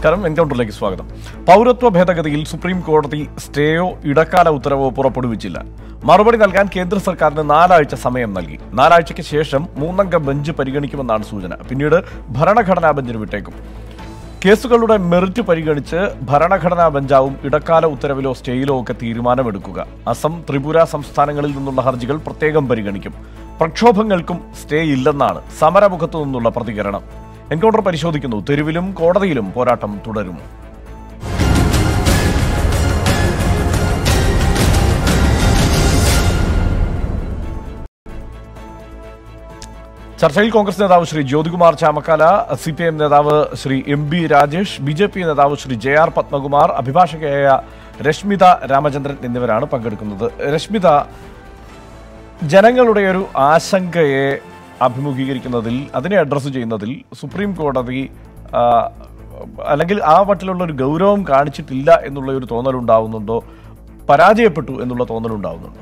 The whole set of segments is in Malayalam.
നമസ്കാരം എൻകൗണ്ടറിലേക്ക് സ്വാഗതം പൗരത്വ ഭേദഗതിയിൽ സുപ്രീം കോടതി സ്റ്റേയോ ഇടക്കാല ഉത്തരവോ പുറപ്പെടുവിച്ചില്ല മറുപടി നൽകാൻ കേന്ദ്ര സർക്കാരിന് നാലാഴ്ച സമയം നൽകി നാലാഴ്ചയ്ക്ക് ശേഷം മൂന്നംഗ ബെഞ്ച് പരിഗണിക്കുമെന്നാണ് സൂചന പിന്നീട് ഭരണഘടനാ ബെഞ്ചിന് വിട്ടേക്കും കേസുകളുടെ മെറിറ്റ് പരിഗണിച്ച് ഭരണഘടനാ ബെഞ്ചാവും ഇടക്കാല ഉത്തരവിലോ സ്റ്റേയിലോ ഒക്കെ തീരുമാനമെടുക്കുക അസം ത്രിപുര സംസ്ഥാനങ്ങളിൽ നിന്നുള്ള ഹർജികൾ പ്രത്യേകം പരിഗണിക്കും പ്രക്ഷോഭങ്ങൾക്കും സ്റ്റേ ഇല്ലെന്നാണ് സമരമുഖത്തു നിന്നുള്ള പ്രതികരണം എൻകൗണ്ടർ പരിശോധിക്കുന്നു തെരുവിലും കോടതിയിലും പോരാട്ടം തുടരും ചർച്ചയിൽ കോൺഗ്രസ് നേതാവ് Shri Jyothikumar Chamakkala C P M നേതാവ് Shri M B Rajesh B J P നേതാവ് ശ്രീ ജെ ആർ പത്മകുമാർ അഭിഭാഷകയായ രശ്മിത രാമചന്ദ്രൻ എന്നിവരാണ് പങ്കെടുക്കുന്നത് രശ്മിത ജനങ്ങളുടെ ഒരു ആശങ്കയെ അഭിമുഖീകരിക്കുന്നതിൽ അതിനെ അഡ്രസ്സ് ചെയ്യുന്നതിൽ സുപ്രീം കോടതി ആ, അല്ലെങ്കിൽ ആ മട്ടിലുള്ള ഒരു ഗൗരവം കാണിച്ചിട്ടില്ല എന്നുള്ള ഒരു തോന്നലുണ്ടാവുന്നുണ്ടോ പരാജയപ്പെട്ടു എന്നുള്ള തോന്നലുണ്ടാവുന്നുണ്ടോ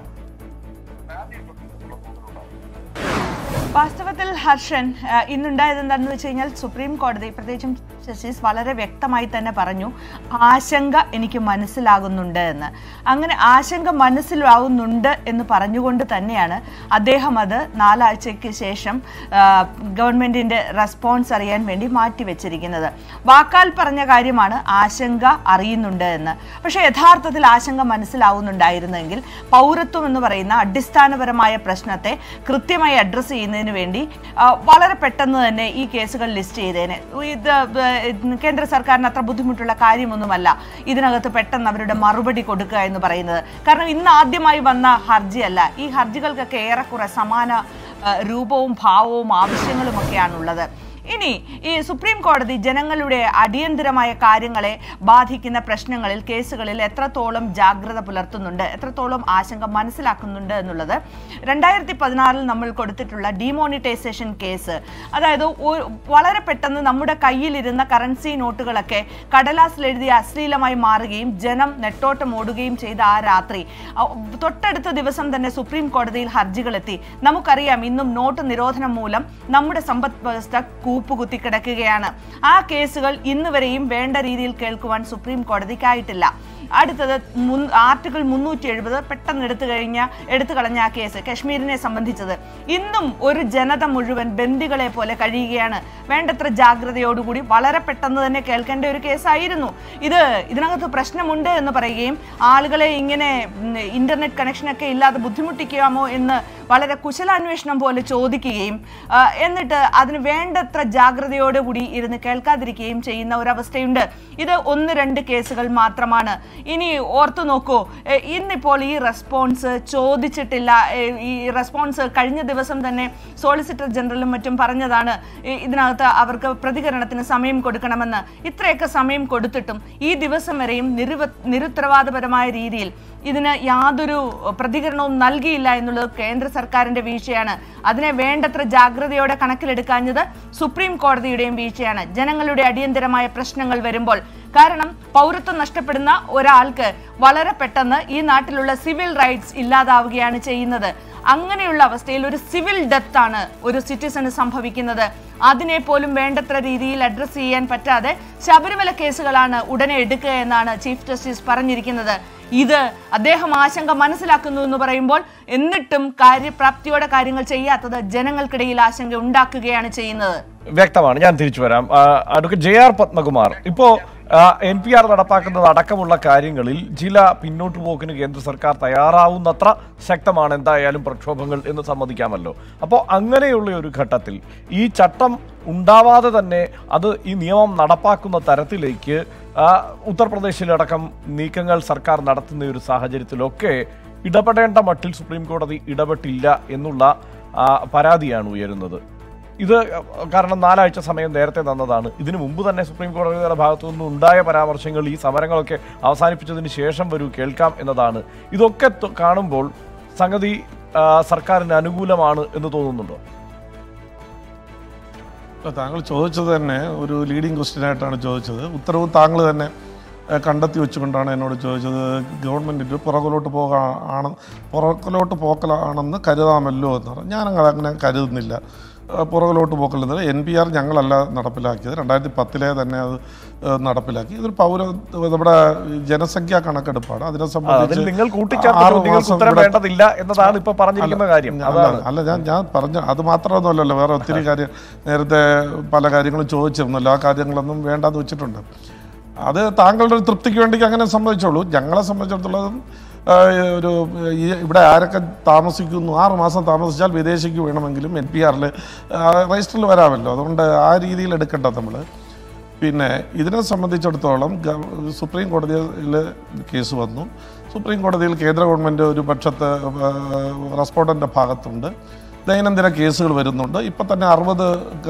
വാസ്തവത്തിൽ ഹർഷൻ ആ, ഇന്നുണ്ടായത് എന്താണെന്ന് വെച്ച് കഴിഞ്ഞാൽ സുപ്രീം കോടതി പ്രത്യേകിച്ചും ജസ്റ്റിസ് വളരെ വ്യക്തമായി തന്നെ പറഞ്ഞു ആശങ്ക എനിക്ക് മനസ്സിലാകുന്നുണ്ട് എന്ന് അങ്ങനെ ആശങ്ക മനസ്സിലാവുന്നുണ്ട് എന്ന് പറഞ്ഞുകൊണ്ട് തന്നെയാണ് അദ്ദേഹം അത് നാലാഴ്ചയ്ക്ക് ശേഷം ആ, ഗവൺമെന്റിന്റെ റെസ്പോൺസ് അറിയാൻ വേണ്ടി മാറ്റിവെച്ചിരിക്കുന്നത് വാക്കാൽ പറഞ്ഞ കാര്യമാണ് ആശങ്ക അറിയുന്നുണ്ട് എന്ന് പക്ഷേ യഥാർത്ഥത്തിൽ ആശങ്ക മനസ്സിലാവുന്നുണ്ടായിരുന്നെങ്കിൽ പൗരത്വം എന്ന് പറയുന്ന അടിസ്ഥാനപരമായ പ്രശ്നത്തെ കൃത്യമായി അഡ്രസ്സ് ചെയ്യുന്നതിന് വേണ്ടി ആ, വളരെ പെട്ടെന്ന് തന്നെ ഈ കേസുകൾ ലിസ്റ്റ് ചെയ്തേനെ ഇത് ഏർ, കേന്ദ്ര സർക്കാരിന് അത്ര ബുദ്ധിമുട്ടുള്ള കാര്യമൊന്നുമല്ല ഇതിനകത്ത് പെട്ടെന്ന് അവരുടെ മറുപടി കൊടുക്കുക എന്ന് പറയുന്നത് കാരണം ഇന്ന് ആദ്യമായി വന്ന ഹർജിയല്ല ഈ ഹർജികൾക്കൊക്കെ ഏറെക്കുറെ സമാന ആ, രൂപവും ഭാവവും ആവശ്യങ്ങളുമൊക്കെയാണുള്ളത് ഇനി ഈ സുപ്രീം കോടതി ജനങ്ങളുടെ അടിയന്തരമായ കാര്യങ്ങളെ ബാധിക്കുന്ന പ്രശ്നങ്ങളിൽ കേസുകളിൽ എത്രത്തോളം ജാഗ്രത പുലർത്തുന്നുണ്ട് എത്രത്തോളം ആശങ്ക മനസ്സിലാക്കുന്നുണ്ട് എന്നുള്ളത് രണ്ടായിരത്തി പതിനാറിൽ നമ്മൾ കൊടുത്തിട്ടുള്ള ഡിമോണിറ്റൈസേഷൻ കേസ് അതായത് ഒരു- വളരെ പെട്ടെന്ന് നമ്മുടെ കയ്യിലിരുന്ന കറൻസി നോട്ടുകളൊക്കെ കടലാസിൽ എഴുതി അശ്ലീലമായി മാറുകയും ജനം നെട്ടോട്ടം ഓടുകയും ചെയ്ത ആ രാത്രി അ- തൊട്ടടുത്ത ദിവസം തന്നെ സുപ്രീം കോടതിയിൽ ഹർജികളെത്തി നമുക്കറിയാം ഇന്നും നോട്ട് നിരോധനം മൂലം നമ്മുടെ സമ്പദ് വ്യവസ്ഥ കൂപ്പുകുത്തി കിടക്കുകയാണ് ആ കേസുകൾ ഇന്ന് വരെയും വേണ്ട രീതിയിൽ കേൾക്കുവാൻ സുപ്രീം കോടതിക്കായിട്ടില്ല അടുത്തത് മുൻ- ആർട്ടിക്കിൾ മുന്നൂറ്റി എഴുപത് പെട്ടെന്ന് എടുത്തു കഴിഞ്ഞ എടുത്തു കളഞ്ഞ ആ കേസ് കശ്മീരിനെ സംബന്ധിച്ചത് ഇന്നും ഒരു ജനത മുഴുവൻ ബന്ദികളെ പോലെ കഴിയുകയാണ് വേണ്ടത്ര ജാഗ്രതയോടുകൂടി വളരെ പെട്ടെന്ന് തന്നെ കേൾക്കേണ്ട ഒരു കേസായിരുന്നു ഇത് ഇതിനകത്ത് പ്രശ്നമുണ്ട് എന്ന് പറയുകയും ആളുകളെ ഇങ്ങനെ ഉം, ഇന്റർനെറ്റ് കണക്ഷനൊക്കെ ഇല്ലാതെ ബുദ്ധിമുട്ടിക്കാമോ എന്ന് വളരെ കുശലാന്വേഷണം പോലെ ചോദിക്കുകയും ആ, എന്നിട്ട് അതിന് വേണ്ടത്ര ജാഗ്രതയോടുകൂടി ഇരുന്ന് കേൾക്കാതിരിക്കുകയും ചെയ്യുന്ന ഒരവസ്ഥയുണ്ട് ഇത് ഒന്ന് രണ്ട് കേസുകൾ മാത്രമാണ് ഇനി ഓർത്തു നോക്കൂ എ, ഇന്നിപ്പോൾ ഈ റെസ്പോൺസ് ചോദിച്ചിട്ടില്ല എ, ഈ റെസ്പോൺസ് കഴിഞ്ഞ ദിവസം തന്നെ സോളിസിറ്റർ ജനറലും മറ്റും പറഞ്ഞതാണ് ഇ- ഇതിനകത്ത് അവർക്ക് പ്രതികരണത്തിന് സമയം കൊടുക്കണമെന്ന് ഇത്രയൊക്കെ സമയം കൊടുത്തിട്ടും ഈ ദിവസം വരെയും നിരുവ നിരുത്തരവാദപരമായ രീതിയിൽ ഇതിന് യാതൊരു പ്രതികരണവും നൽകിയില്ല എന്നുള്ളത് കേന്ദ്ര സർക്കാരിന്റെ വീഴ്ചയാണ് അതിനെ വേണ്ടത്ര ജാഗ്രതയോടെ കണക്കിലെടുക്കാഞ്ഞത് സുപ്രീം കോടതിയുടെയും വീഴ്ചയാണ് ജനങ്ങളുടെ അടിയന്തരമായ പ്രശ്നങ്ങൾ വരുമ്പോൾ കാരണം പൗരത്വം നഷ്ടപ്പെടുന്ന ഒരാൾക്ക് വളരെ പെട്ടെന്ന് ഈ നാട്ടിലുള്ള സിവിൽ റൈറ്റ്സ് ഇല്ലാതാവുകയാണ് ചെയ്യുന്നത് അങ്ങനെയുള്ള അവസ്ഥയിൽ ഒരു സിവിൽ ഡെത്ത് ആണ് ഒരു സിറ്റിസണ് സംഭവിക്കുന്നത് അതിനെ പോലും വേണ്ടത്ര രീതിയിൽ അഡ്രസ്സ് ചെയ്യാൻ പറ്റാതെ ശബരിമല കേസുകളാണ് ഉടനെ എടുക്കുക എന്നാണ് ചീഫ് ജസ്റ്റിസ് പറഞ്ഞിരിക്കുന്നത് ഇത് അദ്ദേഹം ആശങ്ക മനസ്സിലാക്കുന്നു എന്ന് പറയുമ്പോൾ എന്നിട്ടും കാര്യപ്രാപ്തിയോടെ കാര്യങ്ങൾ ചെയ്യാത്തത് ജനങ്ങൾക്കിടയിൽ ആശങ്ക ഉണ്ടാക്കുകയാണ് ചെയ്യുന്നത് വ്യക്തമാണ് ഞാൻ തിരിച്ചു വരാം ആ, അഡ്വക്കേറ്റ് ജെ ആർ പത്മകുമാർ ഇപ്പോ എൻ പി ആർ നടപ്പാക്കുന്നത് അടക്കമുള്ള കാര്യങ്ങളിൽ ചില പിന്നോട്ട് പോക്കിന് കേന്ദ്ര സർക്കാർ തയ്യാറാവുന്നത്ര ശക്തമാണ് എന്തായാലും പ്രക്ഷോഭങ്ങൾ എന്ന് സമ്മതിക്കാമല്ലോ അപ്പോൾ അങ്ങനെയുള്ള ഒരു ഘട്ടത്തിൽ ഈ ചട്ടം ഉണ്ടാവാതെ തന്നെ അത് ഈ നിയമം നടപ്പാക്കുന്ന തരത്തിലേക്ക് ആ, ഉത്തർപ്രദേശിലടക്കം നീക്കങ്ങൾ സർക്കാർ നടത്തുന്ന ഒരു സാഹചര്യത്തിലൊക്കെ ഇടപെടേണ്ട മട്ടിൽ സുപ്രീം കോടതി ഇടപെട്ടില്ല എന്നുള്ള ആ, പരാതിയാണ് ഉയരുന്നത് ഇത് കാരണം നാലാഴ്ച സമയം നേരത്തെ തന്നതാണ് ഇതിനു മുമ്പ് തന്നെ സുപ്രീം കോടതിയുടെ ഭാഗത്തു നിന്നും ഉണ്ടായ പരാമർശങ്ങൾ ഈ സമരങ്ങളൊക്കെ അവസാനിപ്പിച്ചതിന് ശേഷം വരൂ കേൾക്കാം എന്നതാണ് ഇതൊക്കെ ത- കാണുമ്പോൾ സംഗതി ആ, സർക്കാരിന് അനുകൂലമാണ് എന്ന് തോന്നുന്നുണ്ടോ ഇപ്പൊ താങ്കൾ ചോദിച്ചത് തന്നെ ഒരു ലീഡിങ് ക്വസ്റ്റ്യൻ ആയിട്ടാണ് ചോദിച്ചത് ഉത്തരവ് താങ്കൾ തന്നെ ഏഹ്, കണ്ടെത്തി വെച്ചുകൊണ്ടാണ് എന്നോട് ചോദിച്ചത് ഗവൺമെൻറ്റിൻ്റെ പുറകിലോട്ട് പോകാണ് പുറകിലോട്ട് പോക്കലാണെന്ന് കരുതാമല്ലോ എന്ന് പറഞ്ഞു ഞാൻ അങ്ങനെ അങ്ങനെ കരുതുന്നില്ല ആ, പുറകിലോട്ട് പോക്കുള്ളത് എൻ പി ആർ ഞങ്ങളല്ല നടപ്പിലാക്കിയത് രണ്ടായിരത്തി പത്തിലെ തന്നെ അത് ആ, നടപ്പിലാക്കി ഇതൊരു പൗര നമ്മുടെ ജനസംഖ്യാ കണക്കെടുപ്പാണ് അതിനെ അതിൽ സംബന്ധിച്ച് നിങ്ങൾ ആറ് കൂട്ടിച്ചേർത്ത് നിങ്ങൾക്ക് മാസം ഉത്തരം ഇവിടെ- വേണ്ടതില്ല എന്നതാണ് ഇപ്പൊ പറഞ്ഞിരിക്കുന്ന കാര്യം അല്ല, അതാണ് അല്ല ഞാൻ ഞാൻ പറഞ്ഞ അത് മാത്രമൊന്നുമല്ലല്ലോ വേറെ ഒത്തിരി കാര്യം നേരത്തെ പല കാര്യങ്ങളും ചോദിച്ചിരുന്നല്ലോ ആ കാര്യങ്ങളൊന്നും വേണ്ടാന്ന് വെച്ചിട്ടുണ്ട് അത് താങ്കളുടെ ഒരു തൃപ്തിക്ക് വേണ്ടി അങ്ങനെ സംഭവിച്ചോളൂ ഞങ്ങളെ സംബന്ധിച്ചിടത്തോളം ആ, ഒരു ഈ ഇവിടെ ആരൊക്കെ താമസിക്കുന്നു ആറ് മാസം താമസിച്ചാൽ വിദേശിക്ക് വേണമെങ്കിലും എൻ പി ആറിൽ രജിസ്റ്ററിൽ വരാമല്ലോ അതുകൊണ്ട് ആ രീതിയിൽ എടുക്കണ്ട നമ്മൾ പിന്നെ ഇതിനെ സംബന്ധിച്ചിടത്തോളം ഗവ- സുപ്രീം കോടതിയിൽ കേസ് വന്നു സുപ്രീം കോടതിയിൽ കേന്ദ്ര ഗവൺമെൻറ് ഒരു പക്ഷത്ത് റെസ്പോണ്ടൻ്റെ ഭാഗത്തുണ്ട് ദൈനംദിന കേസുകൾ വരുന്നുണ്ട് ഇപ്പം തന്നെ അറുപത്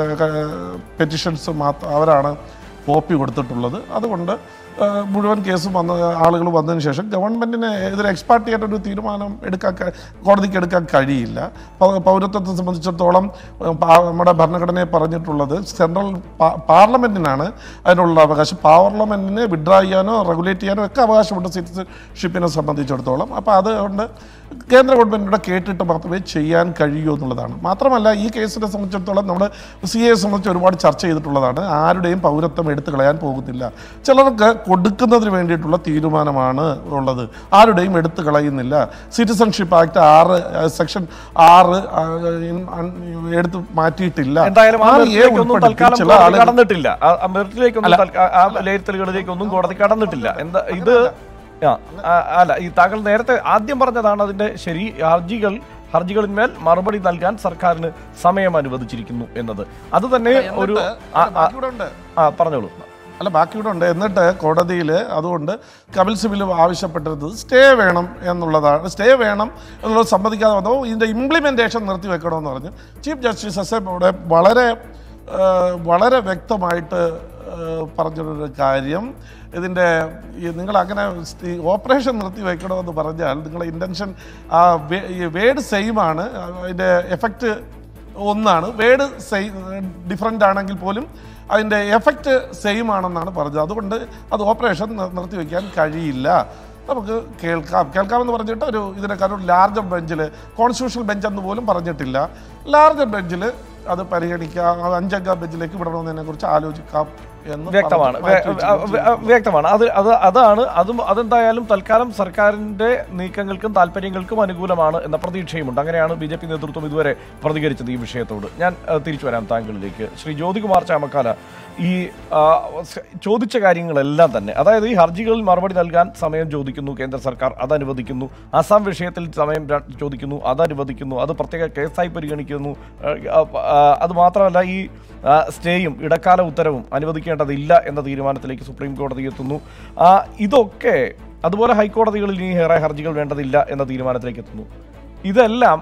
പെറ്റിഷൻസ് മാത്രം അവരാണ് കോപ്പി കൊടുത്തിട്ടുള്ളത് അതുകൊണ്ട് ആ, മുഴുവൻ കേസും വന്ന ആളുകൾ വന്നതിന് ശേഷം ഗവൺമെൻറ്റിന് ഇതൊരു എക്സ്പാർട്ട് ചെയ്യാനൊരു തീരുമാനം എടുക്കാൻ ക- കോടതിക്ക് എടുക്കാൻ കഴിയില്ല പൗ- പൗരത്വത്തെ സംബന്ധിച്ചിടത്തോളം ആ, പാ- നമ്മുടെ ഭരണഘടനയെ പറഞ്ഞിട്ടുള്ളത് സെൻട്രൽ പാ- പാർലമെൻറ്റിനാണ് അതിനുള്ള അവകാശം പാർലമെൻറ്റിന് വിഡ്രാ ചെയ്യാനോ റെഗുലേറ്റ് ചെയ്യാനോ ഒക്കെ അവകാശമുണ്ട് സിറ്റിസൺഷിപ്പിനെ സംബന്ധിച്ചിടത്തോളം അപ്പോൾ അതുകൊണ്ട് കേന്ദ്ര ഗവൺമെൻറ്റിനോട് കേട്ടിട്ട് മാത്രമേ ചെയ്യാൻ കഴിയൂ എന്നുള്ളതാണ് മാത്രമല്ല ഈ കേസിനെ സംബന്ധിച്ചിടത്തോളം നമ്മൾ സി എ സംബന്ധിച്ച് ഒരുപാട് ചർച്ച ചെയ്തിട്ടുള്ളതാണ് ആരുടെയും പൗരത്വം എടുത്തു കളയാൻ പോകുന്നില്ല ചിലർക്ക് കൊടുക്കുന്നതിന് വേണ്ടിയിട്ടുള്ള തീരുമാനമാണ് ഉള്ളത് ആരുടെയും എടുത്തു കളയുന്നില്ല സിറ്റിസൺഷിപ്പ് ആക്ട് ആറ് സെക്ഷൻ ആറ് ആ, ഇൻ- അൺ- എടുത്ത് മാറ്റിയിട്ടില്ല എന്തായാലും ആ ആറ് എ മെറിറ്റിലേക്കൊന്നും ഉൾപ്പെടുത്തി തൽക്കാലം ചില കോടതി ആളുകൾ കടന്നിട്ടില്ല ആ- ആ മെറിറ്റിലേക്കൊന്നും തൽക്കാ- ആ വിലയിരുത്തലുകളിലേക്കൊന്നും കോടതി കടന്നിട്ടില്ല എന്താ ഇത് ആ, ആ, അല്ല ഈ താങ്കൾ നേരത്തെ ആദ്യം പറഞ്ഞതാണ് അതിന്റെ ശരി ഹർജികൾ ഹർജികളിന്മേൽ മറുപടി നൽകാൻ സർക്കാരിന് സമയം അനുവദിച്ചിരിക്കുന്നു എന്നത് അത് തന്നെ ഒരു ആ, ആ, ബാക്കിയൂടെ ഉണ്ട് ആ പറഞ്ഞോളൂ അല്ല ബാക്കിയൂടെ ഉണ്ട് എന്നിട്ട് കോടതിയിൽ അതുകൊണ്ട് കപിൽ സിബിൽ ആവശ്യപ്പെട്ടിരുന്നത് സ്റ്റേ വേണം എന്നുള്ളതാണ് സ്റ്റേ വേണം എന്നുള്ളത് സമ്മതിക്കാതെ വന്നപ്പോൾ ഇതിൻ്റെ ഇംപ്ലിമെൻറ്റേഷൻ നിർത്തി വെക്കണമെന്ന് പറഞ്ഞു ചീഫ് ജസ്റ്റിസ് എസ് ഇവിടെ വളരെ ആ, വളരെ വ്യക്തമായിട്ട് ആ, പറഞ്ഞൊരു കാര്യം ഇതിൻ്റെ ഈ നിങ്ങൾ അങ്ങനെ സ്- ഓപ്പറേഷൻ നിർത്തി വെക്കണമെന്ന് പറഞ്ഞാൽ നിങ്ങളുടെ ഇൻറ്റൻഷൻ ആ വേ- ഈ വേഡ് സെയിം ആണ് അതിൻ്റെ എഫക്റ്റ് ഒന്നാണ് വേർഡ് സെയിം ഡിഫറെൻ്റ് ആണെങ്കിൽ പോലും അതിൻ്റെ എഫക്റ്റ് സെയിം ആണെന്നാണ് പറഞ്ഞത് അതുകൊണ്ട് അത് ഓപ്പറേഷൻ നിർത്തിവെക്കാൻ കഴിയില്ല നമുക്ക് കേൾക്കാം കേൾക്കാമെന്ന് പറഞ്ഞിട്ട് ഒരു ഇതിനെക്കാളും ഒരു ലാർജർ ബെഞ്ചിൽ കോൺസ്റ്റിറ്റ്യൂഷണൽ ബെഞ്ച് എന്ന് പോലും പറഞ്ഞിട്ടില്ല ലാർജർ ബെഞ്ചിൽ അത് പരിഗണിക്കാം അത് അഞ്ചംഗ ബെഞ്ചിലേക്ക് വിടണമെന്നതിനെ കുറിച്ച് ആലോചിക്കാം എന്ന് വ്യക്തമാണ് പറഞ്ഞ് മാറ്റി വ്യ- വെച്ചിരിക്കുന്നു. വ്യ- വ്യക്തമാണ് അത് അത് അതാണ് അതും അതെന്തായാലും തൽക്കാലം സർക്കാരിന്റെ നീക്കങ്ങൾക്കും താല്പര്യങ്ങൾക്കും അനുകൂലമാണ് എന്ന പ്രതീക്ഷയുമുണ്ട് അങ്ങനെയാണ് ബി ജെ പി നേതൃത്വം ഇതുവരെ പ്രതികരിച്ചത് ഈ വിഷയത്തോട് ഞാൻ അഹ്, തിരിച്ചു വരാം താങ്കളിലേക്ക് ശ്രീ ജ്യോതികുമാർ ചാമക്കാല ഈ ആ, സ്- ചോദിച്ച കാര്യങ്ങളെല്ലാം തന്നെ അതായത് ഈ ഹർജികളിൽ മറുപടി നൽകാൻ സമയം ചോദിക്കുന്നു കേന്ദ്ര സർക്കാർ അത് അനുവദിക്കുന്നു അസം വിഷയത്തിൽ സമയം ര- ചോദിക്കുന്നു അത് അനുവദിക്കുന്നു അത് പ്രത്യേക കേസായി പരിഗണിക്കുന്നു ആ, ആ, അത് മാത്രമല്ല ഈ ആ, സ്റ്റേയും ഇടക്കാല ഉത്തരവും അനുവദിക്കേണ്ടതില്ല എന്ന തീരുമാനത്തിലേക്ക് സുപ്രീം കോടതി എത്തുന്നു ആ, ഇതൊക്കെ അതുപോലെ ഹൈക്കോടതികളിൽ ഇനി ഏറെ ഹർജികൾ വേണ്ടതില്ല എന്ന തീരുമാനത്തിലേക്ക് എത്തുന്നു ഇതെല്ലാം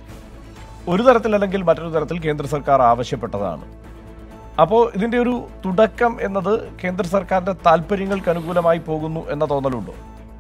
ഒരു തരത്തിലല്ലെങ്കിൽ മറ്റൊരു തരത്തിൽ കേന്ദ്ര സർക്കാർ ആവശ്യപ്പെട്ടതാണ് അപ്പോൾ ഇതിന്റെ ഒരു തുടക്കം എന്നത് കേന്ദ്ര സർക്കാരിന്റെ താല്പര്യങ്ങൾക്ക് അനുകൂലമായി പോകുന്നു എന്ന തോന്നലുണ്ടോ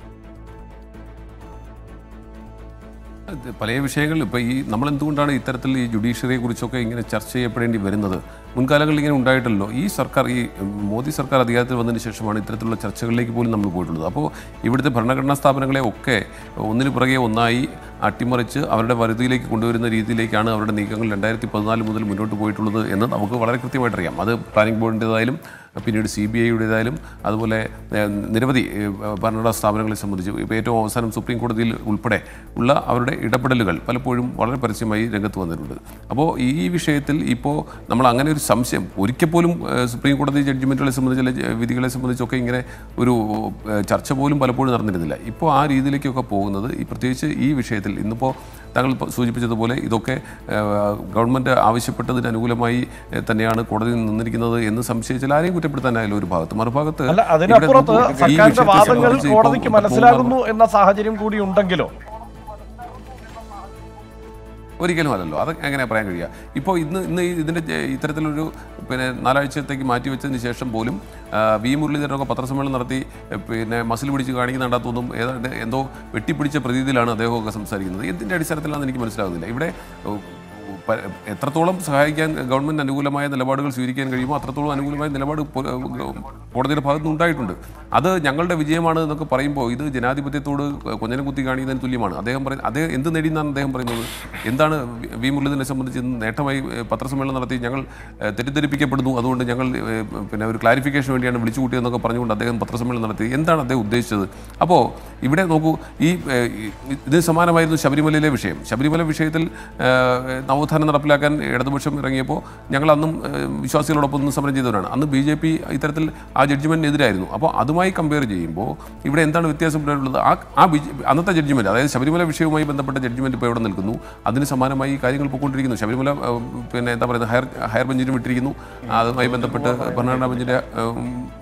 ഇത് പല വിഷയങ്ങളിൽ ഇപ്പോൾ ഈ നമ്മൾ എന്തുകൊണ്ടാണ് ഇത്തരത്തിൽ ഈ ജുഡീഷ്യറിയെ കുറിച്ചൊക്കെ ഇങ്ങനെ ചർച്ച ചെയ്യപ്പെടേണ്ടി വരുന്നത് മുൻകാലങ്ങളിൽ ഇങ്ങനെ ഉണ്ടായിട്ടല്ലോ ഈ സർക്കാർ ഈ ഉം, മോദി സർക്കാർ അധികാരത്തിൽ വന്നതിന് ശേഷമാണ് ഇത്തരത്തിലുള്ള ചർച്ചകളിലേക്ക് പോലും നമ്മൾ പോയിട്ടുള്ളത് അപ്പോൾ ഇവിടുത്തെ ഭരണഘടനാ സ്ഥാപനങ്ങളെ ഒക്കെ ഒന്നിനു പുറകെ ഒന്നായി അട്ടിമറിച്ച് അവരുടെ വരുതിയിലേക്ക് കൊണ്ടുവരുന്ന രീതിയിലേക്കാണ് അവരുടെ നീക്കങ്ങൾ രണ്ടായിരത്തി പതിനാല് മുതൽ മുന്നോട്ട് പോയിട്ടുള്ളത് എന്ന് നമുക്ക് വളരെ കൃത്യമായിട്ട് അറിയാം അത് പ്ലാനിംഗ് ബോർഡിൻ്റെതായാലും പിന്നീട് സി ബി ഐയുടേതായാലും അതുപോലെ ഏഹ്, നിരവധി ഏഹ്, ഭരണഘടനാ സ്ഥാപനങ്ങളെ സംബന്ധിച്ച് ഇപ്പോൾ ഏറ്റവും അവസാനം സുപ്രീം കോടതിയിൽ ഉൾപ്പെടെ ഉള്ള അവരുടെ ഇടപെടലുകൾ പലപ്പോഴും വളരെ പരസ്യമായി രംഗത്ത് വന്നിട്ടുണ്ട് അപ്പോൾ ഈ വിഷയത്തിൽ ഇപ്പോൾ നമ്മൾ അങ്ങനെ ഒരു സംശയം ഒരിക്കൽ പോലും ഏഹ്, സുപ്രീം കോടതി ജഡ്ജിമെൻറ്റുകളെ സംബന്ധിച്ച് അല്ലെങ്കിൽ ജ- വിധികളെ സംബന്ധിച്ചൊക്കെ ഇങ്ങനെ ഒരു ഏഹ്, ചർച്ച പോലും പലപ്പോഴും നടന്നിരുന്നില്ല ഇപ്പോൾ ആ രീതിയിലേക്കൊക്കെ പോകുന്നത് ഈ പ്രത്യേകിച്ച് ഈ വിഷയത്തിൽ ഇന്നിപ്പോൾ താങ്കൾ ഇപ്പോൾ സൂചിപ്പിച്ചതുപോലെ ഇതൊക്കെ ഏഹ്, ഗവൺമെൻറ് ആവശ്യപ്പെട്ടതിന് അനുകൂലമായി ഏഹ്, തന്നെയാണ് കോടതി നിന്നിരിക്കുന്നത് എന്ന് സംശയിച്ചാൽ ആരെയും കുറ്റപ്പെടുത്താനായാലും ഒരു ഭാഗത്ത് മറുഭാഗത്ത് അല്ല ഇവിടെ അതിനപ്പുറത്ത് നോക്കൂ, ഈ സർക്കാരിന്റെ വിഷയത്തെ വാദങ്ങൾ സംബന്ധിച്ച് ഇപ്പോൾ കോടതിക്ക് മനസ്സിലാകുന്നു എന്ന സാഹചര്യം കൂടി ഉണ്ടെങ്കിലോ ഒരിക്കലും അല്ലല്ലോ അത് എങ്ങനെ പറയാൻ കഴിയുക ഇപ്പോൾ ഇന്ന് ഇന്ന് ഈ ഇതിൻ്റെ ജെ- ഇത്തരത്തിലൊരു പിന്നെ നാലാഴ്ചത്തേക്ക് മാറ്റിവെച്ചതിന് ശേഷം പോലും ആ, വി മുരളീധരനൊക്കെ പത്രസമ്മേളനം നടത്തി എ, പിന്നെ മസിൽ പിടിച്ച് കാണിക്കുന്നുണ്ടാത്തൊന്നും ഏതാണ്ട് എന്തോ വെട്ടിപ്പിടിച്ച പ്രതീതിയിലാണ് അദ്ദേഹമൊക്കെ സംസാരിക്കുന്നത് എന്തിൻ്റെ അടിസ്ഥാനത്തിലാണെന്ന് എനിക്ക് മനസ്സിലാകുന്നില്ല ഇവിടെ ഓ, പ- എത്രത്തോളം സഹായിക്കാൻ ഗവൺമെന്റ് അനുകൂലമായ നിലപാടുകൾ സ്വീകരിക്കാൻ കഴിയുമോ അത്രത്തോളം അനുകൂലമായ നിലപാട് പോ- കോടതിയുടെ ഭാഗത്ത് നിന്ന് ഉണ്ടായിട്ടുണ്ട് അത് ഞങ്ങളുടെ വിജയമാണ് എന്നൊക്കെ പറയുമ്പോൾ ഇത് ജനാധിപത്യത്തോട് കൊഞ്ഞനം കുത്തി കാണിക്കുന്നതിന് തുല്യമാണ് അദ്ദേഹം പറയുന്നത് അദ്ദേഹം എന്ത് നേടിയെന്നാണ് അദ്ദേഹം പറയുന്നത് എന്താണ് വി- വി മുരളീധരനെ സംബന്ധിച്ച് ഇന്ന് നേട്ടമായി ഏഹ്, പത്രസമ്മേളനം നടത്തി ഞങ്ങൾ ഏഹ്, തെറ്റിദ്ധരിപ്പിക്കപ്പെടുന്നു അതുകൊണ്ട് ഞങ്ങൾ ഏഹ്, പിന്നെ ഒരു ക്ലാരിഫിക്കേഷൻ വേണ്ടിയാണ് വിളിച്ചു കൂട്ടിയതെന്നൊക്കെ പറഞ്ഞുകൊണ്ട് അദ്ദേഹം പത്രസമ്മേളനം നടത്തി എന്താണ് അദ്ദേഹം ഉദ്ദേശിച്ചത് അപ്പോൾ ഇവിടെ നോക്കൂ ഈ ഏഹ്, ഈ- ഇതിന് സമാനമായിരുന്നു ശബരിമലയിലെ വിഷയം ശബരിമല വിഷയത്തിൽ ഏഹ്, നവോത്ഥാനം നടപ്പിലാക്കാൻ ഇടതുപക്ഷം ഇറങ്ങിയപ്പോൾ ഞങ്ങൾ അന്നും ഏഹ്, വിശ്വാസികളോടൊപ്പം ഒന്ന് സമരം ചെയ്തവരാണ് അന്ന് ബി ജെ പി ഇത്തരത്തിൽ ആ ജഡ്ജ്മെൻറ്റിനെതിരായിരുന്നു അപ്പോൾ അതുമായി കമ്പയർ ചെയ്യുമ്പോൾ ഇവിടെ എന്താണ് വ്യത്യാസപ്പെട്ടുള്ളത് ആ ആ ബി ജെ- അന്നത്തെ ജഡ്ജ്മെൻറ്റ് അതായത് ശബരിമല വിഷയവുമായി ബന്ധപ്പെട്ട ജഡ്ജ്മെൻറ്റ് ഇപ്പോൾ എവിടെ നിൽക്കുന്നു അതിന് സമാനമായി ഈ കാര്യങ്ങൾ പോയിക്കൊണ്ടിരിക്കുന്നു ശബരിമല ഏഹ്, പിന്നെ എന്താ പറയുന്നത് ഹയർ ഹയർ ബെഞ്ചിന് വിട്ടിരിക്കുന്നു അതുമായി ബന്ധപ്പെട്ട് ഭരണഘടനാ ബെഞ്ചിൻ്റെ ഏഹ്,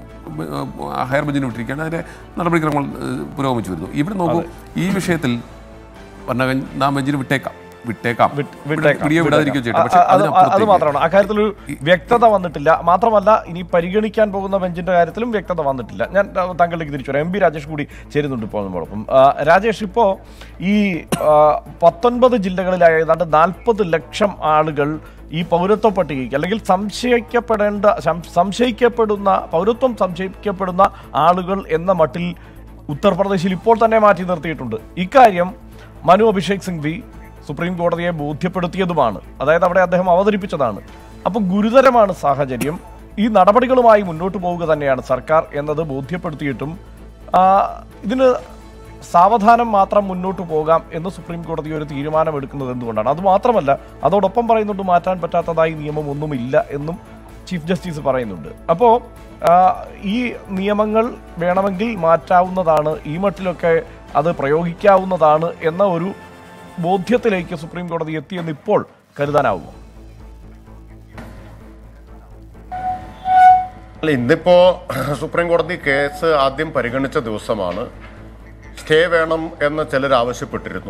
ഹയർ ബെഞ്ചിന് വിട്ടിരിക്കുകയാണ് അതിൻ്റെ നടപടിക്രമങ്ങൾ ഏഹ്, പുരോഗമിച്ചു വരുന്നു ഇവിടെ നോക്കൂ ഈ വിഷയത്തിൽ ഭരണഘടനാ ബെഞ്ചിന് വിട്ടേക്കാം വിട്ടേക്കാം വിട്ട്- വിട്ടേക്കാം, പിടിയോ വിടാതിരിക്കുകയോ ചെയ്യട്ടെ പക്ഷേ അത് അത് അത് അതിനപ്പുറത്തേക്ക് മാത്രമാണ് അക്കാര്യത്തിൽ ഒരു വ്യക്തത വന്നിട്ടില്ല മാത്രമല്ല ഇനി പരിഗണിക്കാൻ പോകുന്ന ബെഞ്ചിന്റെ കാര്യത്തിലും വ്യക്തത വന്നിട്ടില്ല ഞാൻ ആ, താങ്കളിലേക്ക് തിരിച്ചു വരാം എം പി രാജേഷ് കൂടി ചേരുന്നുണ്ട് ഇപ്പോൾ നമ്മളോടൊപ്പം ആ, രാജേഷ് ഇപ്പോൾ ഈ ആ, പത്തൊൻപത് ജില്ലകളിലായ ഏതാണ്ട് നാൽപ്പത് ലക്ഷം ആളുകൾ ഈ പൗരത്വ പട്ടികയ്ക്ക് അല്ലെങ്കിൽ സംശയിക്കപ്പെടേണ്ട സം- സംശയിക്കപ്പെടുന്ന പൗരത്വം സംശയിക്കപ്പെടുന്ന ആളുകൾ എന്ന മട്ടിൽ ഉത്തർപ്രദേശിൽ ഇപ്പോൾ തന്നെ മാറ്റി നിർത്തിയിട്ടുണ്ട് ഇക്കാര്യം മനു അഭിഷേക് സിംഗ്വി സുപ്രീം കോടതിയെ ബോധ്യപ്പെടുത്തിയതുമാണ് അതായത് അവിടെ അദ്ദേഹം അവതരിപ്പിച്ചതാണ് അപ്പോൾ ഗുരുതരമാണ് സാഹചര്യം ഈ നടപടികളുമായി മുന്നോട്ട് പോവുക തന്നെയാണ് സർക്കാർ എന്നത് ബോധ്യപ്പെടുത്തിയിട്ടും ആ, ഇതിന് സാവധാനം മാത്രം മുന്നോട്ട് പോകാം എന്ന് സുപ്രീം കോടതി ഒരു തീരുമാനമെടുക്കുന്നത് എന്തുകൊണ്ടാണ് അത് മാത്രമല്ല അതോടൊപ്പം പറയുന്നുണ്ട് മാറ്റാൻ പറ്റാത്തതായി നിയമം ഒന്നുമില്ല എന്നും ചീഫ് ജസ്റ്റിസ് പറയുന്നുണ്ട് അപ്പോൾ ഈ നിയമങ്ങൾ വേണമെങ്കിൽ മാറ്റാവുന്നതാണ് ഈ മട്ടിലൊക്കെ അത് പ്രയോഗിക്കാവുന്നതാണ് എന്ന ഒരു ബോധ്യത്തിലേക്ക് സുപ്രീം കോടതി എത്തിയെന്ന് ഇപ്പോൾ കരുതാനാവുമോ അല്ല ഇന്നിപ്പോ സുപ്രീം കോടതി കേസ് ആദ്യം പരിഗണിച്ച ദിവസമാണ് സ്റ്റേ വേണം എന്ന് ചിലർ ആവശ്യപ്പെട്ടിരുന്നു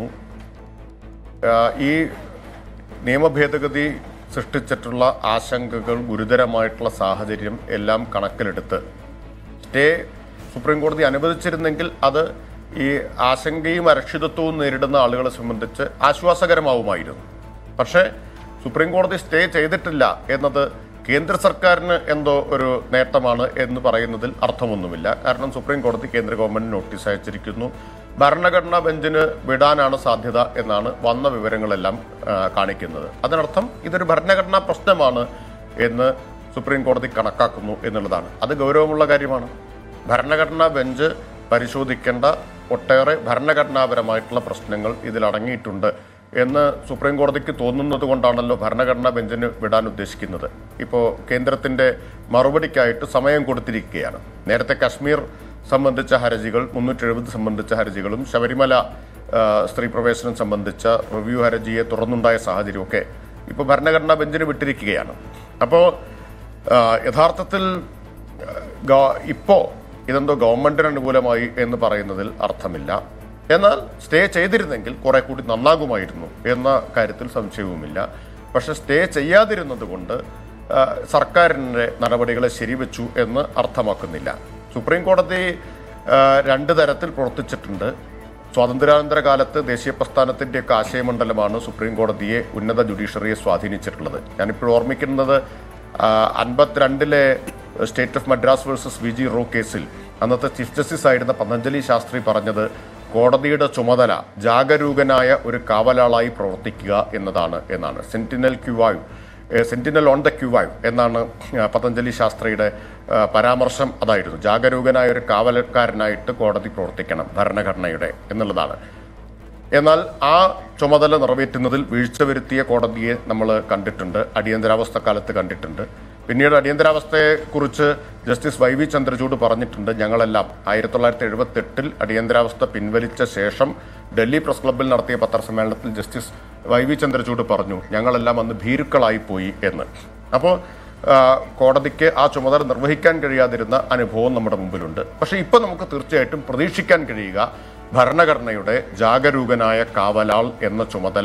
ആ, ഈ നിയമ ഭേദഗതി സൃഷ്ടിച്ചിട്ടുള്ള ആശങ്കകൾ ഗുരുതരമായിട്ടുള്ള സാഹചര്യം എല്ലാം കണക്കിലെടുത്ത് സ്റ്റേ സുപ്രീം കോടതി അനുവദിച്ചിരുന്നെങ്കിൽ അത് ഈ ആശങ്കയും അരക്ഷിതത്വവും നേരിടുന്ന ആളുകളെ സംബന്ധിച്ച് ആശ്വാസകരമാവുമായിരുന്നു പക്ഷേ സുപ്രീം കോടതി സ്റ്റേ ചെയ്തിട്ടില്ല എന്നത് കേന്ദ്ര സർക്കാരിന് എന്തോ ഒരു നേട്ടമാണ് എന്ന് പറയുന്നതിൽ അർത്ഥമൊന്നുമില്ല കാരണം സുപ്രീം കോടതി കേന്ദ്ര ഗവൺമെന്റ് നോട്ടീസ് അയച്ചിരിക്കുന്നു ഭരണഘടനാ ബെഞ്ചിന് വിടാനാണ് സാധ്യത എന്നാണ് വന്ന വിവരങ്ങളെല്ലാം ആ, കാണിക്കുന്നത് അതിനർത്ഥം ഇതൊരു ഭരണഘടനാ പ്രശ്നമാണ് എന്ന് സുപ്രീം കോടതി കണക്കാക്കുന്നു എന്നുള്ളതാണ് അത് ഗൗരവമുള്ള കാര്യമാണ് ഭരണഘടനാ ബെഞ്ച് പരിശോധിക്കേണ്ട ഒട്ടേറെ ഭരണഘടനാപരമായിട്ടുള്ള പ്രശ്നങ്ങൾ ഇതിൽ അടങ്ങിയിട്ടുണ്ട് എന്ന് സുപ്രീം കോടതിക്ക് തോന്നുന്നത് കൊണ്ടാണല്ലോ ഭരണഘടനാ ബെഞ്ചിന് വിടാൻ ഉദ്ദേശിക്കുന്നത് ഇപ്പോൾ കേന്ദ്രത്തിന്റെ മറുപടിക്കായിട്ട് സമയം കൊടുത്തിരിക്കുകയാണ് നേരത്തെ കശ്മീർ സംബന്ധിച്ച ഹർജികൾ മുന്നൂറ്റി എഴുപത് സംബന്ധിച്ച ഹർജികളും ശബരിമല ആ, സ്ത്രീ പ്രവേശനം സംബന്ധിച്ച റിവ്യൂ ഹർജിയെ തുടർന്നുണ്ടായ സാഹചര്യമൊക്കെ ഇപ്പോൾ ഭരണഘടനാ ബെഞ്ചിന് വിട്ടിരിക്കുകയാണ് അപ്പോൾ യഥാർത്ഥത്തിൽ ഗവ- ഇപ്പോ ഇതെന്തോ ഗവൺമെന്റിന് അനുകൂലമായി എന്ന് പറയുന്നതിൽ അർത്ഥമില്ല എന്നാൽ സ്റ്റേ ചെയ്തിരുന്നെങ്കിൽ കുറെ കൂടി നന്നാകുമായിരുന്നു എന്ന കാര്യത്തിൽ സംശയവുമില്ല പക്ഷെ സ്റ്റേ ചെയ്യാതിരുന്നത് കൊണ്ട് ആ, സർക്കാരിൻ്റെ നടപടികളെ ശരിവെച്ചു എന്ന് അർത്ഥമാക്കുന്നില്ല സുപ്രീം കോടതി ആ, രണ്ട് തരത്തിൽ പ്രവർത്തിച്ചിട്ടുണ്ട് സ്വാതന്ത്ര്യാനന്തര കാലത്ത് ദേശീയ പ്രസ്ഥാനത്തിൻ്റെയൊക്കെ ആശയമണ്ഡലമാണ് സുപ്രീം കോടതിയെ ഉന്നത ജുഡീഷ്യറിയെ സ്വാധീനിച്ചിട്ടുള്ളത് ഞാനിപ്പോൾ ഓർമ്മിക്കുന്നത് ആ, അൻപത്തിരണ്ടിലെ state of Madras versus V G Row കേസിൽ അന്നത്തെ ചീഫ് ജസ്റ്റിസ് ആയിരുന്ന പതഞ്ജലി ശാസ്ത്രി പറഞ്ഞത് കോടതിയുടെ ചുമതല ജാഗരൂകനായ ഒരു കാവലാളായി പ്രവർത്തിക്കുക എന്നതാണ് എന്നാണ് sentinel qui vive sentinel on the qui vive എന്നാണ് ആ, പതഞ്ജലി ശാസ്ത്രിയുടെ ആ, പരാമർശം അതായിരുന്നു ജാഗരൂകനായ ഒരു കാവലക്കാരനായിട്ട് കോടതി പ്രവർത്തിക്കണം ഭരണഘടനയുടെ എന്നുള്ളതാണ് എന്നാൽ ആ ചുമതല നിറവേറ്റുന്നതിൽ വീഴ്ച വരുത്തിയ കോടതിയെ നമ്മൾ കണ്ടിട്ടുണ്ട് അടിയന്തരാവസ്ഥ കാലത്ത് കണ്ടിട്ടുണ്ട് പിന്നീട് അടിയന്തരാവസ്ഥയെക്കുറിച്ച് ജസ്റ്റിസ് വൈ വി ചന്ദ്രചൂഡ് പറഞ്ഞിട്ടുണ്ട് ഞങ്ങളെല്ലാം ആയിരത്തി തൊള്ളായിരത്തി എഴുപത്തി എട്ടിൽ അടിയന്തരാവസ്ഥ പിൻവലിച്ച ശേഷം ഡൽഹി പ്രസ് ക്ലബ്ബിൽ നടത്തിയ പത്രസമ്മേളനത്തിൽ ജസ്റ്റിസ് വൈ വി ചന്ദ്രചൂഡ് പറഞ്ഞു ഞങ്ങളെല്ലാം അന്ന് ഭീരുക്കളായി പോയി എന്ന് അപ്പോൾ ആ, കോടതിക്ക് ആ ചുമതല നിർവഹിക്കാൻ കഴിയാതിരുന്ന അനുഭവം നമ്മുടെ മുമ്പിലുണ്ട് പക്ഷേ ഇപ്പോൾ നമുക്ക് തീർച്ചയായിട്ടും പ്രതീക്ഷിക്കാൻ കഴിയുക ഭരണഘടനയുടെ ജാഗരൂകനായ കാവലാൾ എന്ന ചുമതല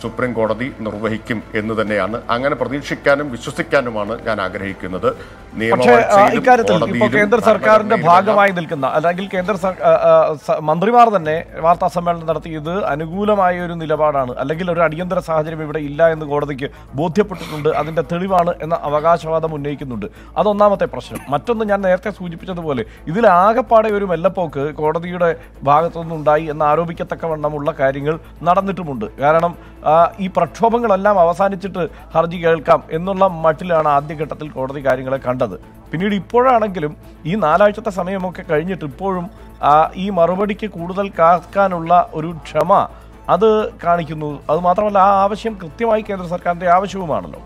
സുപ്രീം കോടതി നിർവഹിക്കും എന്ന് തന്നെയാണ് അങ്ങനെ പ്രതീക്ഷിക്കാനും വിശ്വസിക്കാനുമാണ് ഞാൻ ആഗ്രഹിക്കുന്നത് പക്ഷേ ആ, നിയമവാഴ്ചയിലും ഇക്കാര്യത്തിൽ ഇപ്പോൾ കോടതിയിലും കേന്ദ്ര സർക്കാരിന്റെ ഭരണഘടനയിലുമെല്ലാം ഭാഗമായി നിൽക്കുന്ന അല്ലെങ്കിൽ കേന്ദ്ര സർ- ആ, ആ, സ- മന്ത്രിമാർ തന്നെ വാർത്താ സമ്മേളനം നടത്തി ഇത് അനുകൂലമായ ഒരു നിലപാടാണ് അല്ലെങ്കിൽ ഒരു അടിയന്തര സാഹചര്യം ഇവിടെ ഇല്ല എന്ന് കോടതിക്ക് ബോധ്യപ്പെട്ടിട്ടുണ്ട് അതിന്റെ തെളിവാണ് എന്ന അവകാശവാദം ഉന്നയിക്കുന്നുണ്ട് അതൊന്നാമത്തെ പ്രശ്നം മറ്റൊന്ന് ഞാൻ നേരത്തെ സൂചിപ്പിച്ചതുപോലെ ഇതിൽ ആകപ്പാടെ ഒരു മെല്ലപ്പോക്ക് കോടതിയുടെ ഭാഗത്തുനിന്നുണ്ടായി എന്ന് ആരോപിക്കത്തക്കവണ്ണമുള്ള കാര്യങ്ങൾ നടന്നിട്ടുമുണ്ട് കാരണം ആ, ഈ പ്രക്ഷോഭങ്ങളെല്ലാം അവസാനിച്ചിട്ട് ഹർജി കേൾക്കാം എന്നുള്ള മട്ടിലാണ് ആദ്യഘട്ടത്തിൽ കോടതി കാര്യങ്ങളെ കണ്ടത് പിന്നീട് ഇപ്പോഴാണെങ്കിലും ഈ നാലാഴ്ചത്തെ സമയമൊക്കെ കഴിഞ്ഞിട്ട് ഇപ്പോഴും ആ, ഈ മറുപടിക്ക് കൂടുതൽ കാക്കാനുള്ള ഒരു ക്ഷമ അത് കാണിക്കുന്നു അത് മാത്രമല്ല ആ ആവശ്യം കൃത്യമായി കേന്ദ്ര സർക്കാരിന്റെ ആവശ്യവുമാണല്ലോ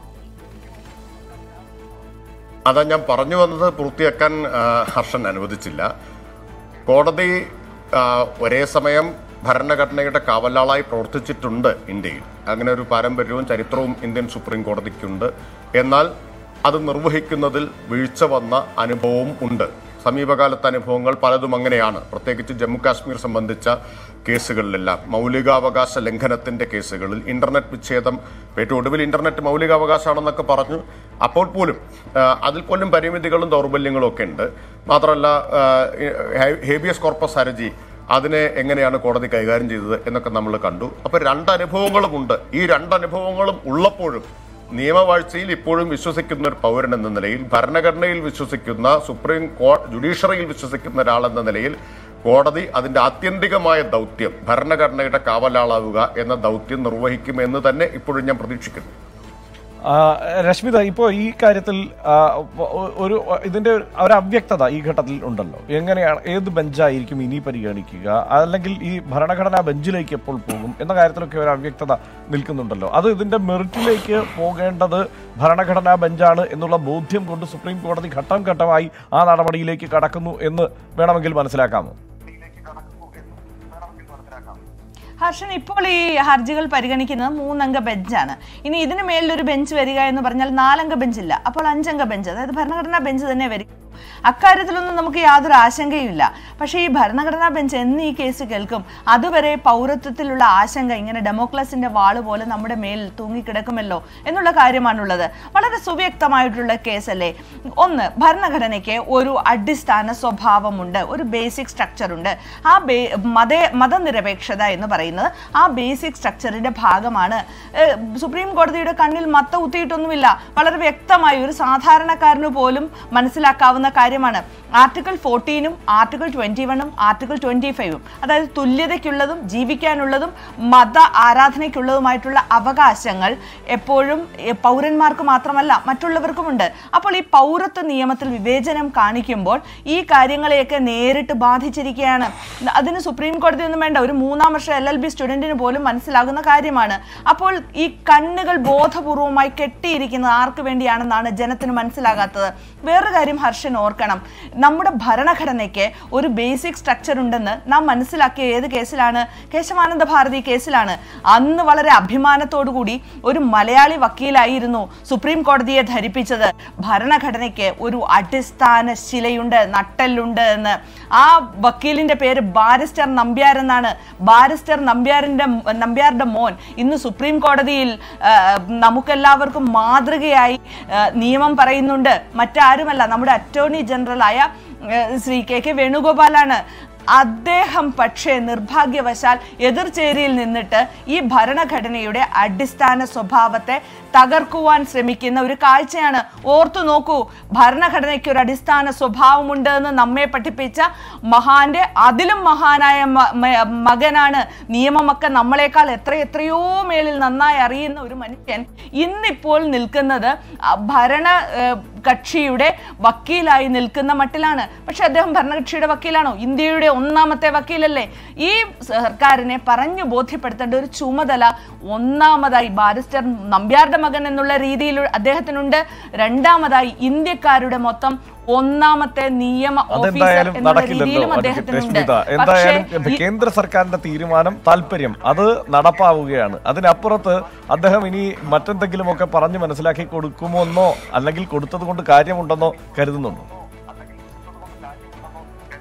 അതാ ഞാൻ പറഞ്ഞു വന്നത് പൂർത്തിയാക്കാൻ ആ, ഹർഷൻ അനുവദിച്ചില്ല കോടതി ആ, ഒരേ സമയം ഭരണഘടനയുടെ കാവലാളായി പ്രവർത്തിച്ചിട്ടുണ്ട് ഇന്ത്യയിൽ അങ്ങനെ ഒരു പാരമ്പര്യവും ചരിത്രവും ഇന്ത്യൻ സുപ്രീം കോടതിക്കുണ്ട് എന്നാൽ അത് നിർവഹിക്കുന്നതിൽ വീഴ്ച വന്ന അനുഭവവും ഉണ്ട് സമീപകാലത്തെ അനുഭവങ്ങൾ പലതും അങ്ങനെയാണ് പ്രത്യേകിച്ച് ജമ്മു കാശ്മീർ സംബന്ധിച്ച കേസുകളിലെല്ലാം മൗലികാവകാശ ലംഘനത്തിന്റെ കേസുകളിൽ ഇന്റർനെറ്റ് വിച്ഛേദം ഏറ്റവും ഒടുവിൽ ഇന്റർനെറ്റ് മൗലികാവകാശമാണെന്നൊക്കെ പറഞ്ഞു അപ്പോൾ പോലും ആ, അതിൽ പോലും പരിമിതികളും ദൗർബല്യങ്ങളും ഒക്കെ ഉണ്ട് മാത്രമല്ല ആ, ഹേ- ഹേബിയസ് കോർപ്പസ് ഹർജി അതിനെ എങ്ങനെയാണ് കോടതി കൈകാര്യം ചെയ്തത് എന്നൊക്കെ നമ്മൾ കണ്ടു അപ്പൊ രണ്ട് അനുഭവങ്ങളും ഉണ്ട് ഈ രണ്ട് അനുഭവങ്ങളും ഉള്ളപ്പോഴും നിയമവാഴ്ചയിൽ ഇപ്പോഴും വിശ്വസിക്കുന്ന ഒരു പൗരൻ എന്ന നിലയിൽ ഭരണഘടനയിൽ വിശ്വസിക്കുന്ന സുപ്രീം കോ ജുഡീഷ്യറിയിൽ വിശ്വസിക്കുന്ന ഒരാളെന്ന നിലയിൽ കോടതി അതിന്റെ ആത്യന്തികമായ ദൗത്യം ഭരണഘടനയുടെ കാവലാളാവുക എന്ന ദൗത്യം നിർവഹിക്കുമെന്ന് തന്നെ ഇപ്പോഴും ഞാൻ പ്രതീക്ഷിക്കുന്നു ആ, രശ്മിത ഇപ്പോൾ ഈ കാര്യത്തിൽ ആ, ഒ- ഒരു ഇതിന്റെ ഒരു അവ്യക്തത ഈ ഘട്ടത്തിൽ ഉണ്ടല്ലോ എങ്ങനെയാണ് ഏത് ബെഞ്ചായിരിക്കും ഇനി പരിഗണിക്കുക അല്ലെങ്കിൽ ഈ ഭരണഘടനാ ബെഞ്ചിലേക്ക് എപ്പോൾ പോകും എന്ന കാര്യത്തിലൊക്കെ ഒരു അവ്യക്തത നിൽക്കുന്നുണ്ടല്ലോ അത് ഇതിന്റെ മെറിറ്റിലേക്ക് പോകേണ്ടത് ഭരണഘടനാ ബെഞ്ചാണ് എന്നുള്ള ബോധ്യം കൊണ്ട് സുപ്രീം കോടതി ഘട്ടം ഘട്ടമായി ആ നടപടിയിലേക്ക് കടക്കുന്നു എന്ന് വേണമെങ്കിൽ മനസ്സിലാക്കാമോ ഹർഷൻ ഇപ്പോൾ ഈ ഹർജികൾ പരിഗണിക്കുന്നത് മൂന്നംഗ ബെഞ്ചാണ് ഇനി ഇതിന് മേലിലൊരു ബെഞ്ച് വരിക എന്ന് പറഞ്ഞാൽ നാലംഗ ബെഞ്ചില്ല അപ്പോൾ അഞ്ചംഗ ബെഞ്ച് അതായത് ഭരണഘടനാ ബെഞ്ച് തന്നെ വരിക അക്കാര്യത്തിലൊന്നും നമുക്ക് യാതൊരു ആശങ്കയുമില്ല പക്ഷേ ഈ ഭരണഘടനാ ബെഞ്ച് എന്ന് ഈ കേസ് കേൾക്കും അതുവരെ പൗരത്വത്തിലുള്ള ആശങ്ക ഇങ്ങനെ ഡെമോക്രസിന്റെ വാള് പോലെ നമ്മുടെ മേൽ തൂങ്ങിക്കിടക്കുമല്ലോ എന്നുള്ള കാര്യമാണുള്ളത് വളരെ സുവ്യക്തമായിട്ടുള്ള കേസല്ലേ ഒന്ന് ഭരണഘടനയ്ക്ക് ഒരു അടിസ്ഥാന സ്വഭാവമുണ്ട് ഒരു ബേസിക് സ്ട്രക്ചർ ഉണ്ട് ആ ബേ മത മതനിരപേക്ഷത എന്ന് പറയുന്നത് ആ ബേസിക് സ്ട്രക്ചറിന്റെ ഭാഗമാണ് ഏഹ്, സുപ്രീം കോടതിയുടെ കണ്ണിൽ മത്ത കുത്തിയിട്ടൊന്നുമില്ല വളരെ വ്യക്തമായി ഒരു സാധാരണക്കാരന് പോലും മനസ്സിലാക്കാവുന്ന കാര്യമാണ് ആർട്ടിക്കിൾ ഫോർട്ടീനും ആർട്ടിക്കിൾ ട്വന്റി വണ്ണും ആർട്ടിക്കിൾ ട്വന്റി ഫൈവും അതായത് തുല്യതയ്ക്കുള്ളതും ജീവിക്കാനുള്ളതും മത ആരാധനയ്ക്കുള്ളതുമായിട്ടുള്ള അവകാശങ്ങൾ എപ്പോഴും എ, പൗരന്മാർക്ക് മാത്രമല്ല മറ്റുള്ളവർക്കുമുണ്ട് അപ്പോൾ ഈ പൗരത്വ നിയമത്തിൽ വിവേചനം കാണിക്കുമ്പോൾ ഈ കാര്യങ്ങളെയൊക്കെ നേരിട്ട് ബാധിച്ചിരിക്കുകയാണ് അതിന് സുപ്രീം കോടതി ഒന്നും വേണ്ട ഒരു മൂന്നാം വർഷ എൽ എൽ ബി സ്റ്റുഡന്റിന് പോലും മനസ്സിലാകുന്ന കാര്യമാണ് അപ്പോൾ ഈ കണ്ണുകൾ ബോധപൂർവമായി കെട്ടിയിരിക്കുന്നത് ആർക്ക് വേണ്ടിയാണെന്നാണ് ജനത്തിന് മനസ്സിലാകാത്തത് വേറൊരു കാര്യം ഹർഷൻ ഓർക്കണം നമ്മുടെ ഭരണഘടനയ്ക്ക് ഒരു ബേസിക് സ്ട്രക്ചർ ഉണ്ടെന്ന് നാം മനസ്സിലാക്കിയ ഏത് കേസിലാണ് കേശവാനന്ദ ഭാരതി കേസിലാണ് അന്ന് വളരെ അഭിമാനത്തോടു കൂടി ഒരു മലയാളി വക്കീലായിരുന്നു സുപ്രീം കോടതിയെ ധരിപ്പിച്ചത് ഭരണഘടനയ്ക്ക് ഒരു അടിസ്ഥാന ശിലയുണ്ട് നട്ടെല്ലുണ്ട് എന്ന് ആ വക്കീലിന്റെ പേര് ബാരിസ്റ്റർ നമ്പ്യാർ എന്നാണ് ബാരിസ്റ്റർ നമ്പ്യാറിന്റെ നമ്പ്യാരുടെ മോൻ ഇന്ന് സുപ്രീം കോടതിയിൽ ആ, നമുക്കെല്ലാവർക്കും മാതൃകയായി ആ, നിയമം പറയുന്നുണ്ട് മറ്റാരുമല്ല നമ്മുടെ അറ്റോർണി ജനറലായ ആ, ശ്രീ കെ കെ വേണുഗോപാലാണ് അദ്ദേഹം പക്ഷേ നിർഭാഗ്യവശാൽ എതിർചേരിയിൽ നിന്നിട്ട് ഈ ഭരണഘടനയുടെ അടിസ്ഥാന സ്വഭാവത്തെ തകർക്കുവാൻ ശ്രമിക്കുന്ന ഒരു കാഴ്ചയാണ് ഓർത്തു നോക്കൂ ഭരണഘടനയ്ക്ക് ഒരു അടിസ്ഥാന സ്വഭാവമുണ്ട് എന്ന് നമ്മെ പഠിപ്പിച്ച മഹാന്റെ അതിലും മഹാനായ മ- മ- മകനാണ് നിയമമൊക്കെ നമ്മളെക്കാൾ എത്ര എത്രയോ മേളിൽ നന്നായി അറിയുന്ന ഒരു മനുഷ്യൻ ഇന്നിപ്പോൾ നിൽക്കുന്നത് ആ ഭരണ ഏഹ്, കക്ഷിയുടെ വക്കീലായി നിൽക്കുന്ന മട്ടിലാണ് പക്ഷെ അദ്ദേഹം ഭരണകക്ഷിയുടെ വക്കീലാണോ ഇന്ത്യയുടെ ഒന്നാമത്തെ വക്കീലല്ലേ ഈ സർക്കാരിനെ പറഞ്ഞു ബോധ്യപ്പെടുത്തേണ്ട ഒരു ചുമതല ഒന്നാമതായി ബാരിസ്റ്റർ നമ്പ്യാരുടെ മകൻ എന്നുള്ള രീതിയിൽ അദ്ദേഹത്തിനുണ്ട് രണ്ടാമതായി ഇന്ത്യക്കാരുടെ മൊത്തം ഒന്നാമത്തെ നിയമ ഓഫീസർ അതെന്തായാലും എന്നുള്ള നടക്കില്ലല്ലോ രീതിയിലും അത് അദ്ദേഹത്തിനുണ്ട് രശ്മിത പക്ഷേ എന്തായാലും ഈ- കേന്ദ്ര സർക്കാരിന്റെ തീരുമാനം താല്പര്യം അത് നടപ്പാവുകയാണ് അതിനപ്പുറത്ത് അദ്ദേഹം ഇനി മറ്റെന്തെങ്കിലുമൊക്കെ പറഞ്ഞ് മനസ്സിലാക്കി കൊടുക്കുമോന്നോ അല്ലെങ്കിൽ കൊടുത്തത് കൊണ്ട് കാര്യമുണ്ടെന്നോ കരുതുന്നുണ്ടോ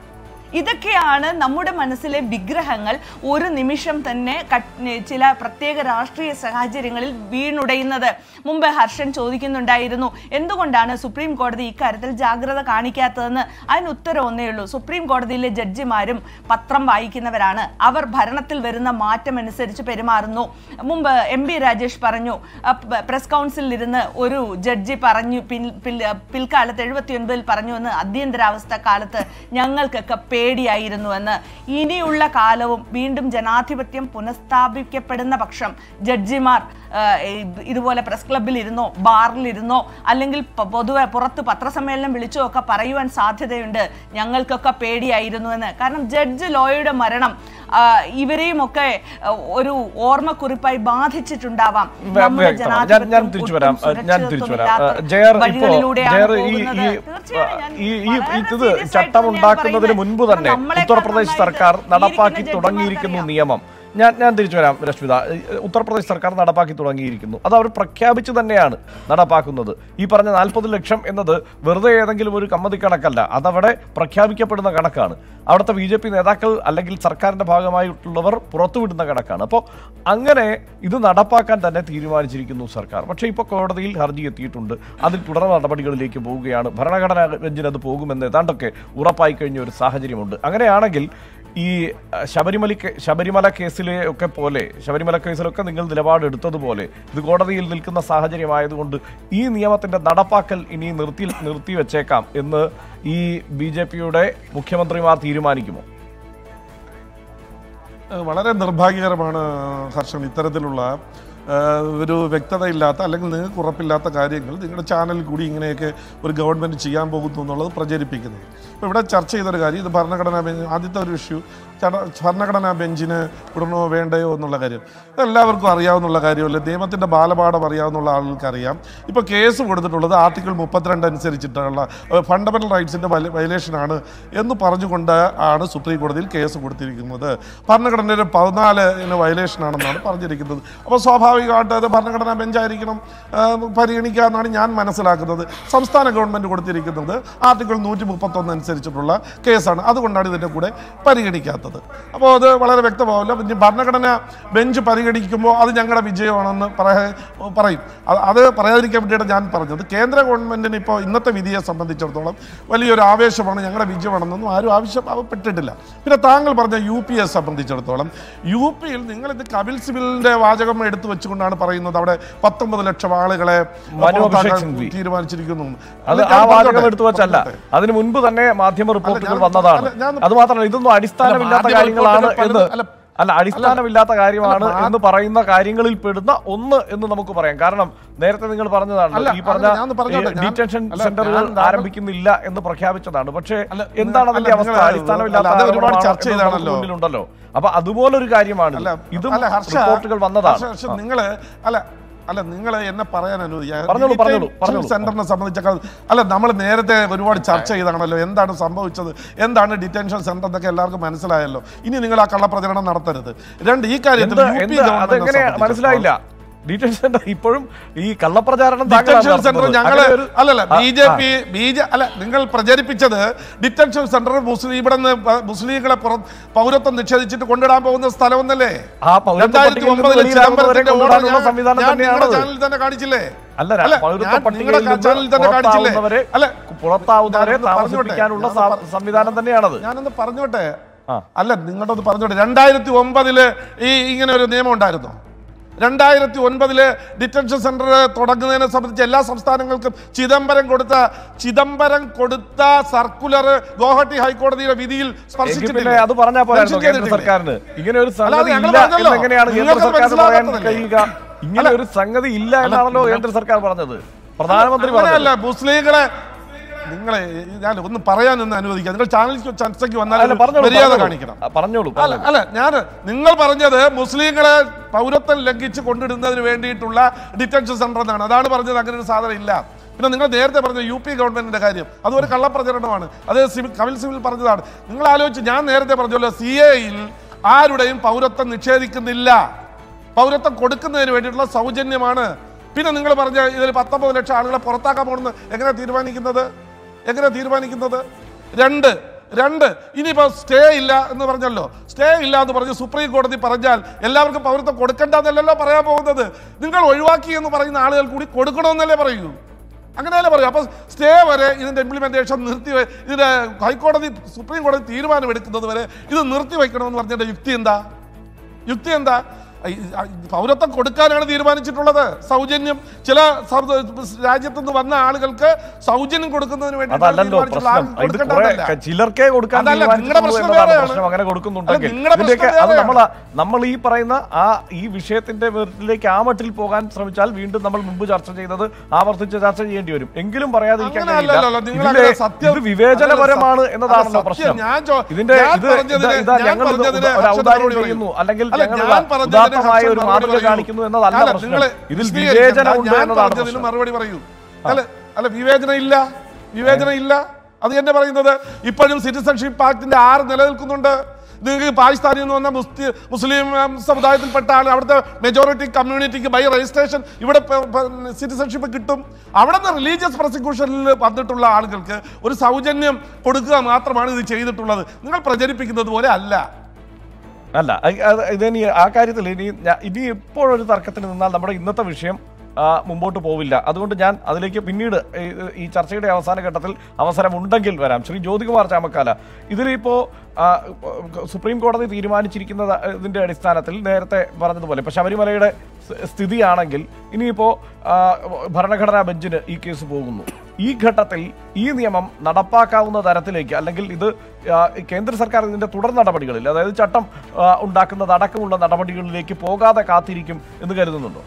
ഇതൊക്കെയാണ് നമ്മുടെ മനസ്സിലെ വിഗ്രഹങ്ങൾ ഒരു നിമിഷം തന്നെ കട്ട്- ചില പ്രത്യേക രാഷ്ട്രീയ സാഹചര്യങ്ങളിൽ വീണുടയുന്നത് മുമ്പ് ഹർഷൻ ചോദിക്കുന്നുണ്ടായിരുന്നു എന്തുകൊണ്ടാണ് സുപ്രീം കോടതി ഇക്കാര്യത്തിൽ ജാഗ്രത കാണിക്കാത്തതെന്ന് അതിന് ഉത്തരം ഒന്നേ ഉള്ളൂ സുപ്രീം കോടതിയിലെ ജഡ്ജിമാരും പത്രം വായിക്കുന്നവരാണ് അവർ ഭരണത്തിൽ വരുന്ന മാറ്റം അനുസരിച്ച് പെരുമാറുന്നു മുമ്പ് എം ബി രാജേഷ് പറഞ്ഞു അ, പ- പ്രസ് കൗൺസിലിൽ ഇരുന്ന് ഒരു ജഡ്ജി പറഞ്ഞു പിൽ- പിൽ- പിൽക്കാലത്ത് എഴുപത്തി ഒൻപതിൽ പറഞ്ഞു എന്ന് അടിയന്തരാവസ്ഥ കാലത്ത് ഞങ്ങൾക്കൊക്കെ പേടിയായിരുന്നു എന്ന് ഇനിയുള്ള കാലവും വീണ്ടും ജനാധിപത്യം പുനഃസ്ഥാപിക്കപ്പെടുന്ന പക്ഷം ജഡ്ജിമാർ ആ, ഇത് ഇതുപോലെ പ്രസ് ക്ലബിൽ ഇരുന്നോ ബാറിൽ ഇരുന്നോ അല്ലെങ്കിൽ പ- പൊതുവെ പുറത്ത് പത്രസമ്മേളനം വിളിച്ചോ ഒക്കെ പറയുവാൻ സാധ്യതയുണ്ട് ഞങ്ങൾക്കൊക്കെ പേടിയായിരുന്നു എന്ന് കാരണം ജഡ്ജ് ലോയുടെ മരണം ആ, ഇവരെയും ഒക്കെ ആ, ഒരു ഓർമ്മക്കുറിപ്പായി ബാധിച്ചിട്ടുണ്ടാവാം നമ്മുടെ വ്യക്തമാണ്. ഞാൻ ഞാൻ ജനാധിപത്യം തിരിച്ചു ഒട്ടും വരാം ഞാൻ സുരക്ഷിതത്വം തിരിച്ചു വരാം ഇല്ലാത്ത ജയർ ഇപ്പോ വഴികളിലൂടെയാണ് ജയർ ഈ പോകുന്നത്. ഈ തീർച്ചയായും ഞാൻ ഈ ഈ വളരെ ഇത് serious ആയിട്ട് ചട്ടം തന്നെയാണ് ഉണ്ടാക്കുന്നതിന് പറയുന്നത്. മുൻപ് തന്നെ നമ്മളെക്കാൾ ഉത്തർപ്രദേശ് നന്നായിട്ട് സർക്കാർ ഈ നടപ്പാക്കി ഇരിക്കുന്ന തുടങ്ങിയിരിക്കുന്നു ജഡ്ജിമാർക്കറിയാം. നിയമം ഞാൻ ഞാൻ തിരിച്ചു വരാം രശ്മിത ഉത്തർപ്രദേശ് സർക്കാർ നടപ്പാക്കി തുടങ്ങിയിരിക്കുന്നു അത് അവർ പ്രഖ്യാപിച്ചു തന്നെയാണ് നടപ്പാക്കുന്നത് ഈ പറഞ്ഞ നാൽപ്പത് ലക്ഷം എന്നത് വെറുതെ ഏതെങ്കിലും ഒരു കമ്മതി കണക്കല്ല അതവിടെ പ്രഖ്യാപിക്കപ്പെടുന്ന കണക്കാണ് അവിടുത്തെ ബി ജെ പി നേതാക്കൾ അല്ലെങ്കിൽ സർക്കാരിന്റെ ഭാഗമായിട്ടുള്ളവർ പുറത്തുവിടുന്ന കണക്കാണ് അപ്പോൾ അങ്ങനെ ഇത് നടപ്പാക്കാൻ തന്നെ തീരുമാനിച്ചിരിക്കുന്നു സർക്കാർ പക്ഷേ ഇപ്പോൾ കോടതിയിൽ ഹർജി എത്തിയിട്ടുണ്ട് അതിൽ തുടർ നടപടികളിലേക്ക് പോവുകയാണ് ഭരണഘടനാ ബെഞ്ചിന് അത് പോകുമെന്ന് ഏതാണ്ടൊക്കെ ഉറപ്പായി കഴിഞ്ഞ ഒരു സാഹചര്യമുണ്ട് അങ്ങനെയാണെങ്കിൽ ഈ അഹ്, ശബരിമല കേ- ശബരിമല കേസിലെ ഒക്കെ പോലെ ശബരിമല കേസിലൊക്കെ നിങ്ങൾ നിലപാടെടുത്തതുപോലെ ഇത് കോടതിയിൽ നിൽക്കുന്ന സാഹചര്യമായതുകൊണ്ട് ഈ നിയമത്തിന്റെ നടപ്പാക്കൽ ഇനി നിർത്തി നിർത്തി വെച്ചേക്കാം എന്ന് ഈ ബി ജെ പിയുടെ മുഖ്യമന്ത്രിമാർ തീരുമാനിക്കുമോ ഏഹ് വളരെ നിർഭാഗ്യകരമാണ് ഹർഷൻ ഇത്തരത്തിലുള്ള ഏഹ്, ഒരു വ്യക്തതയില്ലാത്ത അല്ലെങ്കിൽ നിങ്ങൾക്ക് ഉറപ്പില്ലാത്ത കാര്യങ്ങൾ നിങ്ങളുടെ ചാനലിൽ കൂടി ഇങ്ങനെയൊക്കെ ഒരു ഗവൺമെൻറ് ചെയ്യാൻ പോകുന്നു എന്നുള്ളത് പ്രചരിപ്പിക്കുന്നത് ഇപ്പോൾ ഇവിടെ ചർച്ച ചെയ്തൊരു കാര്യം ഇത് ഭരണഘടനാ ബെഞ്ച് ആദ്യത്തെ ഒരു ഇഷ്യൂ ചട- ഭരണഘടനാ ബെഞ്ചിന് വിടണോ വേണ്ടയോ എന്നുള്ള കാര്യം ഇതെല്ലാവർക്കും അറിയാവുന്നുള്ള കാര്യമല്ല നിയമത്തിൻ്റെ ബാലപാഠം അറിയാവുന്ന ആളുകൾക്ക് അറിയാം ഇപ്പോൾ കേസ് കൊടുത്തിട്ടുള്ളത് ആർട്ടിക്കിൾ മുപ്പത്തിരണ്ട് അനുസരിച്ചിട്ടുള്ള ഫണ്ടമെൻ്റൽ റൈറ്റ്സിൻ്റെ വയലേഷനാണ് എന്ന് പറഞ്ഞുകൊണ്ട് ആണ് സുപ്രീം കോടതിയിൽ കേസ് കൊടുത്തിരിക്കുന്നത് ഭരണഘടനയുടെ പതിനാലിന് വയലേഷൻ ആണെന്നാണ് പറഞ്ഞിരിക്കുന്നത് അപ്പോൾ സ്വാഭാവികമായിട്ട് അത് ഭരണഘടനാ ബെഞ്ചായിരിക്കണം ആ, പരിഗണിക്കുക എന്നാണ് ഞാൻ മനസ്സിലാക്കുന്നത് സംസ്ഥാന ഗവൺമെൻറ് കൊടുത്തിരിക്കുന്നത് ആർട്ടിക്കിൾ നൂറ്റി മുപ്പത്തൊന്ന് അനുസരിച്ചിട്ടുള്ള കേസാണ് അതുകൊണ്ടാണ് ഇതിൻ്റെ കൂടെ പരിഗണിക്കാത്തത് അപ്പോൾ അത് വളരെ വ്യക്തമാവില്ല പിന്നെ ഭരണഘടന ബെഞ്ച് പരിഗണിക്കുമ്പോൾ അത് ഞങ്ങളുടെ വിജയമാണെന്ന് പറയ- പറയും അത് അത് പറയാതിരിക്കാൻ വേണ്ടിയാണ് ഞാൻ പറഞ്ഞത് കേന്ദ്ര ഗവൺമെൻറ്റിന് ഇപ്പോൾ ഇന്നത്തെ വിധിയെ സംബന്ധിച്ചിടത്തോളം വലിയൊരു ആവേശമാണ് ഞങ്ങളുടെ വിജയമാണെന്നൊന്നും ആരും ആവശ്യപ്പെട്ടിട്ടില്ല പിന്നെ താങ്കൾ പറഞ്ഞ യു പിയെ സംബന്ധിച്ചിടത്തോളം യു പിയിൽ നിങ്ങൾ ഇത് കപിൽ സിബിലിന്റെ വാചകം എടുത്തു വെച്ചുകൊണ്ടാണ് പറയുന്നത് അവിടെ പത്തൊമ്പത് ലക്ഷം ആളുകളെ മനു അഭിഷേക് പുറത്താക്കാൻ സിംഗ്വി. തീരുമാനിച്ചിരിക്കുന്നു അത് അല്ല, ആ ഞാൻ വാചകം പറഞ്ഞോട്ടെ, എടുത്തു വെച്ചല്ല പറഞ്ഞോട്ടെ. അതിന് മുൻപ് തന്നെ മാധ്യമ റിപ്പോർട്ടുകൾ ഞാൻ- വന്നതാണ് അല്ല, ഞാൻ- അത് മാത്രമല്ല ഇതൊന്നും അടിസ്ഥാനമില്ലാത്ത മാധ്യമ കാര്യങ്ങളാണ് റിപ്പോർട്ടുകൾ എന്ന് പലതും- അല്ല, അല്ല അടിസ്ഥാനമില്ലാത്ത കാര്യമാണ് അല്ല, മാ- എന്ന് പറയുന്ന കാര്യങ്ങളിൽ പെടുന്ന ഒന്ന് എന്ന് നമുക്ക് പറയാം കാരണം നേരത്തെ നിങ്ങൾ പറഞ്ഞതാണ് അല്ല, ഈ പറഞ്ഞ അല്ല, ഞാനൊന്ന് പറഞ്ഞോട്ടെ, ഞാൻ- ഡീറ്റൻഷൻ അല്ല, സെന്ററുകൾ ഞാൻ താങ്കൾ- ആരംഭിക്കുന്നില്ല എന്ന് പ്രഖ്യാപിച്ചതാണ് പക്ഷേ അല്ല, എന്താണ് അല്ല, അതിന്റെ അവസ്ഥ നിങ്ങൾ- അടിസ്ഥാനമില്ലാത്ത അല്ല, അത് ഒരുപാട് ആരോപണമാണ് ചർച്ച എന്ന് നമുക്ക് ചെയ്താണല്ലോ. മുന്നിലുണ്ടല്ലോ അപ്പൊ അതുപോലൊരു കാര്യമാണ് അല്ല ഇതും അല്ല, ഹർഷ, റിപ്പോർട്ടുകൾ വന്നതാണ് ഹർഷ, ഹർഷ, നിങ്ങള് അല്ല അല്ല നിങ്ങൾ എന്നെ പറയാൻ പറഞ്ഞോളൂ, പറഞ്ഞോളൂ, പറഞ്ഞോളൂ. സെന്ററിനെ സംബന്ധിച്ചൊക്കെ അല്ല നമ്മൾ നേരത്തെ ഒരുപാട് ചർച്ച ചെയ്താണല്ലോ എന്താണ് സംഭവിച്ചത് എന്താണ് ഡിറ്റൻഷൻ സെന്റർ എന്നൊക്കെ എല്ലാവർക്കും മനസ്സിലായല്ലോ ഇനി നിങ്ങൾ ആ കള്ളപ്രചരണം നടത്തരുത് രണ്ട് ഈ കാര്യത്തിൽ എന്ത് യു പി എന്ത് ഗവൺമെന്റിനെ അതെങ്ങനെ സംബന്ധിച്ചിടത്തോളം മനസ്സിലായില്ല ഡീറ്റൻഷൻ സെന്റർ ഇപ്പോഴും ഈ കള്ളപ്രചാരണം താങ്കളാണ് ഡിറ്റൻഷൻ സെന്റർ നടത്തുന്നത്. ഞങ്ങള് അങ്ങനെ ഒരു- അല്ലല്ല ആ, ബി ജെ ആ. പി ബി ജെ അല്ല നിങ്ങൾ പ്രചരിപ്പിച്ചത് ഡിറ്റൻഷൻ സെന്റർ മുസ്ലിം ഇവിടെ നിന്ന് മുസ്ലിങ്ങളെ പുറ- പൗരത്വം നിഷേധിച്ചിട്ട് കൊണ്ടിടാൻ പോകുന്ന സ്ഥലമൊന്നല്ലേ ആ പൗരത്വ രണ്ടായിരത്തി പട്ടികയിൽ നിന്ന് ഒമ്പതിൽ വെളിയിലാകുന്നവരെ ചിദംബരത്തിന്റെ കൊണ്ടുവരാനുള്ള ഓർഡർ സംവിധാനം ഞാൻ നിങ്ങളുടെ തന്നെയാണത്. ചാനലിൽ തന്നെ കാണിച്ചില്ലേ അല്ല അല്ല, പൗരത്വ ഞാൻ പട്ടികയിൽ നിങ്ങളുടെ നിന്ന് ചാനലിൽ തന്നെ കാണിച്ചില്ലേ പുറത്താവുന്നവരെ അല്ല പുറത്താവുന്നവരെ ഞാനൊന്ന് പറഞ്ഞോട്ടെ. താമസിപ്പിക്കാനുള്ള ഞാനൊന്ന് സാ- പറ- സംവിധാനം തന്നെയാണത് ഞാനൊന്ന് പറഞ്ഞോട്ടെ ആ. അല്ല നിങ്ങളൊന്ന് പറഞ്ഞോട്ടെ രണ്ടായിരത്തി ഒമ്പതില് ഈ ഇങ്ങനെ ഒരു നിയമം ഉണ്ടായിരുന്നോ രണ്ടായിരത്തി ഒൻപതില് ഡിറ്റൻഷൻ സെന്റർ തുടങ്ങുന്നതിനെ സംബന്ധിച്ച് എല്ലാ സംസ്ഥാനങ്ങൾക്കും ചിദംബരം കൊടുത്ത ചിദംബരം കൊടുത്ത സർക്കുലർ ഗോഹട്ടി ഹൈക്കോടതിയുടെ വിധിയിൽ എങ്കിൽ പിന്നെ സ്പർശിച്ചിട്ടില്ല അത് പറഞ്ഞാൽ പോരായിരുന്നു മെൻഷൻ കേന്ദ്ര ചെയ്തിട്ടില്ലേ? സർക്കാരിന് ഇങ്ങനെ ഒരു അല്ല, അത് സംഗതി ഞങ്ങൾ ഇല്ല പറഞ്ഞല്ലോ. എന്നെങ്ങനെയാണ് കേന്ദ്ര നിങ്ങൾക്ക് സർക്കാരിന് പറയാൻ മനസ്സിലാകാത്തതല്ലേ? കഴിയുക ഇങ്ങനെ അല്ല, ഒരു സംഗതി ഇല്ല എന്നാണല്ലോ നിങ്ങൾ- കേന്ദ്ര സർക്കാർ പറഞ്ഞത് പ്രധാനമന്ത്രി അങ്ങനെയല്ല പറഞ്ഞത് മുസ്ലിങ്ങളെ നിങ്ങളെ ഞാൻ ഒന്ന് പറയാനൊന്ന് അനുവദിക്കാം നിങ്ങൾ ചാനൽ ചർച്ചയ്ക്ക് അല്ല, വന്നാൽ പറഞ്ഞോളൂ, മര്യാദ പറഞ്ഞോളൂ. കാണിക്കണം ആ, പറഞ്ഞോളൂ അല്ല അല്ല ഞാൻ നിങ്ങൾ പറഞ്ഞത് മുസ്ലിങ്ങളെ പൗരത്വം ലംഘിച്ച് കൊണ്ടിടുന്നതിന് വേണ്ടിയിട്ടുള്ള ഡിറ്റൻഷൻ സെന്റർ എന്നാണ് അതാണ് പറഞ്ഞത് അങ്ങനെ ഒരു സാധനം ഇല്ല പിന്നെ നിങ്ങൾ നേരത്തെ പറഞ്ഞ യു പി ഗവൺമെന്റിന്റെ കാര്യം അത് ഒരു കള്ളപ്രചരണമാണ് അത് സിവിൽ കപിൽ സിവിൽ പറഞ്ഞതാണ് നിങ്ങൾ ആലോചിച്ച് ഞാൻ നേരത്തെ പറഞ്ഞല്ലോ സി എയിൽ ആരുടെയും പൗരത്വം നിഷേധിക്കുന്നില്ല പൗരത്വം കൊടുക്കുന്നതിന് വേണ്ടിയിട്ടുള്ള സൗജന്യമാണ് പിന്നെ നിങ്ങൾ പറഞ്ഞ ഇതിൽ പത്തൊമ്പത് ലക്ഷം ആളുകളെ പുറത്താക്കാൻ പോകുന്നത് എങ്ങനെ തീരുമാനിക്കുന്നത് എങ്ങനെ തീരുമാനിക്കുന്നത് രണ്ട് രണ്ട് ഇനിയിപ്പോ സ്റ്റേ ഇല്ല എന്ന് പറഞ്ഞല്ലോ സ്റ്റേ ഇല്ല എന്ന് പറഞ്ഞ് സുപ്രീം കോടതി പറഞ്ഞാൽ എല്ലാവർക്കും പൗരത്വം കൊടുക്കണ്ടെന്നല്ലല്ലോ പറയാൻ പോകുന്നത് നിങ്ങൾ ഒഴിവാക്കി എന്ന് പറയുന്ന ആളുകൾ കൂടി കൊടുക്കണമെന്നല്ലേ പറയൂ അങ്ങനെയല്ലേ പറയൂ അപ്പൊ സ്റ്റേ വരെ ഇതിന്റെ ഇംപ്ലിമെന്റേഷൻ നിർത്തി വെ- ഇതിന്റെ ഹൈക്കോടതി സുപ്രീം കോടതി തീരുമാനം എടുക്കുന്നത് വരെ ഇത് നിർത്തി വെക്കണമെന്ന് പറഞ്ഞതിന്റെ യുക്തി എന്താ യുക്തി എന്താ ഈ- ഈ പൗരത്വം കൊടുക്കാനാണ് തീരുമാനിച്ചിട്ടുള്ളത് സൗജന്യം ചില സൗ- രാജ്യത്തുനിന്ന് വന്ന ആളുകൾക്ക് സൗജന്യം കൊടുക്കുന്നതിന് വേണ്ടി അതല്ലല്ലോ പ്രശ്നം ഇത് കുറെ ചിലർക്കേ കൊടുക്കാൻ അതല്ല, നിങ്ങളുടെ തീരുമാനിച്ചിട്ടുള്ളൂ പ്രശ്നം എന്നതാണ് വേറെയാണ്. പ്രശ്നം അങ്ങനെ കൊടുക്കുന്നുണ്ടെങ്കിൽ അല്ല, നിങ്ങളുടെ ഇതിന്റെയൊക്കെ പ്രശ്നം അത് നമ്മൾ വേറെയാണ്. നമ്മൾ ഈ പറയുന്ന ആ ഈ വിഷയത്തിന്റെ വീട്ടിലേക്ക് ആ മട്ടിൽ പോകാൻ ശ്രമിച്ചാൽ വീണ്ടും നമ്മൾ മുമ്പ് ചർച്ച ചെയ്തത് ആവർത്തിച്ച് ചർച്ച ചെയ്യേണ്ടി വരും എങ്കിലും പറയാതിരിക്കാൻ അങ്ങനെ കഴിയില്ല അല്ലല്ലോ, നിങ്ങൾ ഇതിലെ അങ്ങനെ സത്യം- ഇത് വിവേചനപരമാണ് അല്ല, എന്നതാണല്ലോ സത്യം പ്രശ്നം ഞാൻ ചോ- ഇതിന്റെ ഞാൻ ഇത് പറഞ്ഞതിന് ഇതാ ഞാൻ ഞങ്ങൾ ഇത് പറഞ്ഞതിന് ഒരു ഹർഷൻ ഔദാര്യം മറുപടി ചെയ്യുന്നു പറയൂ. അല്ലെങ്കിൽ അല്ല, ഞങ്ങൾ ഞാൻ പറഞ്ഞതിന് ഉദാത്തമായ ഹർഷൻ ഒരു മറുപടി മാതൃക പറയൂ. കാണിക്കുന്നു എന്നതല്ല അല്ല, പ്രശ്നം നിങ്ങള് ഇതിൽ വിശദീകരിക്കണ്ട. വിവേചനം ഉണ്ട് ഞാൻ എന്നതാണ് പറഞ്ഞതിന് പ്രശ്നം മറുപടി പറയൂ അല്ല അല്ല വിവേചനം ഇല്ല വിവേചനം ഇല്ല അത് എന്നെ പറയുന്നത് ഇപ്പോഴും സിറ്റിസൺഷിപ്പ് ആക്ടിന്റെ ആറ് നിലനിൽക്കുന്നുണ്ട് നിങ്ങൾക്ക് പാകിസ്ഥാനിൽ നിന്ന് വന്ന മുസ്തി- മുസ്ലിം ഉം, സമുദായത്തിൽപ്പെട്ട ആൾ അവിടുത്തെ മെജോറിറ്റി കമ്മ്യൂണിറ്റിക്ക് ബൈ രജിസ്ട്രേഷൻ ഇവിടെ സിറ്റിസൺഷിപ്പ് കിട്ടും അവിടെ നിന്ന് റിലീജിയസ് പ്രോസിക്യൂഷനിൽ വന്നിട്ടുള്ള ആളുകൾക്ക് ഒരു സൗജന്യം കൊടുക്കുക മാത്രമാണ് ഇത് ചെയ്തിട്ടുള്ളത് നിങ്ങൾ പ്രചരിപ്പിക്കുന്നത് പോലെ അല്ല അല്ല അ- അത് ഇതിനി ആ കാര്യത്തിൽ ഇനി ഞാ- ഇനി ഇപ്പോഴൊരു തർക്കത്തിന് നിന്നാൽ നമ്മുടെ ഇന്നത്തെ വിഷയം ആ, മുമ്പോട്ട് പോവില്ല അതുകൊണ്ട് ഞാൻ അതിലേക്ക് പിന്നീട് ഈ- ഈ ചർച്ചയുടെ അവസാന ഘട്ടത്തിൽ അവസരമുണ്ടെങ്കിൽ വരാം ശ്രീ ജ്യോതികുമാർ ചാമക്കാല ഇതിലിപ്പോ ആ, സുപ്രീം കോടതി തീരുമാനിച്ചിരിക്കുന്ന ഇതിന്റെ അടിസ്ഥാനത്തിൽ നേരത്തെ പറഞ്ഞതുപോലെ ഇപ്പൊ ശബരിമലയുടെ സ് സ്ഥിതിയാണെങ്കിൽ ഇനിയിപ്പോ ആ, ഭരണഘടനാ ബെഞ്ചിന് ഈ കേസ് പോകുന്നു ഈ ഘട്ടത്തിൽ ഈ നിയമം നടപ്പാക്കാവുന്ന തരത്തിലേക്ക് അല്ലെങ്കിൽ ഇത് ആ, കേന്ദ്ര സർക്കാർ ഇതിന്റെ തുടർ നടപടികളിൽ അതായത് ചട്ടം ആ, ഉണ്ടാക്കുന്നത് അടക്കമുള്ള നടപടികളിലേക്ക് പോകാതെ കാത്തിരിക്കും എന്ന് കരുതുന്നുണ്ടോ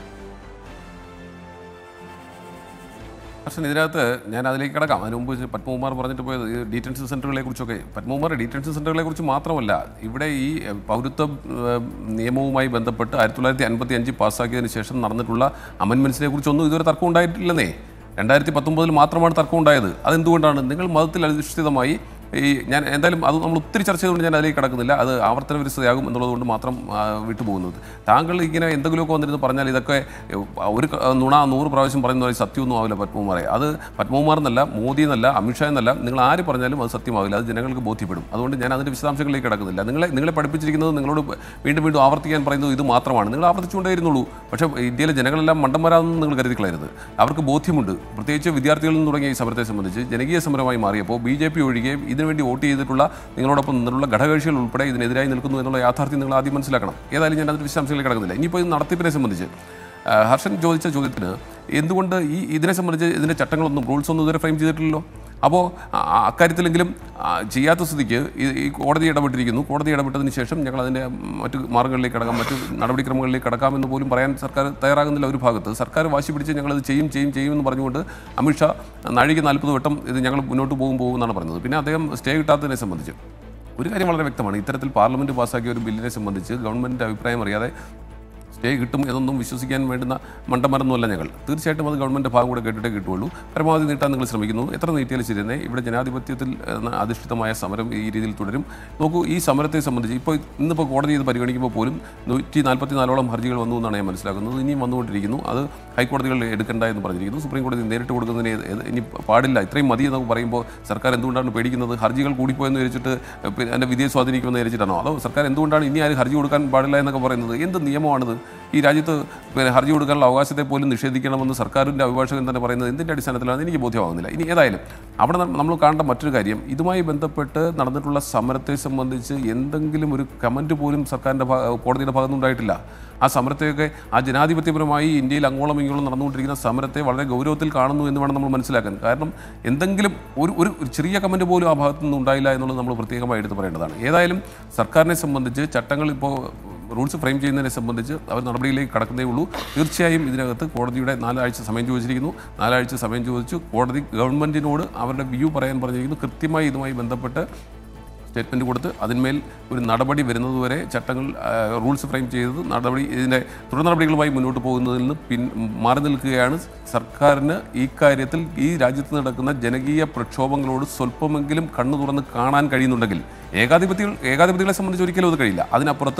പക്ഷേ ഇതിനകത്ത് ഞാൻ അതിലേക്ക് കിടക്കാം അതിന് മുമ്പ് പത്മകുമാർ പറഞ്ഞിട്ട് പോയത് ഈ ഡീറ്റൻഷൻ സെൻ്ററുകളെ കുറിച്ചൊക്കെ പത്മകുമാർ ഡീറ്റൻഷൻ സെൻ്ററുകളെ കുറിച്ച് മാത്രമല്ല ഇവിടെ ഈ എഹ്, പൗരത്വ ഏഹ്, നിയമവുമായി ബന്ധപ്പെട്ട് ആയിരത്തി തൊള്ളായിരത്തി അൻപത്തി അഞ്ച് പാസ്സാക്കിയതിന് ശേഷം നടന്നിട്ടുള്ള അമെൻമെൻറ്റ്സിനെ കുറിച്ചൊന്നും ഇതുവരെ തർക്കം ഉണ്ടായിട്ടില്ലെന്നേ രണ്ടായിരത്തി പത്തൊമ്പതിൽ മാത്രമാണ് തർക്കം ഉണ്ടായത് അതെന്തുകൊണ്ടാണ് നിങ്ങൾ മതത്തിൽ അധിഷ്ഠിതമായി ഈ ഞാൻ എന്തായാലും അത് നമ്മൾ ഒത്തിരി ചർച്ച ചെയ്തുകൊണ്ട് ഞാൻ അതിലേക്ക് കിടക്കുന്നില്ല അത് ആവർത്തന വിരസതയാകും എന്നുള്ളത് കൊണ്ട് മാത്രം ആ, വിട്ടുപോകുന്നത് താങ്കൾ ഇങ്ങനെ എന്തെങ്കിലുമൊക്കെ വന്നിരുന്ന് പറഞ്ഞാൽ ഇതൊക്കെ ഏ, ഒരു ക- നുണ നൂറ് പ്രാവശ്യം പറയുന്ന പോലെ സത്യമൊന്നും ആവില്ല പത്മകുമാറെ അത് പത്മകുമാർ എന്നല്ല മോദി എന്നല്ല അമിത്ഷാ എന്നല്ല നിങ്ങൾ ആര് പറഞ്ഞാലും അത് സത്യമാവില്ല അത് ജനങ്ങൾക്ക് ബോധ്യപ്പെടും അതുകൊണ്ട് ഞാൻ അതിൻ്റെ വിശദാംശങ്ങളിലേക്ക് കിടക്കുന്നില്ല നിങ്ങളെ നിങ്ങളെ പഠിപ്പിച്ചിരിക്കുന്നത് നിങ്ങളോട് വീണ്ടും വീണ്ടും ആവർത്തിക്കാൻ പറയുന്നത് ഇത് മാത്രമാണ് നിങ്ങൾ ആവർത്തിച്ചുകൊണ്ടേയിരുന്നുള്ളൂ പക്ഷേ ഇന്ത്യയിലെ ജനങ്ങളെല്ലാം മണ്ടന്മാരാണെന്ന് നിങ്ങൾ കരുതിക്കളയരുത് അവർക്ക് ബോധ്യമുണ്ട് പ്രത്യേകിച്ച് വിദ്യാർത്ഥികളിൽ നിന്ന് തുടങ്ങിയ ഈ സമരത്തെ സംബന്ധിച്ച് ജനകീയ സമരമായി മാറിയപ്പോൾ ബി ജെ പി ഒഴികെ ഇതിനുവേണ്ടി വോട്ട് ചെയ്തിട്ടുള്ള നിങ്ങളോടൊപ്പം നിന്നുള്ള ഘടകകക്ഷികൾ ഉൾപ്പെടെ ഇതിനെതിരായി നിൽക്കുന്നു എന്നുള്ള യാഥാർത്ഥ്യം നിങ്ങൾ ആദ്യം മനസ്സിലാക്കണം ഏതായാലും ഞാൻ അതിൻ്റെ വിശദാംശങ്ങളിലേക്ക് കിടക്കുന്നില്ല ഇനിയിപ്പോൾ ഇത് നടത്തിപ്പിനെ സംബന്ധിച്ച് ആ, ഹർഷൻ ചോദിച്ച ചോദ്യത്തിന് എന്തുകൊണ്ട് ഈ ഇതിനെ സംബന്ധിച്ച് ഇതിൻ്റെ ചട്ടങ്ങളൊന്നും റൂൾസ് ഒന്നും ഇതുവരെ ഫ്രെയിം ചെയ്തിട്ടില്ലല്ലോ അപ്പോൾ അക്കാര്യത്തിലെങ്കിലും ആ, ചെയ്യാത്ത സ്ഥിതിക്ക് ഈ ഈ കോടതി ഇടപെട്ടിരിക്കുന്നു കോടതി ഇടപെട്ടതിന് ശേഷം ഞങ്ങൾ അതിൻ്റെ മറ്റു മാർഗ്ഗങ്ങളിലേക്ക് കടക്കാം മറ്റു നടപടിക്രമങ്ങളിലേക്ക് കടക്കാമെന്ന് പോലും പറയാൻ സർക്കാർ തയ്യാറാകുന്നില്ല ഒരു ഭാഗത്ത് സർക്കാർ വാശി പിടിച്ച് ഞങ്ങളത് ചെയ്യും ചെയ്യും ചെയ്യുമെന്ന് പറഞ്ഞുകൊണ്ട് അമിത്ഷാ നാഴിക നാൽപ്പത് വട്ടം ഇത് ഞങ്ങൾ മുന്നോട്ട് പോകും പോകും എന്നാണ് പറഞ്ഞത് പിന്നെ അദ്ദേഹം സ്റ്റേ കിട്ടാത്തതിനെ സംബന്ധിച്ച് ഒരു കാര്യം വളരെ വ്യക്തമാണ് ഇത്തരത്തിൽ പാർലമെന്റ് പാസ്സാക്കിയ ഒരു ബില്ലിനെ സംബന്ധിച്ച് ഗവൺമെന്റിന്റെ അഭിപ്രായം അറിയാതെ സ്റ്റേ കിട്ടും എന്നൊന്നും വിശ്വസിക്കാൻ വേണ്ടുന്ന മണ്ടമരൊന്നുമല്ല ഞങ്ങൾ തീർച്ചയായിട്ടും അത് ഗവൺമെൻറ് ഭാഗം കൂടെ കേട്ടിട്ടേ കിട്ടുള്ളൂ പരമാവധി നീട്ടാൻ നിങ്ങൾ ശ്രമിക്കുന്നു എത്ര നീട്ടിയാലും ശരി തന്നെ ഇവിടെ ജനാധിപത്യത്തിൽ ഏഹ്, അധിഷ്ഠിതമായ സമരം ഈ രീതിയിൽ തുടരും നോക്കൂ ഈ സമരത്തെ സംബന്ധിച്ച് ഇപ്പോൾ ഇന്നിപ്പോൾ കോടതി ഇത് പരിഗണിക്കുമ്പോൾ പോലും നൂറ്റി നാൽപ്പത്തി നാലോളം ഹർജികൾ വന്നു എന്നാണ് ഞാൻ മനസ്സിലാക്കുന്നത് ഇനിയും വന്നുകൊണ്ടിരിക്കുന്നു അത് ഹൈക്കോടതികൾ എടുക്കേണ്ട എന്ന് പറഞ്ഞിരിക്കുന്നു സുപ്രീം കോടതി നേരിട്ട് കൊടുക്കുന്നതിന് ഏത് ഇനി പാടില്ല ഇത്രയും മതി എന്നൊക്കെ പറയുമ്പോൾ സർക്കാർ എന്തുകൊണ്ടാണ് പേടിക്കുന്നത് ഹർജികൾ കൂടിപ്പോയെന്ന് വിചാരിച്ചിട്ട് പിന്നെ അതിൻ്റെ വിധിയെ സ്വാധീനിക്കുമെന്ന് വിചാരിച്ചിട്ടാണോ അതോ സർക്കാർ എന്തുകൊണ്ടാണ് ഇനി ആരും ഹർജി കൊടുക്കാൻ പാടില്ല എന്നൊക്കെ പറയുന്നത് എന്ത് നിയമമാണിത് ഈ രാജ്യത്ത് പിന്നെ ഹർജി കൊടുക്കാനുള്ള അവകാശത്തെ പോലും നിഷേധിക്കണമെന്ന് സർക്കാരിൻ്റെ അഭിഭാഷകൻ തന്നെ പറയുന്നത് എന്തിൻ്റെ അടിസ്ഥാനത്തിലാണ് എനിക്ക് ബോധ്യമാകുന്നില്ല ഇനി ഏതായാലും അവിടെ ന- നമ്മൾ കാണേണ്ട മറ്റൊരു കാര്യം ഇതുമായി ബന്ധപ്പെട്ട് നടന്നിട്ടുള്ള സമരത്തെ സംബന്ധിച്ച് എന്തെങ്കിലും ഒരു കമൻറ്റ് പോലും സർക്കാരിൻ്റെ ഭാ- കോടതിയുടെ ഭാഗത്തുനിന്നുണ്ടായിട്ടില്ല ആ സമരത്തെയൊക്കെ ആ ജനാധിപത്യപരമായി ഇന്ത്യയിൽ അങ്ങോളം ഇങ്ങോളം നടന്നുകൊണ്ടിരിക്കുന്ന സമരത്തെ വളരെ ഗൗരവത്തിൽ കാണുന്നു എന്ന് വേണം നമ്മൾ മനസ്സിലാക്കാൻ കാരണം എന്തെങ്കിലും ഒരു ഒരു ഒരു ചെറിയ കമൻറ്റ് പോലും ആ ഭാഗത്തു നിന്ന് ഉണ്ടായില്ല എന്നുള്ളത് നമ്മൾ പ്രത്യേകമായി എടുത്ത് പറയേണ്ടതാണ് ഏതായാലും സർക്കാരിനെ സംബന്ധിച്ച് ചട്ടങ്ങൾ ഇപ്പോൾ റൂൾസ് ഫ്രെയിം ചെയ്യുന്നതിനെ സംബന്ധിച്ച് അവർ നടപടിയിലേക്ക് കടക്കുന്നേ ഉള്ളൂ തീർച്ചയായും ഇതിനകത്ത് കോടതിയുടെ നാലാഴ്ച സമയം ചോദിച്ചിരിക്കുന്നു നാലാഴ്ച സമയം ചോദിച്ചു കോടതി ഗവൺമെൻറ്റിനോട് അവരുടെ വ്യൂ പറയാൻ പറഞ്ഞിരിക്കുന്നു കൃത്യമായി ഇതുമായി ബന്ധപ്പെട്ട് സ്റ്റേറ്റ്മെൻറ്റ് കൊടുത്ത് അതിന്മേൽ ഒരു നടപടി വരുന്നതുവരെ ചട്ടങ്ങൾ ആ, റൂൾസ് ഫ്രെയിം ചെയ്തത് നടപടി ഇതിൻ്റെ തുടർ നടപടികളുമായി മുന്നോട്ട് പോകുന്നതിൽ നിന്ന് പിൻ മാറി നിൽക്കുകയാണ് സർക്കാരിന് ഈ കാര്യത്തിൽ ഈ രാജ്യത്ത് നടക്കുന്ന ജനകീയ പ്രക്ഷോഭങ്ങളോട് സ്വല്പമെങ്കിലും കണ്ണു തുറന്ന് കാണാൻ കഴിയുന്നുണ്ടെങ്കിൽ ഏകാധിപത്യങ്ങൾ ഏകാധിപത്യങ്ങളെ സംബന്ധിച്ച് ഒരിക്കലും അത് കഴിയില്ല അതിനപ്പുറത്ത്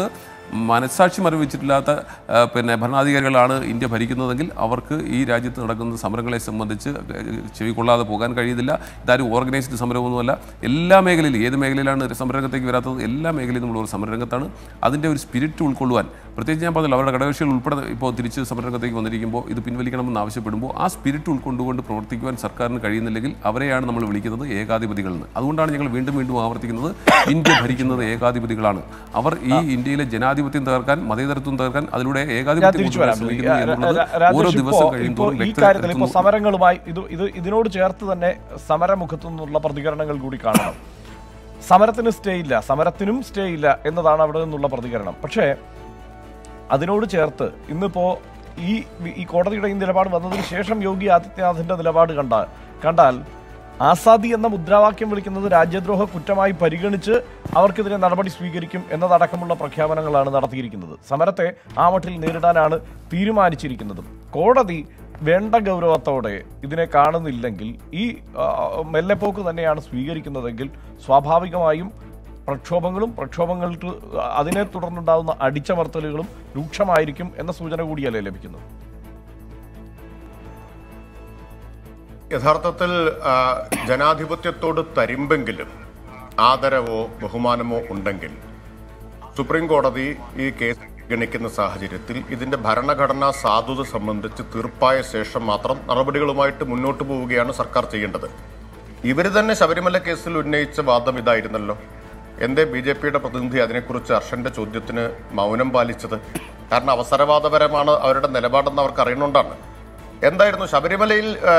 മനസാക്ഷി മരവിച്ചിട്ടില്ലാത്ത ആ, പിന്നെ ഭരണാധികാരികളാണ് ഇന്ത്യ ഭരിക്കുന്നതെങ്കിൽ അവർക്ക് ഈ രാജ്യത്ത് നടക്കുന്ന സമരങ്ങളെ സംബന്ധിച്ച് ചെവി കൊള്ളാതെ പോകാൻ കഴിയുന്നില്ല ഇതാരും ഓർഗനൈസ്ഡ് സമരമൊന്നുമല്ല എല്ലാ മേഖലയിലും ഏത് മേഖലയിലാണ് സമരരംഗത്തേക്ക് വരാത്തത് എല്ലാ മേഖലയിലും നമ്മൾ ഒരു സമരരംഗത്താണ് അതിൻ്റെ ഒരു സ്പിരിറ്റ് ഉൾക്കൊള്ളുവാൻ പ്രത്യേകിച്ച് ഞാൻ പറഞ്ഞല്ലോ അവരുടെ ഘടകകക്ഷികൾ ഉൾപ്പെടെ ഇപ്പോൾ തിരിച്ച് സമരരംഗത്തേക്ക് വന്നിരിക്കുമ്പോൾ ഇത് പിൻവലിക്കണമെന്ന് ആവശ്യപ്പെടുമ്പോൾ ആ സ്പിരിറ്റ് ഉൾക്കൊണ്ടുകൊണ്ട് പ്രവർത്തിക്കുവാൻ സർക്കാരിന് കഴിയുന്നില്ലെങ്കിൽ അവരെയാണ് നമ്മൾ വിളിക്കുന്നത് ഏകാധിപതികൾ എന്ന് അതുകൊണ്ടാണ് ഞങ്ങൾ വീണ്ടും വീണ്ടും ആവർത്തിക്കുന്നത് ഇന്ത്യ ഭരിക്കുന്നത് ഏകാധിപതികളാണ് അവർ ഈ ഇന്ത്യയിലെ ജനാധിപത്യം തകർക്കാൻ മതേതരത്വം തകർക്കാൻ അതിലൂടെ ഞാൻ ഏകാധിപത്യം തിരിച്ചു കൊണ്ടുവരാൻ വരാം ശ്രമിക്കുന്നു രാ- എന്നുള്ളത് രാ- രാജേഷ് ഓരോ ഇപ്പോ- ദിവസം ഇപ്പോ കഴിയുമ്പോഴും ഈ വ്യക്തത കാര്യത്തിൽ ഇപ്പോൾ എത്തുന്നു. സമരങ്ങളുമായി ഇത് ഇത് ഇതിനോട് ചേർത്ത് തന്നെ സമരമുഖത്തു നിന്നുള്ള പ്രതികരണങ്ങൾ കൂടി കാണണം സമരത്തിന് സ്റ്റേ ഇല്ല സമരത്തിനും സ്റ്റേ ഇല്ല എന്നതാണ് അവിടെ നിന്നുള്ള പ്രതികരണം പക്ഷേ അതിനോട് ചേർത്ത് ഇന്നിപ്പോ ഈ ഈ കോടതിയുടെ ഈ നിലപാട് വന്നതിന് ശേഷം യോഗി ആദിത്യനാഥിന്റെ നിലപാട് കണ്ട കണ്ടാൽ ആസാദി എന്ന മുദ്രാവാക്യം വിളിക്കുന്നത് രാജ്യദ്രോഹ കുറ്റമായി പരിഗണിച്ച് അവർക്കെതിരെ നടപടി സ്വീകരിക്കും എന്നതടക്കമുള്ള പ്രഖ്യാപനങ്ങളാണ് നടത്തിയിരിക്കുന്നത് സമരത്തെ ആ മട്ടിൽ നേരിടാനാണ് തീരുമാനിച്ചിരിക്കുന്നതും കോടതി വേണ്ട ഗൗരവത്തോടെ ഇതിനെ കാണുന്നില്ലെങ്കിൽ ഈ ആ, മെല്ലെപ്പോക്ക് തന്നെയാണ് സ്വീകരിക്കുന്നതെങ്കിൽ സ്വാഭാവികമായും പ്രക്ഷോഭങ്ങളും പ്രക്ഷോഭങ്ങൾക്ക് അതിനെ തുടർന്നുണ്ടാകുന്ന അടിച്ചമർത്തലുകളും രൂക്ഷമായിരിക്കും എന്ന സൂചന കൂടിയല്ലേ ലഭിക്കുന്നത് യഥാർത്ഥത്തിൽ ആ, ജനാധിപത്യത്തോട് തരിമ്പെങ്കിലും ആദരവോ ബഹുമാനമോ ഉണ്ടെങ്കിൽ സുപ്രീം കോടതി ഈ കേസ് ഗണിക്കുന്ന സാഹചര്യത്തിൽ ഇതിന്റെ ഭരണഘടനാ സാധുത സംബന്ധിച്ച് തീർപ്പായ ശേഷം മാത്രം നടപടികളുമായിട്ട് മുന്നോട്ട് പോവുകയാണ് സർക്കാർ ചെയ്യേണ്ടത് ഇവർ തന്നെ ശബരിമല കേസിൽ ഉന്നയിച്ച വാദം ഇതായിരുന്നല്ലോ എന്തേ ബി ജെ പിയുടെ പ്രതിനിധി അതിനെക്കുറിച്ച് ഹർഷന്റെ ചോദ്യത്തിന് മൗനം പാലിച്ചത് കാരണം അവസരവാദപരമാണ് അവരുടെ നിലപാടെന്ന് അവർക്ക് അറിയുന്നുണ്ടാണ് എന്തായിരുന്നു ശബരിമലയിൽ ആ,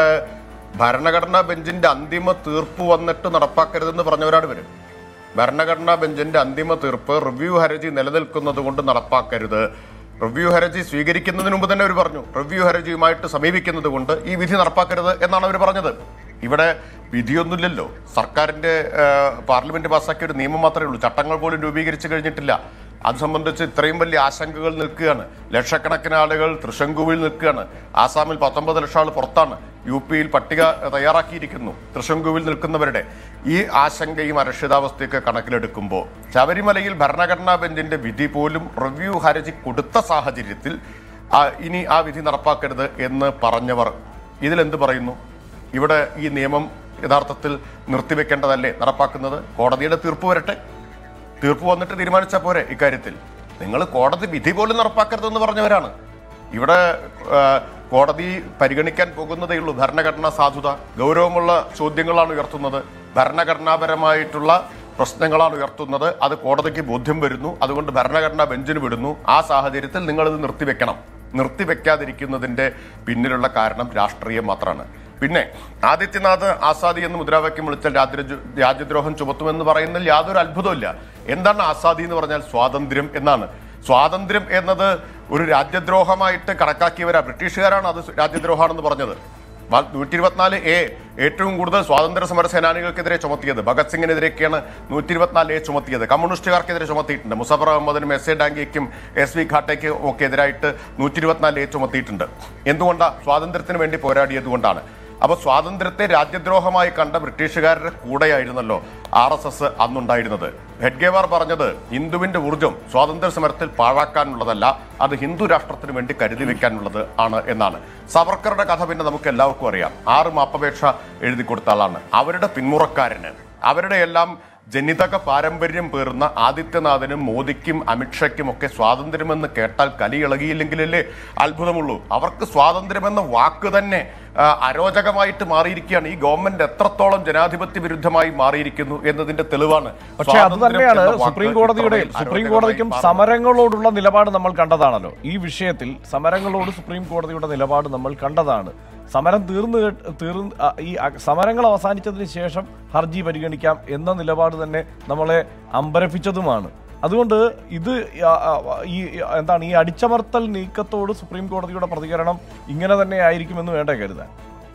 ഭരണഘടനാ ബെഞ്ചിന്റെ അന്തിമ തീർപ്പ് വന്നിട്ട് നടപ്പാക്കരുതെന്ന് പറഞ്ഞവരാണ് ഇവര് ഭരണഘടനാ ബെഞ്ചിന്റെ അന്തിമ തീർപ്പ് റിവ്യൂ ഹർജി നിലനിൽക്കുന്നത് കൊണ്ട് നടപ്പാക്കരുത് റിവ്യൂ ഹർജി സ്വീകരിക്കുന്നതിന് മുമ്പ് തന്നെ അവർ പറഞ്ഞു റിവ്യൂ ഹർജിയുമായിട്ട് സമീപിക്കുന്നത് കൊണ്ട് ഈ വിധി നടപ്പാക്കരുത് എന്നാണ് അവർ പറഞ്ഞത് ഇവിടെ വിധിയൊന്നുമില്ലല്ലോ സർക്കാരിന്റെ ആ, പാർലമെന്റ് പാസ്സാക്കിയ ഒരു നിയമം മാത്രമേ ഉള്ളൂ ചട്ടങ്ങൾ പോലും രൂപീകരിച്ചു കഴിഞ്ഞിട്ടില്ല അത് സംബന്ധിച്ച് ഇത്രയും വലിയ ആശങ്കകൾ നിൽക്കുകയാണ് ലക്ഷക്കണക്കിന് ആളുകൾ തൃശങ്കുവിൽ നിൽക്കുകയാണ് ആസാമിൽ പത്തൊമ്പത് ലക്ഷം ആൾ പുറത്താണ് യു പിയിൽ പട്ടിക തയ്യാറാക്കിയിരിക്കുന്നു തൃശങ്കുവിൽ നിൽക്കുന്നവരുടെ ഈ ആശങ്കയും അരക്ഷിതാവസ്ഥയൊക്കെ കണക്കിലെടുക്കുമ്പോൾ ശബരിമലയിൽ ഭരണഘടനാ ബെഞ്ചിന്റെ വിധി പോലും റിവ്യൂ ഹർജി കൊടുത്ത സാഹചര്യത്തിൽ ആ, ഇനി ആ വിധി നടപ്പാക്കരുത് എന്ന് പറഞ്ഞവർ ഇതിലെന്ത് പറയുന്നു ഇവിടെ ഈ നിയമം യഥാർത്ഥത്തിൽ നിർത്തിവെക്കേണ്ടതല്ലേ നടപ്പാക്കുന്നത് കോടതിയുടെ തീർപ്പ് വരട്ടെ തീർപ്പ് വന്നിട്ട് തീരുമാനിച്ചാൽ പോരെ ഇക്കാര്യത്തിൽ നിങ്ങൾ കോടതി വിധി പോലും നടപ്പാക്കരുതെന്ന് പറഞ്ഞവരാണ് ഇവിടെ ആ, കോടതി പരിഗണിക്കാൻ പോകുന്നതേ ഉള്ളൂ ഭരണഘടനാ സാധുത ഗൗരവമുള്ള ചോദ്യങ്ങളാണ് ഉയർത്തുന്നത് ഭരണഘടനാപരമായിട്ടുള്ള പ്രശ്നങ്ങളാണ് ഉയർത്തുന്നത് അത് കോടതിക്ക് ബോധ്യം വരുന്നു അതുകൊണ്ട് ഭരണഘടനാ ബെഞ്ചിന് വിടുന്നു ആ സാഹചര്യത്തിൽ നിങ്ങളിത് നിർത്തിവെക്കണം നിർത്തിവെക്കാതിരിക്കുന്നതിന്റെ പിന്നിലുള്ള കാരണം രാഷ്ട്രീയം മാത്രമാണ് പിന്നെ ആദിത്യനാഥ് ആസാദി എന്ന് മുദ്രാവാക്യം വിളിച്ചാൽ രാജ്യ- രാജ്യദ്രോഹം ചുമത്തുമെന്ന് പറയുന്നതിൽ യാതൊരു അത്ഭുതമില്ല എന്താണ് ആസാദി എന്ന് പറഞ്ഞാൽ സ്വാതന്ത്ര്യം എന്നാണ് സ്വാതന്ത്ര്യം എന്നത് ഒരു രാജ്യദ്രോഹമായിട്ട് കണക്കാക്കിയവരാ ബ്രിട്ടീഷുകാരാണ് അത് രാജ്യദ്രോഹമാണെന്ന് പറഞ്ഞത് നൂറ്റി ഇരുപത്തിനാല് എ ഏറ്റവും കൂടുതൽ സ്വാതന്ത്ര്യ സമര സേനാനികൾക്കെതിരെ ചുമത്തിയത് ഭഗത് സിംഗിനെതിരെയൊക്കെയാണ് നൂറ്റി ഇരുപത്തിനാല് എ ചുമത്തിയത് കമ്മ്യൂണിസ്റ്റുകാർക്കെതിരെ ചുമത്തിയിട്ടുണ്ട് മുസഫർ അഹമ്മദിനും എസ് എ ഡാംഗിക്കും എസ് വി ഘാട്ടയ്ക്കും ഒക്കെ എതിരായിട്ട് നൂറ്റി ഇരുപത്തിനാല് എ ചുമത്തിയിട്ടുണ്ട് എന്തുകൊണ്ടാണ് സ്വാതന്ത്ര്യത്തിന് വേണ്ടി പോരാടിയത് കൊണ്ടാണ് അപ്പൊ സ്വാതന്ത്ര്യത്തെ രാജ്യദ്രോഹമായി കണ്ട ബ്രിട്ടീഷുകാരുടെ കൂടെയായിരുന്നല്ലോ ആർ എസ് എസ് അന്നുണ്ടായിരുന്നത് ഹെഡ്ഗേവാർ പറഞ്ഞത് ഹിന്ദുവിന്റെ ഊർജം സ്വാതന്ത്ര്യ സമരത്തിൽ പാഴാക്കാനുള്ളതല്ല അത് ഹിന്ദു രാഷ്ട്രത്തിന് വേണ്ടി കരുതി വെക്കാനുള്ളത് ആണ് എന്നാണ് സവർക്കറുടെ കഥ പിന്നെ നമുക്ക് എല്ലാവർക്കും അറിയാം ആറ് മാപ്പപേക്ഷ എഴുതി കൊടുത്ത ആളാണ് അവരുടെ പിന്മുറക്കാരന് അവരുടെ എല്ലാം ജനിതക പാരമ്പര്യം പേറുന്ന ആദിത്യനാഥിനും മോദിക്കും അമിത്ഷയ്ക്കും ഒക്കെ സ്വാതന്ത്ര്യമെന്ന് കേട്ടാൽ കലി ഇളകിയില്ലെങ്കിലല്ലേ അത്ഭുതമുള്ളൂ അവർക്ക് സ്വാതന്ത്ര്യമെന്ന വാക്ക് തന്നെ ആ, അരോചകമായിട്ട് മാറിയിരിക്കുകയാണ് ഈ ഗവൺമെന്റ് എത്രത്തോളം ജനാധിപത്യ വിരുദ്ധമായി മാറിയിരിക്കുന്നു എന്നതിന്റെ തെളിവാണ് പക്ഷേ അത് സ്വാതന്ത്ര്യം തന്നെയാണ് എന്ന വാക്ക് സുപ്രീം കോടതിയുടെ ഇത്രമേൽ സുപ്രീം അരോചകമായി കോടതിക്കും മാറുന്നത്. സമരങ്ങളോടുള്ള നിലപാട് നമ്മൾ കണ്ടതാണല്ലോ ഈ വിഷയത്തിൽ സമരങ്ങളോട് സുപ്രീം കോടതിയുടെ നിലപാട് നമ്മൾ കണ്ടതാണ് സമരം തീർന്ന് കെ- തീർന്ന് ആ, ഈ അ- സമരങ്ങൾ അവസാനിച്ചതിന് ശേഷം ഹർജി പരിഗണിക്കാം എന്ന നിലപാട് തന്നെ നമ്മളെ അമ്പരപ്പിച്ചതുമാണ് അതുകൊണ്ട് ഇത് ആ, ആ, ഈ എന്താണ് ഈ അടിച്ചമർത്തൽ നീക്കത്തോട് സുപ്രീം കോടതിയുടെ പ്രതികരണം ഇങ്ങനെ തന്നെ ആയിരിക്കുമെന്ന് വേണ്ട കരുതാൻ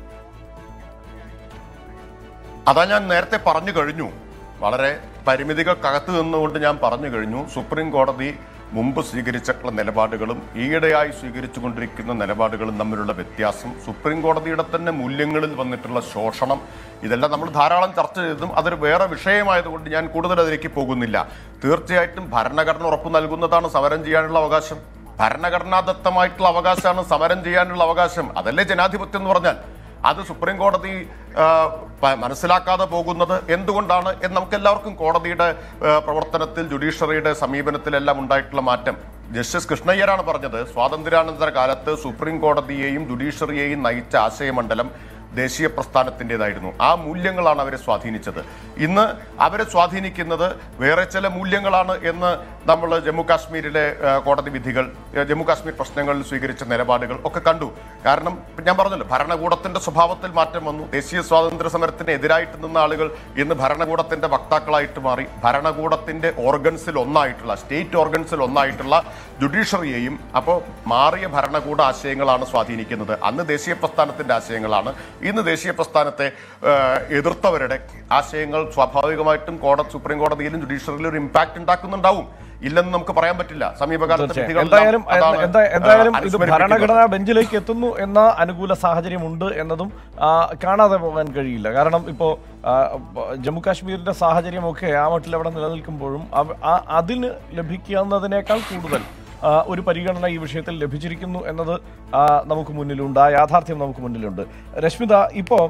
അതാ ഞാൻ നേരത്തെ പറഞ്ഞു കഴിഞ്ഞു വളരെ പരിമിതികൾക്കകത്ത് നിന്നുകൊണ്ട് ഞാൻ പറഞ്ഞു കഴിഞ്ഞു സുപ്രീം കോടതി മുമ്പ് സ്വീകരിച്ചിട്ടുള്ള നിലപാടുകളും ഈയിടെയായി സ്വീകരിച്ചുകൊണ്ടിരിക്കുന്ന നിലപാടുകളും തമ്മിലുള്ള വ്യത്യാസം സുപ്രീം കോടതിയുടെ തന്നെ മൂല്യങ്ങളിൽ വന്നിട്ടുള്ള ശോഷണം ഇതെല്ലാം നമ്മൾ ധാരാളം ചർച്ച ചെയ്തതും അതൊരു വേറെ വിഷയമായതുകൊണ്ട് ഞാൻ കൂടുതൽ അതിലേക്ക് പോകുന്നില്ല തീർച്ചയായിട്ടും ഭരണഘടന ഉറപ്പു നൽകുന്നതാണ് സമരം ചെയ്യാനുള്ള അവകാശം ഭരണഘടനാദത്തമായിട്ടുള്ള അവകാശമാണ് സമരം ചെയ്യാനുള്ള അവകാശം അതല്ലേ ജനാധിപത്യം എന്ന് പറഞ്ഞാൽ അത് സുപ്രീം കോടതി ആ, പ- മനസ്സിലാക്കാതെ പോകുന്നത് എന്തുകൊണ്ടാണ് എന്ന് നമുക്ക് എല്ലാവർക്കും കോടതിയുടെ ആ, പ്രവർത്തനത്തിൽ ജുഡീഷ്യറിയുടെ സമീപനത്തിലെല്ലാം ഉണ്ടായിട്ടുള്ള മാറ്റം ജസ്റ്റിസ് കൃഷ്ണയ്യരാണ് പറഞ്ഞത് സ്വാതന്ത്ര്യാനന്തര കാലത്ത് സുപ്രീം കോടതിയെയും ജുഡീഷ്യറിയെയും നയിച്ച ആശയമണ്ഡലം ദേശീയ പ്രസ്ഥാനത്തിൻ്റെതായിരുന്നു ആ മൂല്യങ്ങളാണ് അവരെ സ്വാധീനിച്ചത് ഇന്ന് അവരെ സ്വാധീനിക്കുന്നത് വേറെ ചില മൂല്യങ്ങളാണ് എന്ന് നമ്മൾ ജമ്മു കാശ്മീരിലെ ആ, കോടതി വിധികൾ ആ, ജമ്മു കാശ്മീർ പ്രശ്നങ്ങളിൽ സ്വീകരിച്ച നിലപാടുകൾ ഒക്കെ കണ്ടു കാരണം ഇപ്പൊ ഞാൻ പറഞ്ഞല്ലോ ഭരണകൂടത്തിന്റെ സ്വഭാവത്തിൽ മാറ്റം വന്നു ദേശീയ സ്വാതന്ത്ര്യ സമരത്തിന് എതിരായിട്ട് നിന്ന ആളുകൾ ഇന്ന് ഭരണകൂടത്തിന്റെ വക്താക്കളായിട്ട് മാറി ഭരണകൂടത്തിന്റെ ഓർഗൻസിൽ ഒന്നായിട്ടുള്ള സ്റ്റേറ്റ് ഓർഗൻസിൽ ഒന്നായിട്ടുള്ള ജുഡീഷ്യറിയെയും അപ്പോൾ മാറിയ ഭരണകൂട ആശയങ്ങളാണ് സ്വാധീനിക്കുന്നത് അന്ന് ദേശീയ പ്രസ്ഥാനത്തിന്റെ ആശയങ്ങളാണ് ഇന്ന് ദേശീയ പ്രസ്ഥാനത്തെ ആ, എതിർത്തവരുടെ ആശയങ്ങൾ സ്വാഭാവികമായിട്ടും കോടതി സുപ്രീം കോടതിയിലും ജുഡീഷ്യറിയിലും ഒരു ഇമ്പാക്ട് ഉണ്ടാക്കുന്നുണ്ടാവും ഇല്ലെന്ന് നമുക്ക് പറയാൻ പറ്റില്ല സമീപകാലത്തെ തീർച്ചയായും. വിധികളെല്ലാം എന്തായാലും അതാണ്, എന്താ- എന്തായാലും ആ, ഇത് അനുസ്മരിപ്പിക്കുന്നത്. ഭരണഘടനാ ബെഞ്ചിലേക്ക് എത്തുന്നു എന്ന അനുകൂല സാഹചര്യമുണ്ട് എന്നതും ആ, കാണാതെ പോകാൻ കഴിയില്ല കാരണം ഇപ്പോൾ ജമ്മു കാശ്മീരിന്റെ സാഹചര്യമൊക്കെ ആ മട്ടിൽ അവിടെ നിലനിൽക്കുമ്പോഴും അവ- ആ- അതിന് ലഭിക്കുന്നതിനേക്കാൾ കൂടുതൽ ആ, ഒരു പരിഗണന ഈ വിഷയത്തിൽ ലഭിച്ചിരിക്കുന്നു എന്നത് ആ, നമുക്ക് മുന്നിലുണ്ട് ആ യാഥാർത്ഥ്യം നമുക്ക് മുന്നിലുണ്ട് രശ്മിത ഇപ്പോൾ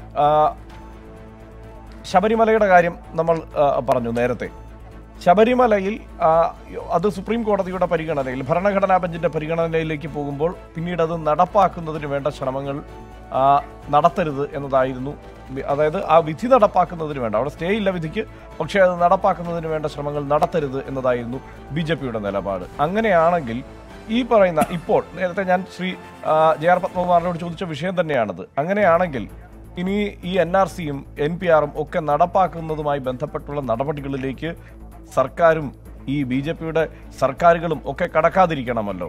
ശബരിമലയുടെ കാര്യം നമ്മൾ ആ, പറഞ്ഞു നേരത്തെ ശബരിമലയിൽ ആ, അത് സുപ്രീം കോടതിയുടെ പരിഗണനയിൽ ഭരണഘടനാ ബെഞ്ചിന്റെ പരിഗണനയിലേക്ക് പോകുമ്പോൾ പിന്നീട് അത് നടപ്പാക്കുന്നതിന് വേണ്ട ശ്രമങ്ങൾ ആ, നടത്തരുത് എന്നതായിരുന്നു വി- അതായത് ആ വിധി നടപ്പാക്കുന്നതിന് വേണ്ട അവിടെ സ്റ്റേ ഇല്ല വിധിക്ക് പക്ഷേ അത് നടപ്പാക്കുന്നതിന് വേണ്ട ശ്രമങ്ങൾ നടത്തരുത് എന്നതായിരുന്നു ബി ജെ പിയുടെ നിലപാട് അങ്ങനെയാണെങ്കിൽ ഈ പറയുന്ന ഇപ്പോൾ നേരത്തെ ഞാൻ ശ്രീ ആ, ജെ ആർ പത്മകുമാറിനോട് ചോദിച്ച വിഷയം തന്നെയാണത് അങ്ങനെയാണെങ്കിൽ ഇനി ഈ എൻ ആർ സിയും എൻ പി ആറും ഒക്കെ നടപ്പാക്കുന്നതുമായി ബന്ധപ്പെട്ടുള്ള നടപടികളിലേക്ക് സർക്കാരും ഈ ബി ജെ പിയുടെ സർക്കാരുകളും ഒക്കെ കടക്കാതിരിക്കണമല്ലോ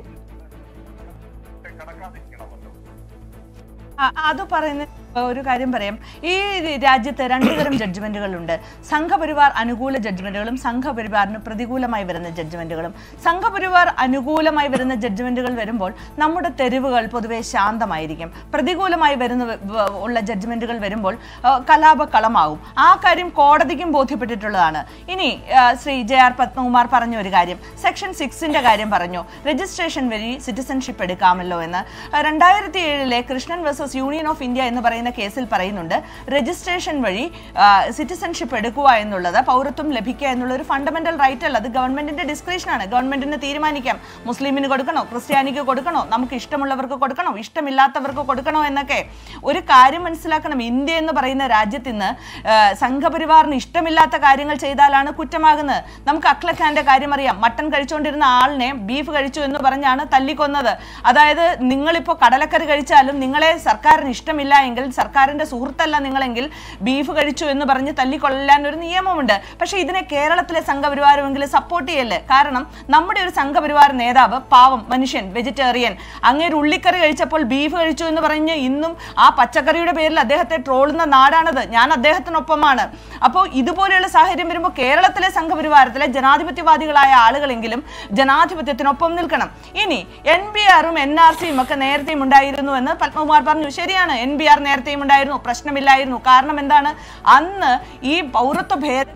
ആ, അത് പറയുന്ന ഒരു കാര്യം പറയാം ഈ രാജ്യത്ത് രണ്ടു തരം ജഡ്ജ്മെന്റുകളുണ്ട് സംഘപരിവാർ അനുകൂല ജഡ്ജ്മെന്റുകളും സംഘപരിവാറിന് പ്രതികൂലമായി വരുന്ന ജഡ്ജ്മെന്റുകളും സംഘപരിവാർ അനുകൂലമായി വരുന്ന ജഡ്ജ്മെന്റുകൾ വരുമ്പോൾ നമ്മുടെ തെരുവുകൾ പൊതുവെ ശാന്തമായിരിക്കും പ്രതികൂലമായി വരുന്ന വ- വ- ഉള്ള ജഡ്ജ്മെന്റുകൾ വരുമ്പോൾ ആ, കലാപക്കളമാവും ആ കാര്യം കോടതിക്കും ബോധ്യപ്പെട്ടിട്ടുള്ളതാണ് ഇനി ആ, ശ്രീ ജെ ആർ പത്മകുമാർ പറഞ്ഞ ഒരു കാര്യം സെക്ഷൻ സിക്സിന്റെ കാര്യം പറഞ്ഞു രജിസ്ട്രേഷൻ വഴി സിറ്റിസൺഷിപ്പ് എടുക്കാമല്ലോ എന്ന് രണ്ടായിരത്തി ഏഴിലെ Krishnan versus union of India എന്ന് പറയുന്ന കേസിൽ പറയുന്നുണ്ട് രജിസ്ട്രേഷൻ വഴി സിറ്റിസൺഷിപ്പ് എടുക്കുക എന്നുള്ളത് പൗരത്വം ലഭിക്കുക എന്നുള്ള ഒരു ഫണ്ടമെന്റൽ റൈറ്റ് അല്ല അത് ഗവൺമെന്റിന്റെ ഡിസ്ക്രിപ്ഷനാണ് ഗവൺമെന്റിന് തീരുമാനിക്കാം മുസ്ലിമിന് കൊടുക്കണോ ക്രിസ്ത്യാനിക്ക് കൊടുക്കണോ നമുക്ക് ഇഷ്ടമുള്ളവർക്ക് കൊടുക്കണോ ഇഷ്ടമില്ലാത്തവർക്ക് കൊടുക്കണോ എന്നൊക്കെ ഒരു കാര്യം മനസ്സിലാക്കണം ഇന്ത്യ എന്ന് പറയുന്ന രാജ്യത്ത് ഇന്ന് ആ, സംഘപരിവാറിന് ഇഷ്ടമില്ലാത്ത കാര്യങ്ങൾ ചെയ്താലാണ് കുറ്റമാകുന്നത് നമുക്ക് അക്ലഖാന്റെ കാര്യം അറിയാം മട്ടൻ കഴിച്ചുകൊണ്ടിരുന്ന ആളിനെ ബീഫ് കഴിച്ചു എന്ന് പറഞ്ഞാണ് തല്ലിക്കൊന്നത് അതായത് നിങ്ങളിപ്പോൾ കടലക്കറി കഴിച്ചാലും നിങ്ങളെ സർക്കാരിന് ഇഷ്ടമില്ല എങ്കിൽ സർക്കാരിന്റെ സുഹൃത്തല്ല നിങ്ങളെങ്കിൽ ബീഫ് കഴിച്ചു എന്ന് പറഞ്ഞ് തല്ലിക്കൊല്ലാൻ ഒരു നിയമമുണ്ട് പക്ഷേ ഇതിനെ കേരളത്തിലെ സംഘപരിവാരമെങ്കിലും സപ്പോർട്ട് ചെയ്യല്ലേ കാരണം നമ്മുടെ ഒരു സംഘപരിവാര നേതാവ് പാവം മനുഷ്യൻ വെജിറ്റേറിയൻ അങ്ങേര് ഉള്ളിക്കറി കഴിച്ചപ്പോൾ ബീഫ് കഴിച്ചു എന്ന് പറഞ്ഞ് ഇന്നും ആ പച്ചക്കറിയുടെ പേരിൽ അദ്ദേഹത്തെ ട്രോളുന്ന നാടാണത് ഞാൻ അദ്ദേഹത്തിനൊപ്പമാണ് അപ്പോൾ ഇതുപോലെയുള്ള സാഹചര്യം വരുമ്പോൾ കേരളത്തിലെ സംഘപരിവാരത്തിലെ ജനാധിപത്യവാദികളായ ആളുകളെങ്കിലും ജനാധിപത്യത്തിനൊപ്പം നിൽക്കണം ഇനി എൻ ബി ആറും എൻ ആർ സിയും ഒക്കെ നേരത്തെയും ഉണ്ടായിരുന്നു എന്ന് പത്മകുമാർ പറഞ്ഞു ശരിയാണ് എൻ ബി ആർ നേരത്തെയും ഉണ്ടായിരുന്നു പ്രശ്നമില്ലായിരുന്നു കാരണം എന്താണ് അന്ന് ഈ പൗരത്വ ഭേദ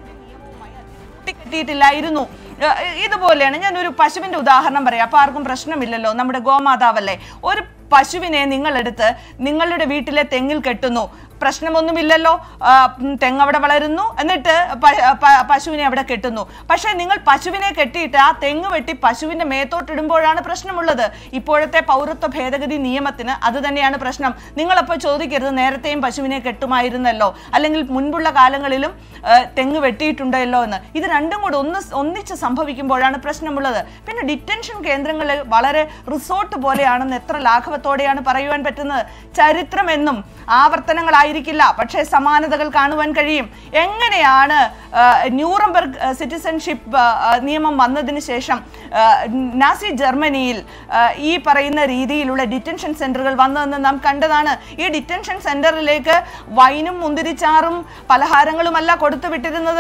കെട്ടിയിട്ടില്ലായിരുന്നു ഏഹ് ഇതുപോലെയാണ് ഞാൻ ഒരു പശുവിന്റെ ഉദാഹരണം പറയാം അപ്പൊ ആർക്കും പ്രശ്നമില്ലല്ലോ നമ്മുടെ ഗോമാതാവല്ലേ ഒരു പശുവിനെ നിങ്ങളെടുത്ത് നിങ്ങളുടെ വീട്ടിലെ തെങ്ങിൽ കെട്ടുന്നു പ്രശ്നമൊന്നുമില്ലല്ലോ ആ, ഉം, തെങ്ങ് അവിടെ വളരുന്നു എന്നിട്ട് പ- പ- പശുവിനെ അവിടെ കെട്ടുന്നു പക്ഷേ നിങ്ങൾ പശുവിനെ കെട്ടിയിട്ട് ആ തെങ്ങ് വെട്ടി പശുവിന്റെ മേത്തോട്ടിടുമ്പോഴാണ് പ്രശ്നമുള്ളത് ഇപ്പോഴത്തെ പൗരത്വ ഭേദഗതി നിയമത്തിന് അത് തന്നെയാണ് പ്രശ്നം നിങ്ങളപ്പോൾ ചോദിക്കരുത് നേരത്തെയും പശുവിനെ കെട്ടുമായിരുന്നല്ലോ അല്ലെങ്കിൽ മുൻപുള്ള കാലങ്ങളിലും ആ, തെങ്ങ് വെട്ടിയിട്ടുണ്ടല്ലോ എന്ന് ഇത് രണ്ടും കൂടെ ഒന്ന് സ് ഒന്നിച്ച് സംഭവിക്കുമ്പോഴാണ് പ്രശ്നമുള്ളത് പിന്നെ ഡിറ്റൻഷൻ കേന്ദ്രങ്ങൾ വളരെ റിസോർട്ട് പോലെയാണെന്ന് എത്ര ലാഘവത്തോടെയാണ് പറയുവാൻ പറ്റുന്നത് ചരിത്രമെന്നും ആവർത്തനങ്ങളായിരിക്കില്ല പക്ഷേ സമാനതകൾ കാണുവാൻ കഴിയും എങ്ങനെയാണ് ആ, ന്യൂറംബർഗ് ആ, സിറ്റിസൺഷിപ്പ് ആ, ആ, നിയമം വന്നതിന് ശേഷം ആ, നാസി ജർമ്മനിയിൽ ആ, ഈ പറയുന്ന രീതിയിലുള്ള ഡിറ്റൻഷൻ സെന്ററുകൾ വന്നതെന്ന് നാം കണ്ടതാണ് ഈ ഡിറ്റൻഷൻ സെന്ററിലേക്ക് വൈനും മുന്തിരിച്ചാറും പലഹാരങ്ങളുമല്ല കൊടുത്തു വിട്ടിരുന്നത്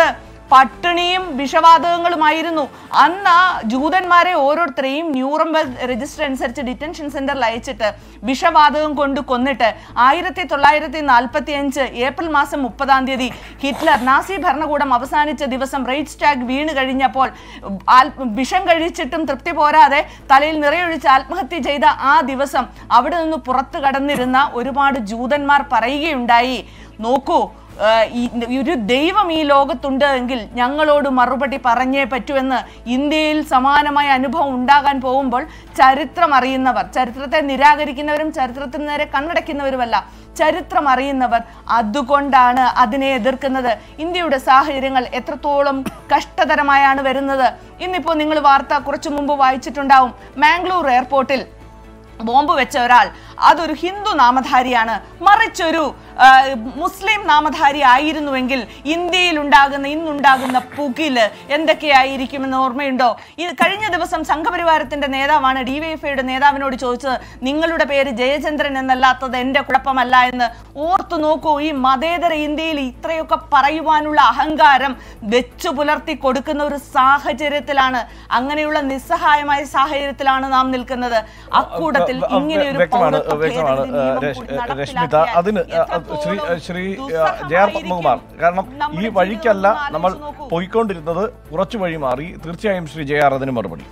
പട്ടിണിയും വിഷവാതകങ്ങളുമായിരുന്നു അന്ന് ആ ജൂതന്മാരെ ഓരോരുത്തരെയും ന്യൂറംബർഗ് രജിസ്റ്റർ അനുസരിച്ച് ഡിറ്റൻഷൻ സെന്ററിൽ അയച്ചിട്ട് വിഷവാതകം കൊണ്ട് കൊന്നിട്ട് ആയിരത്തി തൊള്ളായിരത്തി നാൽപ്പത്തി അഞ്ച് ഏപ്രിൽ മാസം മുപ്പതാം തീയതി ഹിറ്റ്ലർ നാസി ഭരണകൂടം അവസാനിച്ച ദിവസം റൈറ്റ് സ്റ്റാഗ് വീണ് കഴിഞ്ഞപ്പോൾ ആൽ- വിഷം കഴിച്ചിട്ടും തൃപ്തി പോരാതെ തലയിൽ നിറയൊഴിച്ച് ആത്മഹത്യ ചെയ്ത ആ ദിവസം അവിടെ നിന്ന് പുറത്തു കടന്നിരുന്ന ഒരുപാട് ജൂതന്മാർ പറയുകയുണ്ടായി നോക്കൂ ഏഹ് ഈ ഒരു ദൈവം ഈ ലോകത്തുണ്ട് എങ്കിൽ ഞങ്ങളോട് മറുപടി പറഞ്ഞേ പറ്റൂ എന്ന് ഇന്ത്യയിൽ സമാനമായ അനുഭവം ഉണ്ടാകാൻ പോകുമ്പോൾ ചരിത്രം അറിയുന്നവർ ചരിത്രത്തെ നിരാകരിക്കുന്നവരും ചരിത്രത്തിന് നേരെ കണ്ണടയ്ക്കുന്നവരുമല്ല ചരിത്രം അറിയുന്നവർ അതുകൊണ്ടാണ് അതിനെ എതിർക്കുന്നത് ഇന്ത്യയുടെ സാഹചര്യങ്ങൾ എത്രത്തോളം കഷ്ടതരമായാണ് വരുന്നത് ഇന്നിപ്പോൾ നിങ്ങൾ വാർത്ത കുറച്ചു മുമ്പ് വായിച്ചിട്ടുണ്ടാവും മാംഗ്ലൂർ എയർപോർട്ടിൽ ബോംബ് വെച്ച ഒരാൾ അതൊരു ഹിന്ദു നാമധാരിയാണ് മറിച്ചൊരു ആ, മുസ്ലിം നാമധാരി ആയിരുന്നുവെങ്കിൽ ഇന്ത്യയിൽ ഉണ്ടാകുന്ന ഇന്നുണ്ടാകുന്ന പുകില് എന്തൊക്കെയായിരിക്കുമെന്ന് ഓർമ്മയുണ്ടോ ഈ കഴിഞ്ഞ ദിവസം സംഘപരിവാരത്തിന്റെ നേതാവാണ് ഡിവൈഎഫ്ഐയുടെ നേതാവിനോട് ചോദിച്ചത് നിങ്ങളുടെ പേര് ജയചന്ദ്രൻ എന്നല്ലാത്തത് എന്റെ കുഴപ്പമല്ല എന്ന് ഓർത്തു നോക്കൂ ഈ മതേതര ഇന്ത്യയിൽ ഇത്രയൊക്കെ പറയുവാനുള്ള അഹങ്കാരം വെച്ചു പുലർത്തി കൊടുക്കുന്ന ഒരു സാഹചര്യത്തിലാണ് അങ്ങനെയുള്ള നിസ്സഹായമായ സാഹചര്യത്തിലാണ് നാം നിൽക്കുന്നത് അക്കൂട്ടത്തിൽ ഇങ്ങനെ ഒരു വ്യക്തമാണ് വ്യക്തമാണ് രശ്- രശ്മിത അതിന് ശ്രീ ശ്രീ ജെ ആർ പത്മകുമാർ കാരണം ഈ വഴിക്കല്ല നമ്മൾ പോയിക്കൊണ്ടിരുന്നത് കുറച്ച് വഴി മാറി തീർച്ചയായും ശ്രീ ജെ ആർ അതിന് മറുപടി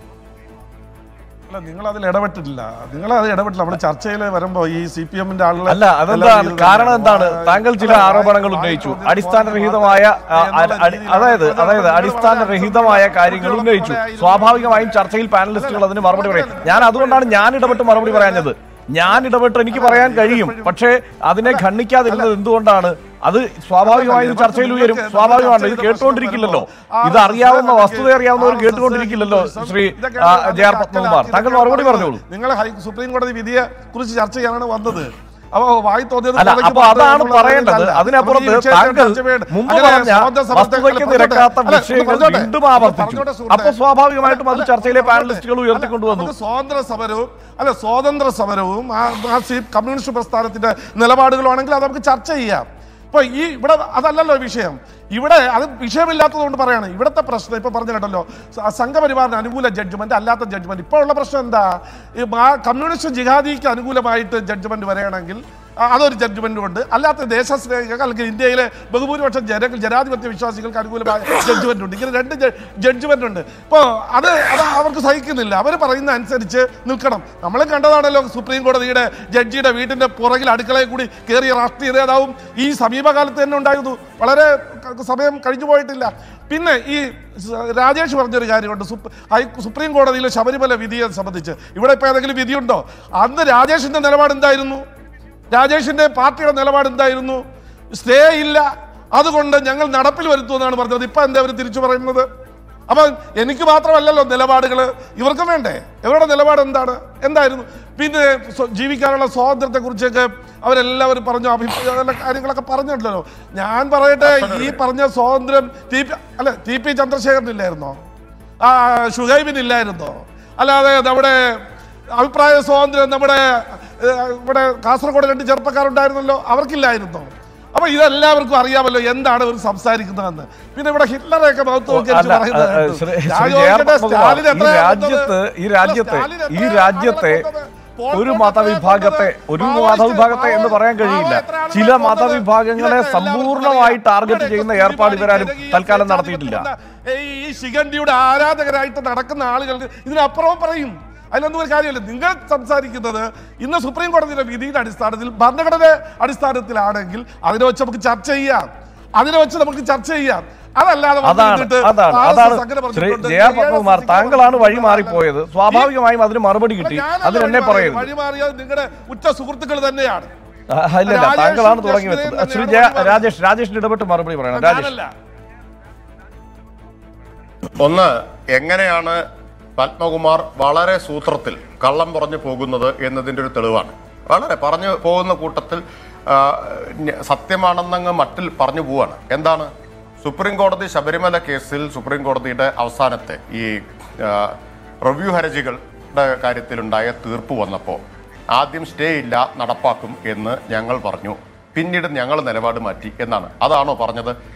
അല്ല നിങ്ങൾ അതിൽ ഇടപെട്ടിട്ടില്ല നിങ്ങൾ അത് ഇടപെട്ടില്ല നമ്മൾ ചർച്ചയിൽ വരുമ്പോ ഈ സി പി എമ്മിന്റെ ആളുകൾ അല്ല അതെന്താണ് കാരണം എന്താണ് താങ്കൾ ചില ആരോപണങ്ങൾ ഉന്നയിച്ചു അടിസ്ഥാനരഹിതമായ ആ, അ- അടി- അതായത് അതായത് അടിസ്ഥാനരഹിതമായ കാര്യങ്ങൾ ഉന്നയിച്ചു സ്വാഭാവികമായും ചർച്ചയിൽ പാനലിസ്റ്റുകൾ അതിന് മറുപടി പറയും ഞാൻ അതുകൊണ്ടാണ് ഞാൻ ഇടപെട്ട് മറുപടി പറയാഞ്ഞത് ഞാൻ ഇടപെട്ട് എനിക്ക് പറയാൻ കഴിയും പക്ഷേ അതിനെ ഖണ്ഡിക്കാതിരുന്നത് എന്തുകൊണ്ടാണ് അത് സ്വാഭാവികമായും ഇത് ചർച്ചയിൽ ഉയരും സ്വാഭാവികമാണ് ഇത് കേട്ടുകൊണ്ടിരിക്കില്ലല്ലോ ഇത് അറിയാവുന്ന വസ്തുത അറിയാവുന്നവർ കേട്ടുകൊണ്ടിരിക്കില്ലല്ലോ ശ്രീ ആ, ജെ ആർ പത്മകുമാർ താങ്കൾ മറുപടി പറഞ്ഞോളൂ നിങ്ങൾ ഹൈ സുപ്രീം കോടതി വിധിയെ കുറിച്ച് ചർച്ച ചെയ്യാനാണ് വന്നത് അപ്പൊ വായി തോന്നിയത് അല്ല പുറകെ അപ്പൊ പുറത്ത് അതാണ് എന്നുള്ള പറയേണ്ടത് കാര്യമല്ല. അതിനപ്പുറത്ത് നമുക്ക് ഈ വിഷയത്തെ താങ്കൾ ചർച്ച ചെയ്യണ്ട. മുമ്പ് അങ്ങനെ പറഞ്ഞ സ്വാതന്ത്ര്യ സമരത്തെ- വസ്തുതയ്ക്ക് അല്ല, നിരക്കാത്ത അല്ല, വിഷയങ്ങൾ പറഞ്ഞോട്ടെ. വീണ്ടും പറഞ്ഞോട്ടെ, ആവർത്തിച്ചു സുഹൃത്തേ. അപ്പൊ സ്വാഭാവികമായിട്ടും അത് അല്ല, ചർച്ചയിലെ പറഞ്ഞോട്ടെ. പാനലിസ്റ്റുകൾ ഉയർത്തിക്കൊണ്ടുവന്നു നമുക്ക് സ്വാതന്ത്ര്യ സമരവും അല്ല സ്വാതന്ത്ര്യ സമരവും ആ ആ സി കമ്മ്യൂണിസ്റ്റ് പ്രസ്ഥാനത്തിന്റെ നിലപാടുകളുമാണെങ്കിൽ അത് നമുക്ക് ചർച്ച ചെയ്യാം ഇപ്പൊ ഈ ഇവിടെ അതല്ലല്ലോ വിഷയം ഇവിടെ അത് വിഷയമില്ലാത്തത് കൊണ്ട് പറയാണ് ഇവിടുത്തെ പ്രശ്നം ഇപ്പൊ പറഞ്ഞു കേട്ടല്ലോ സ- സംഘപരിവാറിന് അനുകൂല ജഡ്ജ്മെന്റ് അല്ലാത്ത ജഡ്ജ്മെന്റ് ഇപ്പോൾ ഉള്ള പ്രശ്നം എന്താ ഈ ആ കമ്മ്യൂണിസ്റ്റ് ജിഹാദിക്ക് അനുകൂലമായിട്ട് ജഡ്ജ്മെന്റ് വരികയാണെങ്കിൽ ആ, അതൊരു ജഡ്ജ്മെന്റും ഉണ്ട് അല്ലാത്ത ദേശസ്നേഹികൾ അല്ലെങ്കിൽ ഇന്ത്യയിലെ ബഹുഭൂരിപക്ഷം ജനങ്ങൾ ജനാധിപത്യ വിശ്വാസികൾക്ക് അനുകൂലമായ ജഡ്ജ്മെന്റ് ഉണ്ട് ഇങ്ങനെ രണ്ട് ജഡ്ജ്മെന്റ് ഉണ്ട് ഇപ്പോൾ അത് അത് അവർക്ക് സഹിക്കുന്നില്ല അവർ പറയുന്ന അനുസരിച്ച് നിൽക്കണം നമ്മൾ കണ്ടതാണല്ലോ സുപ്രീം കോടതിയുടെ ജഡ്ജിയുടെ വീട്ടിന്റെ പുറകിൽ അടുക്കളയിൽ കൂടി കയറിയ രാഷ്ട്രീയ നേതാവും ഈ സമീപകാലത്ത് തന്നെ ഉണ്ടായിരുന്നു വളരെ ക- സമയം കഴിഞ്ഞു പോയിട്ടില്ല പിന്നെ ഈ സ- രാജേഷ് പറഞ്ഞൊരു കാര്യമുണ്ട് സുപ്- ഹൈ സുപ്രീം കോടതിയിലെ ശബരിമല വിധിയെ സംബന്ധിച്ച് ഇവിടെ ഇപ്പോൾ ഏതെങ്കിലും വിധിയുണ്ടോ അന്ന് രാജേഷിന്റെ നിലപാട് എന്തായിരുന്നു രാജേഷിന്റെ പാർട്ടിയുടെ നിലപാട് എന്തായിരുന്നു സ്റ്റേ ഇല്ല അതുകൊണ്ട് ഞങ്ങൾ നടപ്പിൽ വരുത്തുമെന്നാണ് പറഞ്ഞത് ഇപ്പൊ എന്താ അവർ തിരിച്ചു പറയുന്നത് അപ്പൊ എനിക്ക് മാത്രമല്ലല്ലോ നിലപാടുകൾ ഇവർക്കും വേണ്ടേ ഇവരുടെ നിലപാട് എന്താണ് എന്തായിരുന്നു പിന്നെ സ്വ- ജീവിക്കാനുള്ള സ്വാതന്ത്ര്യത്തെ കുറിച്ചൊക്കെ അവരെല്ലാവരും പറഞ്ഞു അഭിപ്രായ കാര്യങ്ങളൊക്കെ പറഞ്ഞിട്ടുണ്ടല്ലോ ഞാൻ പറയട്ടെ ഈ പറഞ്ഞ സ്വാതന്ത്ര്യം ടി പി അല്ല ടി പി ചന്ദ്രശേഖരനില്ലായിരുന്നോ ആ ഷുഹൈബിനില്ലായിരുന്നോ അല്ലാതെ നമ്മുടെ അഭിപ്രായ സ്വാതന്ത്ര്യം നമ്മുടെ ഏഹ്, ഇവിടെ കാസർഗോഡ് രണ്ട് ചെറുപ്പക്കാരുണ്ടായിരുന്നല്ലോ അവർക്കില്ലായിരുന്നോ അപ്പൊ ഇതെല്ലാവർക്കും അറിയാമല്ലോ എന്താണ് അവർ സംസാരിക്കുന്നതെന്ന് പിന്നെ ഇവിടെ ഹിറ്റ്ലറെയൊക്കെ മുഖത്ത് നോക്കി അല്ല പറയുന്നത് ആ, കേട്ടു. ശ്രീ ഞാൻ ശ്രീ ജെ ആർ ചോദിക്കട്ടെ, പത്മകുമാർ, സ്റ്റാലിൻ ഈ എത്രയാ രാജ്യത്ത് കൊന്നത്? ഈ രാജ്യത്തെ സ്റ്റാലിൻ ഈ എത്രയാ രാജ്യത്തെ ആളുകളെ കൊന്നത്? ഒരു പോൾ മതവിഭാഗത്തെ കൊന്നത്? ഒരു മാവോയിസ്റ്റ് മതവിഭാഗത്തെ എന്ന് പറയാൻ മാവോ കഴിയില്ല എത്ര ആളുകളെ ചില കൊന്നത്? മതവിഭാഗങ്ങളെ ഇതൊക്കെ സമ്പൂർണ്ണമായി എല്ലാവർക്കും ടാർഗറ്റ് അറിയാം. ചെയ്യുന്ന ഇവിടെയൊക്കെ ഏർപ്പാട് ഇവരാരും ജനകീയ തൽക്കാലം ജനാധിപത്യം നടത്തിയിട്ടില്ല ഉള്ള ഈ ശിഖണ്ഡിയുടെ ആരാധകരായിട്ട് നടക്കുന്ന ആളുകൾക്ക് ഇതിനപ്പുറവും പറയും അതിലൊന്നും ഒരു കാര്യമില്ല നിങ്ങൾ സംസാരിക്കുന്നത് ഇന്ന് സുപ്രീം കോടതിയുടെ വിധിയുടെ അടിസ്ഥാനത്തിൽ ഭരണഘടന അടിസ്ഥാനത്തിലാണെങ്കിൽ അതിനെ വെച്ച് നമുക്ക് ചർച്ച ചെയ്യാം അതിനെ വെച്ച് നമുക്ക് ചർച്ച ചെയ്യാം അതല്ലാതെ വന്ന് അതാണ് നിന്നിട്ട് അതാണ് RSS അതാണ് അങ്ങനെ ശ്രീ പറഞ്ഞിട്ടുണ്ട്, ജെ ആർ AIS പത്മകുമാർ ഇങ്ങനെ താങ്കളാണ് വഴി പറഞ്ഞിട്ടുണ്ട്. മാറിപ്പോയത് സ്വാഭാവികമായും അതിന് മറുപടി കിട്ടി ഞാനല്ല അതിനെന്നെ വഴി മാറിയത്. പറയരുത് വഴി മാറിയത് നിങ്ങളുടെ ഉറ്റ സുഹൃത്തുക്കൾ തന്നെയാണ് ആ, ഇല്ല ഇല്ല രാജേഷും താങ്കളാണ് തുടങ്ങി വെച്ചത് ജസ്റ്റിനെയും ശ്രീ തന്നെയാണ് ജയ രാജേഷ് രാജേഷിന് ഇടപെട്ട് മറുപടി പറയണം രാജേഷ് ഞാനല്ല ഒന്ന് എങ്ങനെയാണ് പത്മകുമാർ വളരെ സൂത്രത്തിൽ കള്ളം പറഞ്ഞു പോകുന്നത് എന്നതിൻ്റെ ഒരു തെളിവാണ് വളരെ പറഞ്ഞു പോകുന്ന കൂട്ടത്തിൽ ആ, ന്യ- സത്യമാണെന്നങ്ങ് മട്ടിൽ പറഞ്ഞു പോവാണ് എന്താണ് സുപ്രീം കോടതി ശബരിമല കേസിൽ സുപ്രീം കോടതിയുടെ അവസാനത്തെ ഈ ആ, റിവ്യൂ ഹർജികളുടെ കാര്യത്തിലുണ്ടായ തീർപ്പ് വന്നപ്പോൾ ആദ്യം സ്റ്റേ ഇല്ല നടപ്പാക്കും എന്ന് ഞങ്ങൾ പറഞ്ഞു പിന്നീട് ഞങ്ങൾ നിലപാട് മാറ്റി എന്നാണ് അതാണോ പറഞ്ഞത്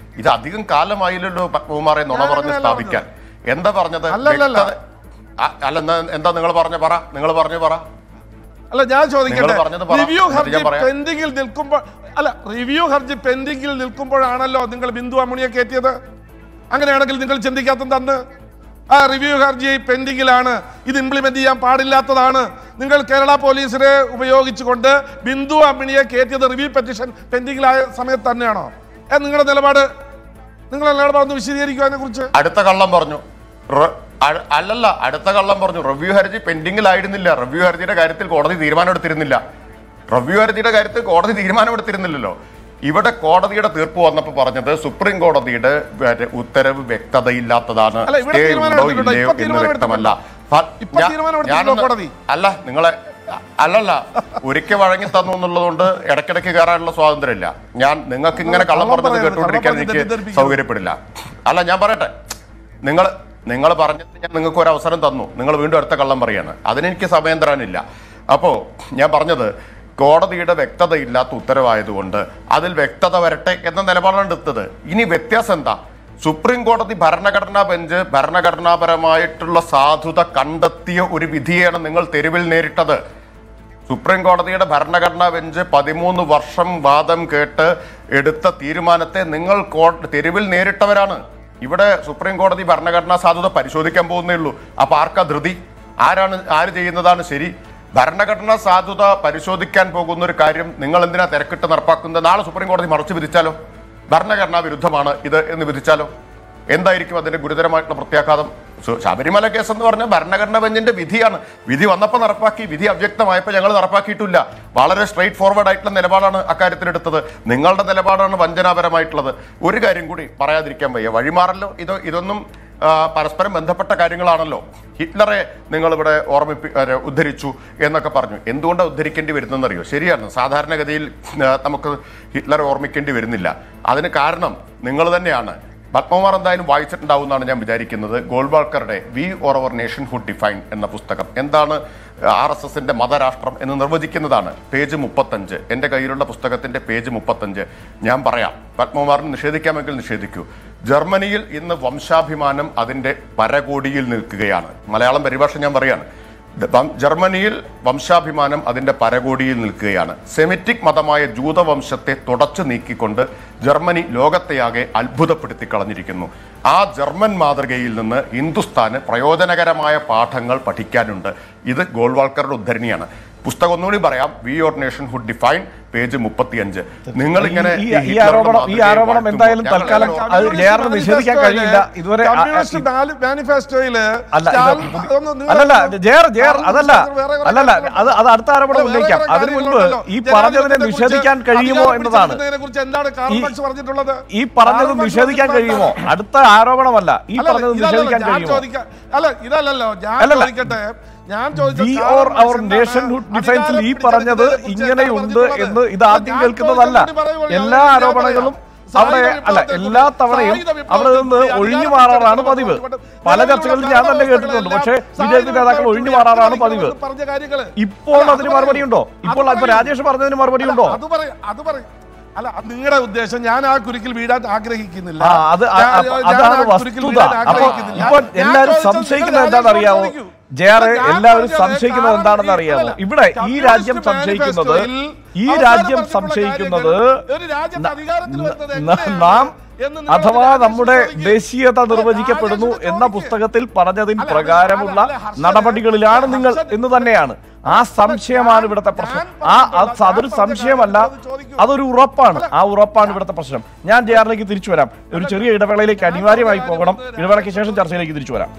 ഇത് അധികം കാലമായില്ലല്ലോ പത്മകുമാറെ നുണ ഞാൻ പറഞ്ഞ് അങ്ങനെയല്ല സ്ഥാപിക്കാൻ എന്താ പറഞ്ഞത് അല്ലല്ലല്ല. വ്യക്തത- അ- അല്ല എന്നാ എന്താ നിങ്ങൾ പറഞ്ഞ പറ നിങ്ങൾ പറഞ്ഞു പറ അല്ല ഞാൻ ചോദിക്കട്ടെ നിങ്ങൾ പറഞ്ഞത് പറ. റിവ്യൂ എന്നിട്ട് ഹർജി ഞാൻ പറയാം. പെൻഡിങ്ങിൽ നിൽക്കുമ്പോൾ അല്ല റിവ്യൂ ഹർജി പെൻഡിങ്ങിൽ നിൽക്കുമ്പോഴാണല്ലോ നിങ്ങൾ ബിന്ദു അമ്മുണിയെ കയറ്റിയത് അങ്ങനെയാണെങ്കിൽ നിങ്ങൾ ചിന്തിക്കാത്തത് അന്ന് ആ റിവ്യൂ ഹർജി പെൻഡിങ്ങിലാണ് ഇത് ഇംപ്ലിമെന്റ് ചെയ്യാൻ പാടില്ലാത്തതാണ് നിങ്ങൾ കേരള പോലീസിനെ ഉപയോഗിച്ചുകൊണ്ട് ബിന്ദു അമ്മിണിയെ കയറ്റിയത് റിവ്യൂ പെറ്റീഷൻ പെൻഡിങ്ങിലായ സമയത്ത് തന്നെയാണോ ഏ നിങ്ങളുടെ നിലപാട് നിങ്ങളുടെ നിലപാട് ഒന്ന് വിശദീകരിക്കുക അതിനെ കുറിച്ച് അടുത്ത കള്ളം പറഞ്ഞു റെ- അ- അല്ലല്ല അടുത്ത കള്ളം പറഞ്ഞു റിവ്യൂ ഹർജി പെൻഡിങ്ങിലായിരുന്നില്ല റിവ്യൂ ഹർജിയുടെ കാര്യത്തിൽ കോടതി തീരുമാനമെടുത്തിരുന്നില്ല റിവ്യൂ ഹർജിയുടെ കാര്യത്തിൽ കോടതി തീരുമാനമെടുത്തിരുന്നില്ലല്ലോ ഇവിടെ കോടതിയുടെ തീർപ്പ് വന്നപ്പോൾ പറഞ്ഞത് സുപ്രീം കോടതിയുടെ മറ്റേ ഉത്തരവ് വ്യക്തതയില്ലാത്തതാണ് അല്ല, ഇവിടെ Stay തീരുമാനം ഉണ്ടോ എടുത്തിട്ടുണ്ടോ? ഇല്ലയോ ഇപ്പൊ എന്ന് തീരുമാനം വ്യക്തമല്ല എടുത്തിട്ടുണ്ടോ? ഫ- ഇപ്പൊ ഞാ- തീരുമാനം എടുത്തിട്ടുണ്ടോ ഞാനൊന്ന് കോടതി? അല്ല നിങ്ങളെ അല്ലല്ല ഒരിക്കൽ വഴങ്ങി തന്നു എന്നുള്ളതുകൊണ്ട് ഇടയ്ക്കിടയ്ക്ക് കയറാനുള്ള സ്വാതന്ത്ര്യമില്ല ഞാൻ നിങ്ങൾക്ക് ഇങ്ങനെ കള്ളം കള്ളം പറഞ്ഞത് പറയരുത്, കേട്ടുകൊണ്ടിരിക്കാൻ കള്ളം എനിക്ക് പറഞ്ഞ് തെറ്റിദ്ധരിപ്പിക്കരുത്. സൗകര്യപ്പെടില്ല അല്ല ഞാൻ പറയട്ടെ നിങ്ങൾ നിങ്ങൾ പറഞ്ഞത് ഞാൻ നിങ്ങൾക്ക് ഒരു അവസരം തന്നു നിങ്ങൾ വീണ്ടും അടുത്ത കള്ളം പറയാണ് അതിനെനിക്ക് സമയം തരാനില്ല അപ്പോൾ ഞാൻ പറഞ്ഞത് കോടതിയുടെ വ്യക്തതയില്ലാത്ത ഉത്തരവായതുകൊണ്ട് അതിൽ വ്യക്തത വരട്ടെ എന്ന നിലപാടാണ് എടുത്തത് ഇനി വ്യത്യാസം എന്താ സുപ്രീം കോടതി ഭരണഘടനാ ബെഞ്ച് ഭരണഘടനാപരമായിട്ടുള്ള സാധുത കണ്ടെത്തിയ ഒരു വിധിയാണ് നിങ്ങൾ തെരുവിൽ നേരിട്ടത് സുപ്രീം കോടതിയുടെ ഭരണഘടനാ ബെഞ്ച് പതിമൂന്ന് വർഷം വാദം കേട്ട് എടുത്ത തീരുമാനത്തെ നിങ്ങൾ കോ- തെരുവിൽ നേരിട്ടവരാണ് ഇവിടെ സുപ്രീം കോടതി ഭരണഘടനാ സാധുത പരിശോധിക്കാൻ പോകുന്നേ ഉള്ളൂ അപ്പൊ ആർക്കാ ധൃതി ആരാണ് ആര് ചെയ്യുന്നതാണ് ശരി ഭരണഘടനാ സാധുത പരിശോധിക്കാൻ പോകുന്ന ഒരു കാര്യം നിങ്ങൾ എന്തിനാ തിരക്കിട്ട് നടപ്പാക്കുന്നത് നാളെ സുപ്രീം കോടതി മറച്ചു വിധിച്ചാലോ ഭരണഘടനാ വിരുദ്ധമാണ് ഇത് എന്ന് വിധിച്ചാലോ എന്തായിരിക്കും അതിന്റെ ഗുരുതരമായിട്ടുള്ള പ്രത്യാഘാതം സു- ശബരിമല കേസ് എന്ന് പറഞ്ഞാൽ ഭരണഘടനാ ബെഞ്ചിന്റെ വിധിയാണ് വിധി വന്നപ്പോൾ നടപ്പാക്കി വിധി അവ്യക്തമായപ്പോൾ ഞങ്ങൾ നടപ്പാക്കിയിട്ടില്ല വളരെ സ്ട്രൈറ്റ് ഫോർവേഡ് ആയിട്ടുള്ള നിലപാടാണ് അക്കാര്യത്തിൽ എടുത്തത് നിങ്ങളുടെ നിലപാടാണ് വഞ്ചനാപരമായിട്ടുള്ളത് ഒരു കാര്യം കൂടി പറയാതിരിക്കാൻ വയ്യ വഴിമാറല്ലോ ഇത് ഇതൊന്നും ആ, പരസ്പരം ബന്ധപ്പെട്ട കാര്യങ്ങളാണല്ലോ ഹിറ്റ്ലറെ നിങ്ങളിവിടെ ഓർമ്മിപ്പി അരെ, ഉദ്ധരിച്ചു എന്നൊക്കെ പറഞ്ഞു എന്തുകൊണ്ടാണ് ഉദ്ധരിക്കേണ്ടി വരുന്നതെന്നറിയോ ശരിയാണ് സാധാരണഗതിയിൽ ആ, നമുക്ക് ഹിറ്റ്ലറെ ഓർമ്മിക്കേണ്ടി വരുന്നില്ല അതിന് കാരണം നിങ്ങൾ തന്നെയാണ് പത്മകുമാർ എന്തായാലും വായിച്ചിട്ടുണ്ടാവും എന്നാണ് ഞാൻ വിചാരിക്കുന്നത് ഗോൾവാൾക്കറുടെ we or our nationhood defined എന്ന പുസ്തകം എന്താണ് ആർ എസ് എസിന്റെ മതരാഷ്ട്രം എന്ന് നിർവചിക്കുന്നതാണ് പേജ് മുപ്പത്തഞ്ച് എൻ്റെ കയ്യിലുള്ള പുസ്തകത്തിന്റെ പേജ് മുപ്പത്തഞ്ച് ഞാൻ പറയാം പത്മകുമാറിന് നിഷേധിക്കാമെങ്കിൽ നിഷേധിക്കൂ ജർമ്മനിയിൽ ഇന്ന് വംശാഭിമാനം അതിന്റെ പരകോടിയിൽ നിൽക്കുകയാണ് മലയാളം പരിഭാഷ ഞാൻ പറയാണ് വം- ജർമ്മനിയിൽ വംശാഭിമാനം അതിന്റെ പരകോടിയിൽ നിൽക്കുകയാണ് സെമിറ്റിക് മതമായ ജൂതവംശത്തെ തുടച്ചു നീക്കിക്കൊണ്ട് ജർമ്മനി ലോകത്തെയാകെ അത്ഭുതപ്പെടുത്തി കളഞ്ഞിരിക്കുന്നു ആ ജർമ്മൻ മാതൃകയിൽ നിന്ന് ഹിന്ദുസ്ഥാന് പ്രയോജനകരമായ പാഠങ്ങൾ പഠിക്കാനുണ്ട് ഇത് ഗോൾവാൾക്കറുടെ ഉദ്ധരണിയാണ് പുസ്തകം ഒന്നുകൂടി പറയാം we your nationhood defined page മുപ്പത്തിയഞ്ച് നിങ്ങൾ ഇങ്ങനെ ഈ- ഈ ആരോപണം ഈ ആരോപണം എന്തായാലും തൽക്കാലം അത് ജയറിന് നിഷേധിക്കാൻ കഴിയില്ല ഇതുവരെ ആ- ആ- കമ്മ്യൂണിസ്റ്റ് നാല് മാനിഫെസ്റ്റോയില് അല്ല ഇത് സ്റ്റാലിൻ- പുതി- അതൊന്ന് നിങ്ങൾ- അല്ലല്ല ജയർ ജയർ അതൊന്നും അതല്ല വേറെ കുറെ അല്ലല്ല കാര്യങ്ങളുണ്ട്. അത് അത് അടുത്ത ആരോപണം വേറെ ഉന്നയിക്കാം കുറെ അതിനു മുൻപ് കാര്യങ്ങളുണ്ടല്ലോ. ഈ പറഞ്ഞതിനെ ജനാധിപത്യത്തെക്കുറിച്ച് നിഷേധിക്കാൻ കഴിയുമോ അധികാരം എന്നതാണ് പിടിച്ചെടുക്കുന്നതിനെക്കുറിച്ച് എന്താണ് കാർൽ ഈ- മാർക്സ് പറഞ്ഞിട്ടുള്ളത് ഈ പറഞ്ഞത് കാർൽ മാർക്സ് നിഷേധിക്കാൻ പറഞ്ഞിട്ടുള്ളത് കഴിയുമോ അടുത്ത ആരോപണമല്ല ഈ അല്ല, പറഞ്ഞത് ഇതല്ലല്ലോ, നിഷേധിക്കാൻ ഞാൻ കഴിയുമോ ചോദിക്കാം അല്ല ഇതല്ലല്ലോ ഞാൻ അല്ലല്ല. ചോദിക്കട്ടെ ഞാൻ ചോദിച്ചത് we Karl or Marx our എന്താണ് നേഷൻഹുഡ് ഡിഫൻസിൽ ഈ അധികാരം പറഞ്ഞത് പിടിച്ചെടുക്കുന്നതിനെക്കുറിച്ച് ഇങ്ങനെയുണ്ട് എന്താണ് എന്ന് ഇത് പറഞ്ഞിട്ടുള്ളത്? ആദ്യം ഞാൻ കേൾക്കുന്നതല്ല ചോദിച്ചത് പറയുമ്പോൾ ഞാൻ എല്ലാ ഞാൻ ആരോപണങ്ങളും പറയാം. അവിടെ സായുധ അല്ല വിപ്ലവത്തെ എല്ലാ കുറിച്ച് തവണയും സായുധ വിപ്ലവത്തെ അവിടെ നിന്ന് കുറിച്ച് ഒഴിഞ്ഞു അധികാരം മാറാറാണ് പിടിച്ചെടുക്കുന്ന പതിവ് സമയത്ത് പല ജനങ്ങളുടെ ചർച്ചകളിൽ ഞാൻ തന്നെ കേട്ടിട്ടുണ്ട് പക്ഷേ ബി ജെ പി നേതാക്കൾ ഒഴിഞ്ഞു മാറാറാണ് പതിവ് പറഞ്ഞ കാര്യങ്ങള് ഇപ്പോൾ അല്ല, അതിന് അത് മറുപടി ഉണ്ടോ ഇപ്പോൾ അത് ഇപ്പൊ പറയൂ. രാജേഷ് പറഞ്ഞതിന് മറുപടി ഉണ്ടോ അല്ല, അത് പറയും അത് പറയും അല്ല അത് നിങ്ങളുടെ ഉദ്ദേശം ഞാൻ ആ കുരുക്കിൽ വീഴാൻ ആഗ്രഹിക്കുന്നില്ല ആ, അത് ആ- ഞാൻ- അപ്പൊ ഞാൻ അതാണ് ആ കുരുക്കിൽ വസ്തുത വീഴാൻ അപ്പൊ ആഗ്രഹിക്കുന്നില്ല. ഇപ്പൊ ഞാൻ എല്ലാവരും ചോദിച്ചത് സംശയിക്കുന്നത് നിങ്ങൾ എന്താണെന്ന് അറിയാമോ ചോദിക്കൂ. ജയറെ ഞാൻ എല്ലാവരും പറഞ്ഞത് സംശയിക്കുന്നത് കാരണം എന്താണെന്ന് ഈ- അറിയാമോ അല്ല, ഇവിടെ ഈ കമ്മ്യൂണിസ്റ്റ് രാജ്യം സംശയിക്കുന്നത് മാനിഫെസ്റ്റോയിൽ ഈ അവസാനം രാജ്യം പറഞ്ഞിട്ടുള്ള സംശയിക്കുന്നത് കാര്യങ്ങൾ ഒരു രാജ്യത്ത് ന- അധികാരത്തിൽ വരുന്നത് ന- എങ്ങനെയാണ് നാം എന്ന് നിങ്ങൾ അഥവാ രാജേഷിനോട് നമ്മുടെ ചോദിക്ക്. ദേശീയത അല്ല, നിർവചിക്കപ്പെടുന്നു രാജേഷിനോട് എന്ന ചോദിക്ക്. പുസ്തകത്തിൽ പറഞ്ഞതിന് അല്ല, പ്രകാരമുള്ള അല്ല, ഹർഷന് നടപടികളിലാണ് നിങ്ങൾ ഹർഷന് എന്ന് തന്നെയാണ് ആ സംശയമാണ് ഇവിടുത്തെ പ്രശ്നം ആ അത് അതൊരു സംശയമല്ല അതൊരു ഉറപ്പാണ് ആ ഉറപ്പാണ് ഇവിടുത്തെ പ്രശ്നം ഞാൻ ജെ തിരിച്ചു വരാം ഒരു ചെറിയ ഇടവേളയിലേക്ക് അനിവാര്യമായി പോകണം ഇടവേളയ്ക്ക് ശേഷം ചർച്ചയിലേക്ക് തിരിച്ചു വരാം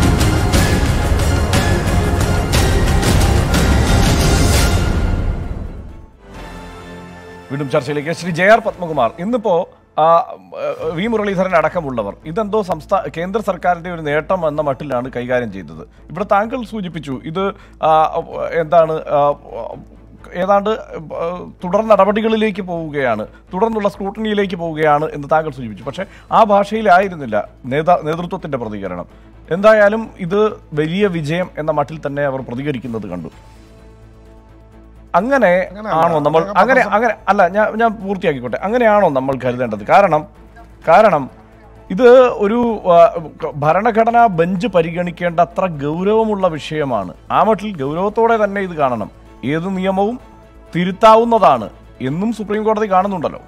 വീണ്ടും ചർച്ചയിലേക്ക് ശ്രീ ജെ ആർ പത്മകുമാർ ഇന്നിപ്പോ ആ, വി മുരളീധരൻ അടക്കമുള്ളവർ ഇതെന്തോ സംസ്ഥാന കേന്ദ്ര സർക്കാരിന്റെ ഒരു നേട്ടം എന്ന മട്ടിലാണ് കൈകാര്യം ചെയ്തത് ഇവിടെ താങ്കൾ സൂചിപ്പിച്ചു ഇത് ആ, എന്താണ് ആ, ഏതാണ്ട് ആ, തുടർ നടപടികളിലേക്ക് പോവുകയാണ് തുടർന്നുള്ള സ്ക്രൂട്ടണിയിലേക്ക് പോവുകയാണ് എന്ന് താങ്കൾ സൂചിപ്പിച്ചു പക്ഷേ ആ ഭാഷയിലായിരുന്നില്ല നേതാ നേതൃത്വത്തിന്റെ പ്രതികരണം എന്തായാലും ഇത് വലിയ വിജയം എന്ന മട്ടിൽ തന്നെ അവർ പ്രതികരിക്കുന്നത് കണ്ടു അങ്ങനെ അങ്ങനെയല്ല. ആണോ നമ്മൾ അദ്ദേഹം അങ്ങനെ പത്രസം- അങ്ങനെ അല്ല ഞാൻ ഞാൻ പൂർത്തിയാക്കിക്കോട്ടെ അങ്ങനെയാണോ നമ്മൾ കരുതേണ്ടത് കാരണം കാരണം ഇത് ഒരു ആ, ഭരണഘടനാ ബെഞ്ച് പരിഗണിക്കേണ്ട അത്ര ഗൗരവമുള്ള വിഷയമാണ് ആ മട്ടിൽ ഗൗരവത്തോടെ തന്നെ ഇത് കാണണം ഏത് നിയമവും തിരുത്താവുന്നതാണ് എന്നും സുപ്രീം കോടതി കാണുന്നുണ്ടല്ലോ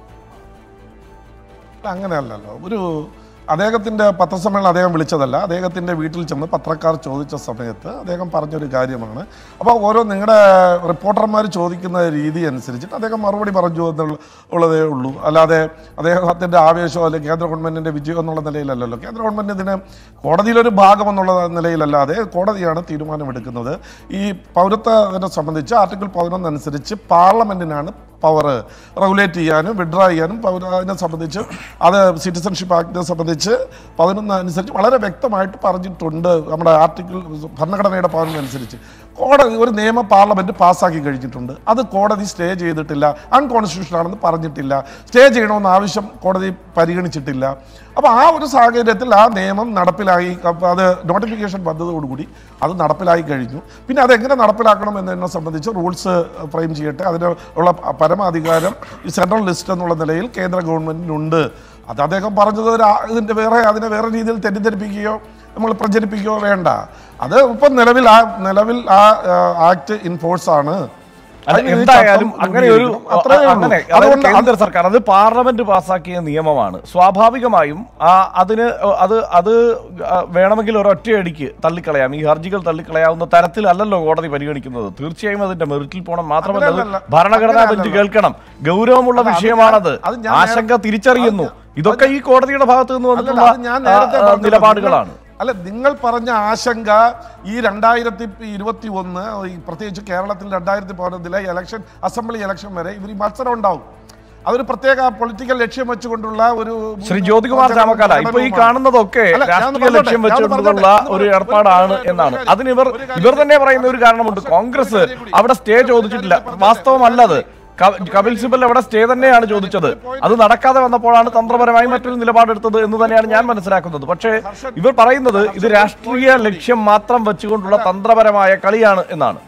അങ്ങനെയല്ലല്ലോ ഒരു അദ്ദേഹത്തിൻ്റെ പത്രസമ്മേളനം അദ്ദേഹം വിളിച്ചതല്ല അദ്ദേഹത്തിൻ്റെ വീട്ടിൽ ചെന്ന് പത്രക്കാർ ചോദിച്ച സമയത്ത് അദ്ദേഹം പറഞ്ഞൊരു കാര്യമാണ് അപ്പോൾ ഓരോ നിങ്ങളുടെ റിപ്പോർട്ടർമാർ ചോദിക്കുന്ന രീതി അനുസരിച്ചിട്ട് അദ്ദേഹം മറുപടി പറഞ്ഞു എന്നുള്ള ഉള്ളതേ ഉള്ളൂ അല്ലാതെ അദ്ദേഹത്തിൻ്റെ ആവേശമോ അല്ലെങ്കിൽ കേന്ദ്ര ഗവൺമെൻറ്റിൻ്റെ വിജയം എന്നുള്ള നിലയിലല്ലല്ലോ കേന്ദ്ര ഗവൺമെൻറ് ഇതിന് കോടതിയിലൊരു ഭാഗം എന്നുള്ള നിലയിലല്ലാതെ കോടതിയാണ് തീരുമാനമെടുക്കുന്നത് ഈ പൗരത്വത്തിനെ സംബന്ധിച്ച് ആർട്ടിക്കിൾ പതിനൊന്ന് അനുസരിച്ച് പാർലമെൻറ്റിനാണ് പവർ റെഗുലേറ്റ് ചെയ്യാനും വിഡ്രാ ചെയ്യാനും പൗര അതിനെ സംബന്ധിച്ച് അത് സിറ്റിസൺഷിപ്പ് ആക്ടിനെ സംബന്ധിച്ച് പതിനൊന്ന് അനുസരിച്ച് വളരെ വ്യക്തമായിട്ട് പറഞ്ഞിട്ടുണ്ട് നമ്മുടെ ആർട്ടിക്കിൾ ഭരണഘടനയുടെ പതിനൊന്ന് അനുസരിച്ച് കോടതി ഒരു നിയമം പാർലമെന്റ് പാസ്സാക്കി കഴിഞ്ഞിട്ടുണ്ട് അത് കോടതി സ്റ്റേ ചെയ്തിട്ടില്ല അൺകോൺസ്റ്റിറ്റ്യൂഷൻ ആണെന്ന് പറഞ്ഞിട്ടില്ല സ്റ്റേ ചെയ്യണമെന്ന് ആവശ്യം കോടതി പരിഗണിച്ചിട്ടില്ല അപ്പോൾ ആ ഒരു സാഹചര്യത്തിൽ ആ നിയമം നടപ്പിലായി അപ്പൊ അത് നോട്ടിഫിക്കേഷൻ വന്നതോടുകൂടി അത് നടപ്പിലായി കഴിഞ്ഞു പിന്നെ അത് എങ്ങനെ നടപ്പിലാക്കണം എന്നതിനെ സംബന്ധിച്ച് റൂൾസ് ഫ്രെയിം ചെയ്യട്ടെ അതിന് ഉള്ള പരമാധികാരം ഈ സെൻട്രൽ ലിസ്റ്റ് എന്നുള്ള നിലയിൽ കേന്ദ്ര ഗവൺമെന്റിനുണ്ട് അത് അദ്ദേഹം പറഞ്ഞത് ഒരു ആ- ഇതിന്റെ വേറെ അതിനെ വേറെ രീതിയിൽ തെറ്റിദ്ധരിപ്പിക്കുകയോ നമ്മൾ പ്രചരിപ്പിക്കുകയോ വേണ്ട അത് ഇപ്പം നിലവിൽ ആ നിലവിൽ ആ ആക്ട് ഇൻഫോഴ്സ് ആണ് അല്ല, അതിന് ഈ എന്തായാലും ചട്ടം അങ്ങനെ ഒരു രൂപീകരിക്കണം. അത്രയേ ഉള്ളൂ. അങ്ങനെ അതായത് അതുകൊണ്ട് കേന്ദ്ര സർക്കാർ അത് പാർലമെന്റ് പാസാക്കിയ നിയമമാണ് സ്വാഭാവികമായും ആ അതിന് അത് അത് ആ, വേണമെങ്കിൽ ഒരൊറ്റയടിക്ക് തള്ളിക്കളയാം ഈ ഹർജികൾ തള്ളിക്കളയാവുന്ന തരത്തിലല്ലല്ലോ കോടതി പരിഗണിക്കുന്നത് തീർച്ചയായും അതിന്റെ മെറിറ്റിൽ പോകണം മാത്രമല്ല അത് അങ്ങനെയല്ല. ഭരണഘടനാ ബെഞ്ച് അങ്ങനെയല്ല. കേൾക്കണം ഗൗരവമുള്ള അല്ല, അത് വിഷയമാണത് ഞാൻ- അത് ഞാൻ ആശങ്ക നേരത്തെ- തിരിച്ചറിയുന്നു അത് ഇതൊക്കെ ഈ കോടതിയുടെ ഭാഗത്ത് നിന്ന് അല്ലല്ല, വന്നിട്ടുള്ള അത് ഞാൻ നേരത്തെ ആ, ആ, പറഞ്ഞല്ലോ. നിലപാടുകളാണ് നിങ്ങൾ- അല്ല നിങ്ങൾ പറഞ്ഞ ആശങ്ക ഈ രണ്ടായിരത്തി ഇരുപത്തി ഒന്ന് ഈ പ്രത്യേകിച്ച് കേരളത്തിൽ രണ്ടായിരത്തി പതിനൊന്നിലെ ഇലക്ഷൻ അസംബ്ലി ഇലക്ഷൻ വരെ ഇവർ ഈ മത്സരം ഉണ്ടാവും അതൊരു പ്രത്യേക പൊളിറ്റിക്കൽ ലക്ഷ്യം വെച്ചുകൊണ്ടുള്ള ഒരു ശ്രീ ജ്യോതികുമാർ ചാമക്കാല ഇപ്പൊ ഈ കാണുന്നതൊക്കെ അല്ല, ഞാൻ രാഷ്ട്രീയ പറഞ്ഞോട്ടെ, ലക്ഷ്യം ഞാൻ വെച്ചുകൊണ്ടുള്ള പറഞ്ഞോട്ടെ. ഒരു ഒരു- ഏർപ്പാടാണ് ഒരു- ഒരു എന്നാണ് കാര്യം- അതിന് ഇവർ ഒരു കാര്യം- ഇവർ തന്നെ പറയുന്ന ഒരു കാരണമുണ്ട് ഒരു കോൺഗ്രസ് കാര്യം കൂടി. അവിടെ സ്റ്റേ ചോദിച്ചിട്ടില്ല വാസ്തവമല്ലത് ക- കപിൽ സിബൽ അവിടെ സ്റ്റേ തന്നെയാണ് ചോദിച്ചത് അത് നടക്കാതെ വന്നപ്പോഴാണ് തന്ത്രപരമായി മറ്റൊരു നിലപാടെടുത്തത് എന്ന് തന്നെയാണ് ഞാൻ മനസ്സിലാക്കുന്നത് പക്ഷേ ഇവർ പറയുന്നത് ഇത് രാഷ്ട്രീയ ലക്ഷ്യം മാത്രം വെച്ചുകൊണ്ടുള്ള തന്ത്രപരമായ കളിയാണ് എന്നാണ്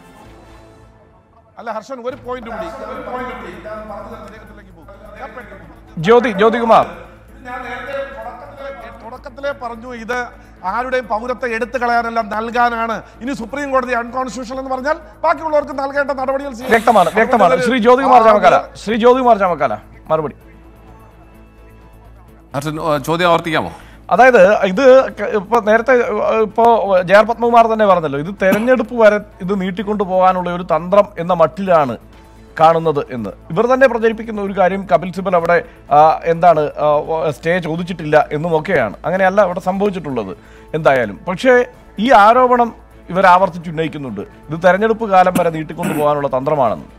അല്ല ഹർഷൻ ഒരു പോയിന്റ് കൂടി ഒരു പോയിന്റ് കൂടി ഞാൻ പറഞ്ഞത് അദ്ദേഹത്തിലേക്ക് പോകും. ഞാൻ പെട്ടെന്ന് ജ്യോതി ജ്യോതികുമാർ ഞാൻ നേരത്തെ തുടക്കത്തിലെ തുടക്കത്തിലേ പറഞ്ഞു ഇത് ആരുടെയും പൗരത്വം എടുത്തു കളയാനല്ല നൽകാനാണ് ഇനി സുപ്രീം കോടതി അൺകോൺസ്റ്റിറ്റ്യൂഷൻ എന്ന് പറഞ്ഞാൽ ബാക്കിയുള്ളവർക്ക് നൽകേണ്ട നടപടികൾ സ്വീകരിക്കും. വ്യക്തമാണ് വ്യക്തമാണ് അതുകൊണ്ട് ശ്രീ ഇതൊരു- ജ്യോതികുമാർ ആ, ചാമക്കാല അത് ശ്രീ ജ്യോതികുമാർ ചാമക്കാല മറുപടി ഹർഷൻ ആ, ചോദ്യം ആവർത്തിക്കാമോ അതായത് ഇത് ക- ഇപ്പൊ നേരത്തെ ഏഹ്, ഇപ്പോ ജെ ആർ പത്മകുമാർ തന്നെ പറഞ്ഞല്ലോ ഇത് തെരഞ്ഞെടുപ്പ് വരെ ഇത് നീട്ടിക്കൊണ്ടു പോകാനുള്ള ഒരു തന്ത്രം എന്ന മട്ടിലാണ് കാണുന്നത് എന്ന് ഇവർ തന്നെ പ്രചരിപ്പിക്കുന്ന ഒരു കാര്യം കപിൽ സിബൽ അവിടെ ആ, എന്താണ് ആ, സ്റ്റേ ചോദിച്ചിട്ടില്ല എന്നുമൊക്കെയാണ് അങ്ങനെയല്ല അവിടെ സംഭവിച്ചിട്ടുള്ളത് എന്തായാലും പക്ഷേ ഈ ആരോപണം ഇവർ ആവർത്തിച്ചുന്നയിക്കുന്നുണ്ട് ഇത് തെരഞ്ഞെടുപ്പ് കാലം വരെ നീട്ടിക്കൊണ്ടു പോകാനുള്ള തന്ത്രമാണെന്ന്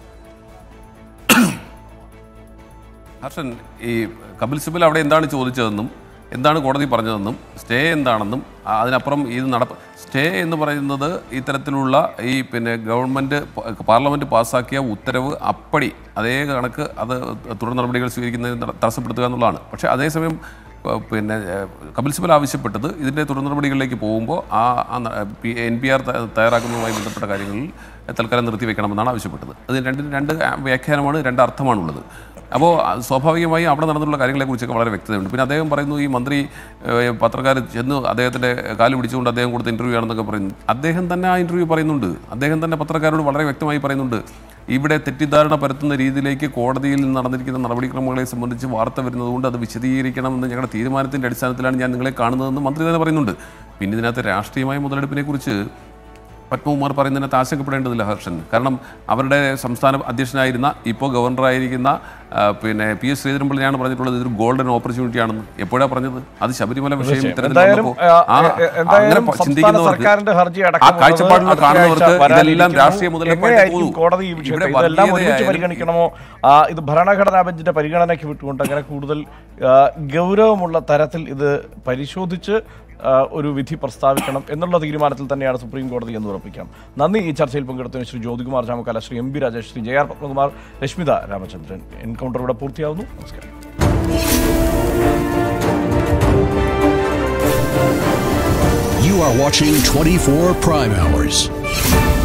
ഹർഷൻ ഈ കപിൽ സിബൽ അവിടെ എന്താണ് ചോദിച്ചതെന്നും എന്താണ് കോടതി പറഞ്ഞതെന്നും സ്റ്റേ എന്താണെന്നും ആ, അതിനപ്പുറം ഇത് നടപ്പ് സ്റ്റേ എന്ന് പറയുന്നത് ഇത്തരത്തിലുള്ള ഈ പിന്നെ ഗവൺമെൻറ് പാർലമെൻറ്റ് പാസ്സാക്കിയ ഉത്തരവ് അപ്പടി അതേ കണക്ക് അത് തുടർ നടപടികൾ സ്വീകരിക്കുന്നതിന് തട- തടസ്സപ്പെടുത്തുക എന്നുള്ളതാണ് പക്ഷേ അതേസമയം പ- പിന്നെ ഏഹ്, കപിൽ സിബൽ ആവശ്യപ്പെട്ടത് ഇതിൻ്റെ തുടർ നടപടികളിലേക്ക് പോകുമ്പോൾ ആ എൻ പി ആർ തയ്യാറാക്കുന്നതുമായി ബന്ധപ്പെട്ട കാര്യങ്ങളിൽ തൽക്കാലം നിർത്തിവെക്കണമെന്നാണ് ആവശ്യപ്പെട്ടത് അത് രണ്ടിന് രണ്ട് വ്യാഖ്യാനമാണ് രണ്ട് അർത്ഥമാണുള്ളത് അപ്പോൾ സ്വാഭാവികമായും അവിടെ നടന്നിട്ടുള്ള കാര്യങ്ങളെക്കുറിച്ചൊക്കെ വളരെ വ്യക്തതയുണ്ട് പിന്നെ അദ്ദേഹം പറയുന്നു ഈ മന്ത്രി ഏഹ്, പത്രക്കാർ ചെന്ന് അദ്ദേഹത്തിൻ്റെ കാല് പിടിച്ചുകൊണ്ട് അദ്ദേഹം കൊടുത്ത ഇൻ്റർവ്യൂ ആണെന്നൊക്കെ പറയുന്നു അദ്ദേഹം തന്നെ ആ ഇൻ്റർവ്യൂ പറയുന്നുണ്ട് അദ്ദേഹം തന്നെ പത്രക്കാരോട് വളരെ വ്യക്തമായി പറയുന്നുണ്ട് ഇവിടെ തെറ്റിദ്ധാരണ പരത്തുന്ന രീതിയിലേക്ക് കോടതിയിൽ നിന്ന് നടന്നിരിക്കുന്ന നടപടിക്രമങ്ങളെ സംബന്ധിച്ച് വാർത്ത വരുന്നതുകൊണ്ട് അത് വിശദീകരിക്കണമെന്ന് ഞങ്ങളുടെ തീരുമാനത്തിൻ്റെ അടിസ്ഥാനത്തിലാണ് ഞാൻ നിങ്ങളെ കാണുന്നതെന്ന് മന്ത്രി തന്നെ പറയുന്നുണ്ട് പിന്നെ ഇതിനകത്ത് രാഷ്ട്രീയമായ മുതലെടുപ്പിനെ കുറിച്ച് പത്മകുമാർ പറയുന്നതിനകത്ത് ആശങ്കപ്പെടേണ്ടതില്ല ഹർഷൻ കാരണം അവരുടെ സംസ്ഥാന അധ്യക്ഷനായിരുന്ന ഇപ്പോൾ ഗവർണറായിരിക്കുന്ന ആ, പിന്നെ പി എസ് ശ്രീധരൻപിള്ളയാണ് പറഞ്ഞിട്ടുള്ളത് ഇതൊരു ഗോൾഡൻ ഓപ്പർച്യൂണിറ്റി ആണെന്ന് എപ്പോഴാണ് പറഞ്ഞത് അത് ശബരിമല വിഷയം ഇത്തരത്തിൽ എന്തായാലും, വന്നപ്പോൾ ആ, ആ, എ- എന്തായാലും അങ്ങനെ സംസ്ഥാന ചിന്തിക്കുന്നവർക്ക് സർക്കാരിന്റെ ഹർജി ആ അടക്കമുള്ളത് കാഴ്ചപ്പാടിൽ അടുത്ത കാണുന്നവർക്ക് ആഴ്ച ഇതെല്ലാം വരാനിരിക്കുന്നു. രാഷ്ട്രീയ മുതലെടുപ്പായിട്ട് എങ്ങനെയായിരിക്കും പോകും. കോടതി ഈ ഇവിടെ വിഷയത്തെ ഇതെല്ലാം ഒരുമിച്ച് വർഗീയതയായാലും- പരിഗണിക്കണമോ ആ, ഇത് ഭരണഘടനാ ബെഞ്ചിന്റെ പരിഗണനയ്ക്ക് വിട്ടുകൊണ്ട് അങ്ങനെ കൂടുതൽ ആ, ഗൗരവമുള്ള തരത്തിൽ ഇത് പരിശോധിച്ച് ആ, ഒരു വിധി പ്രസ്താവിക്കണം എന്നുള്ള തീരുമാനത്തിൽ തന്നെയാണ് സുപ്രീം കോടതി എന്ന് ഉറപ്പിക്കാം നന്ദി ഈ ചർച്ചയിൽ പങ്കെടുത്തതിന് Shri Jyothikumar Chamakkala Shri M P Rajesh Shri J R Padmakumar Rashmitha Ramachandran encounter ഇവിടെ പൂർത്തിയാവുന്നു നമസ്കാരം You are watching 24 Prime Hours.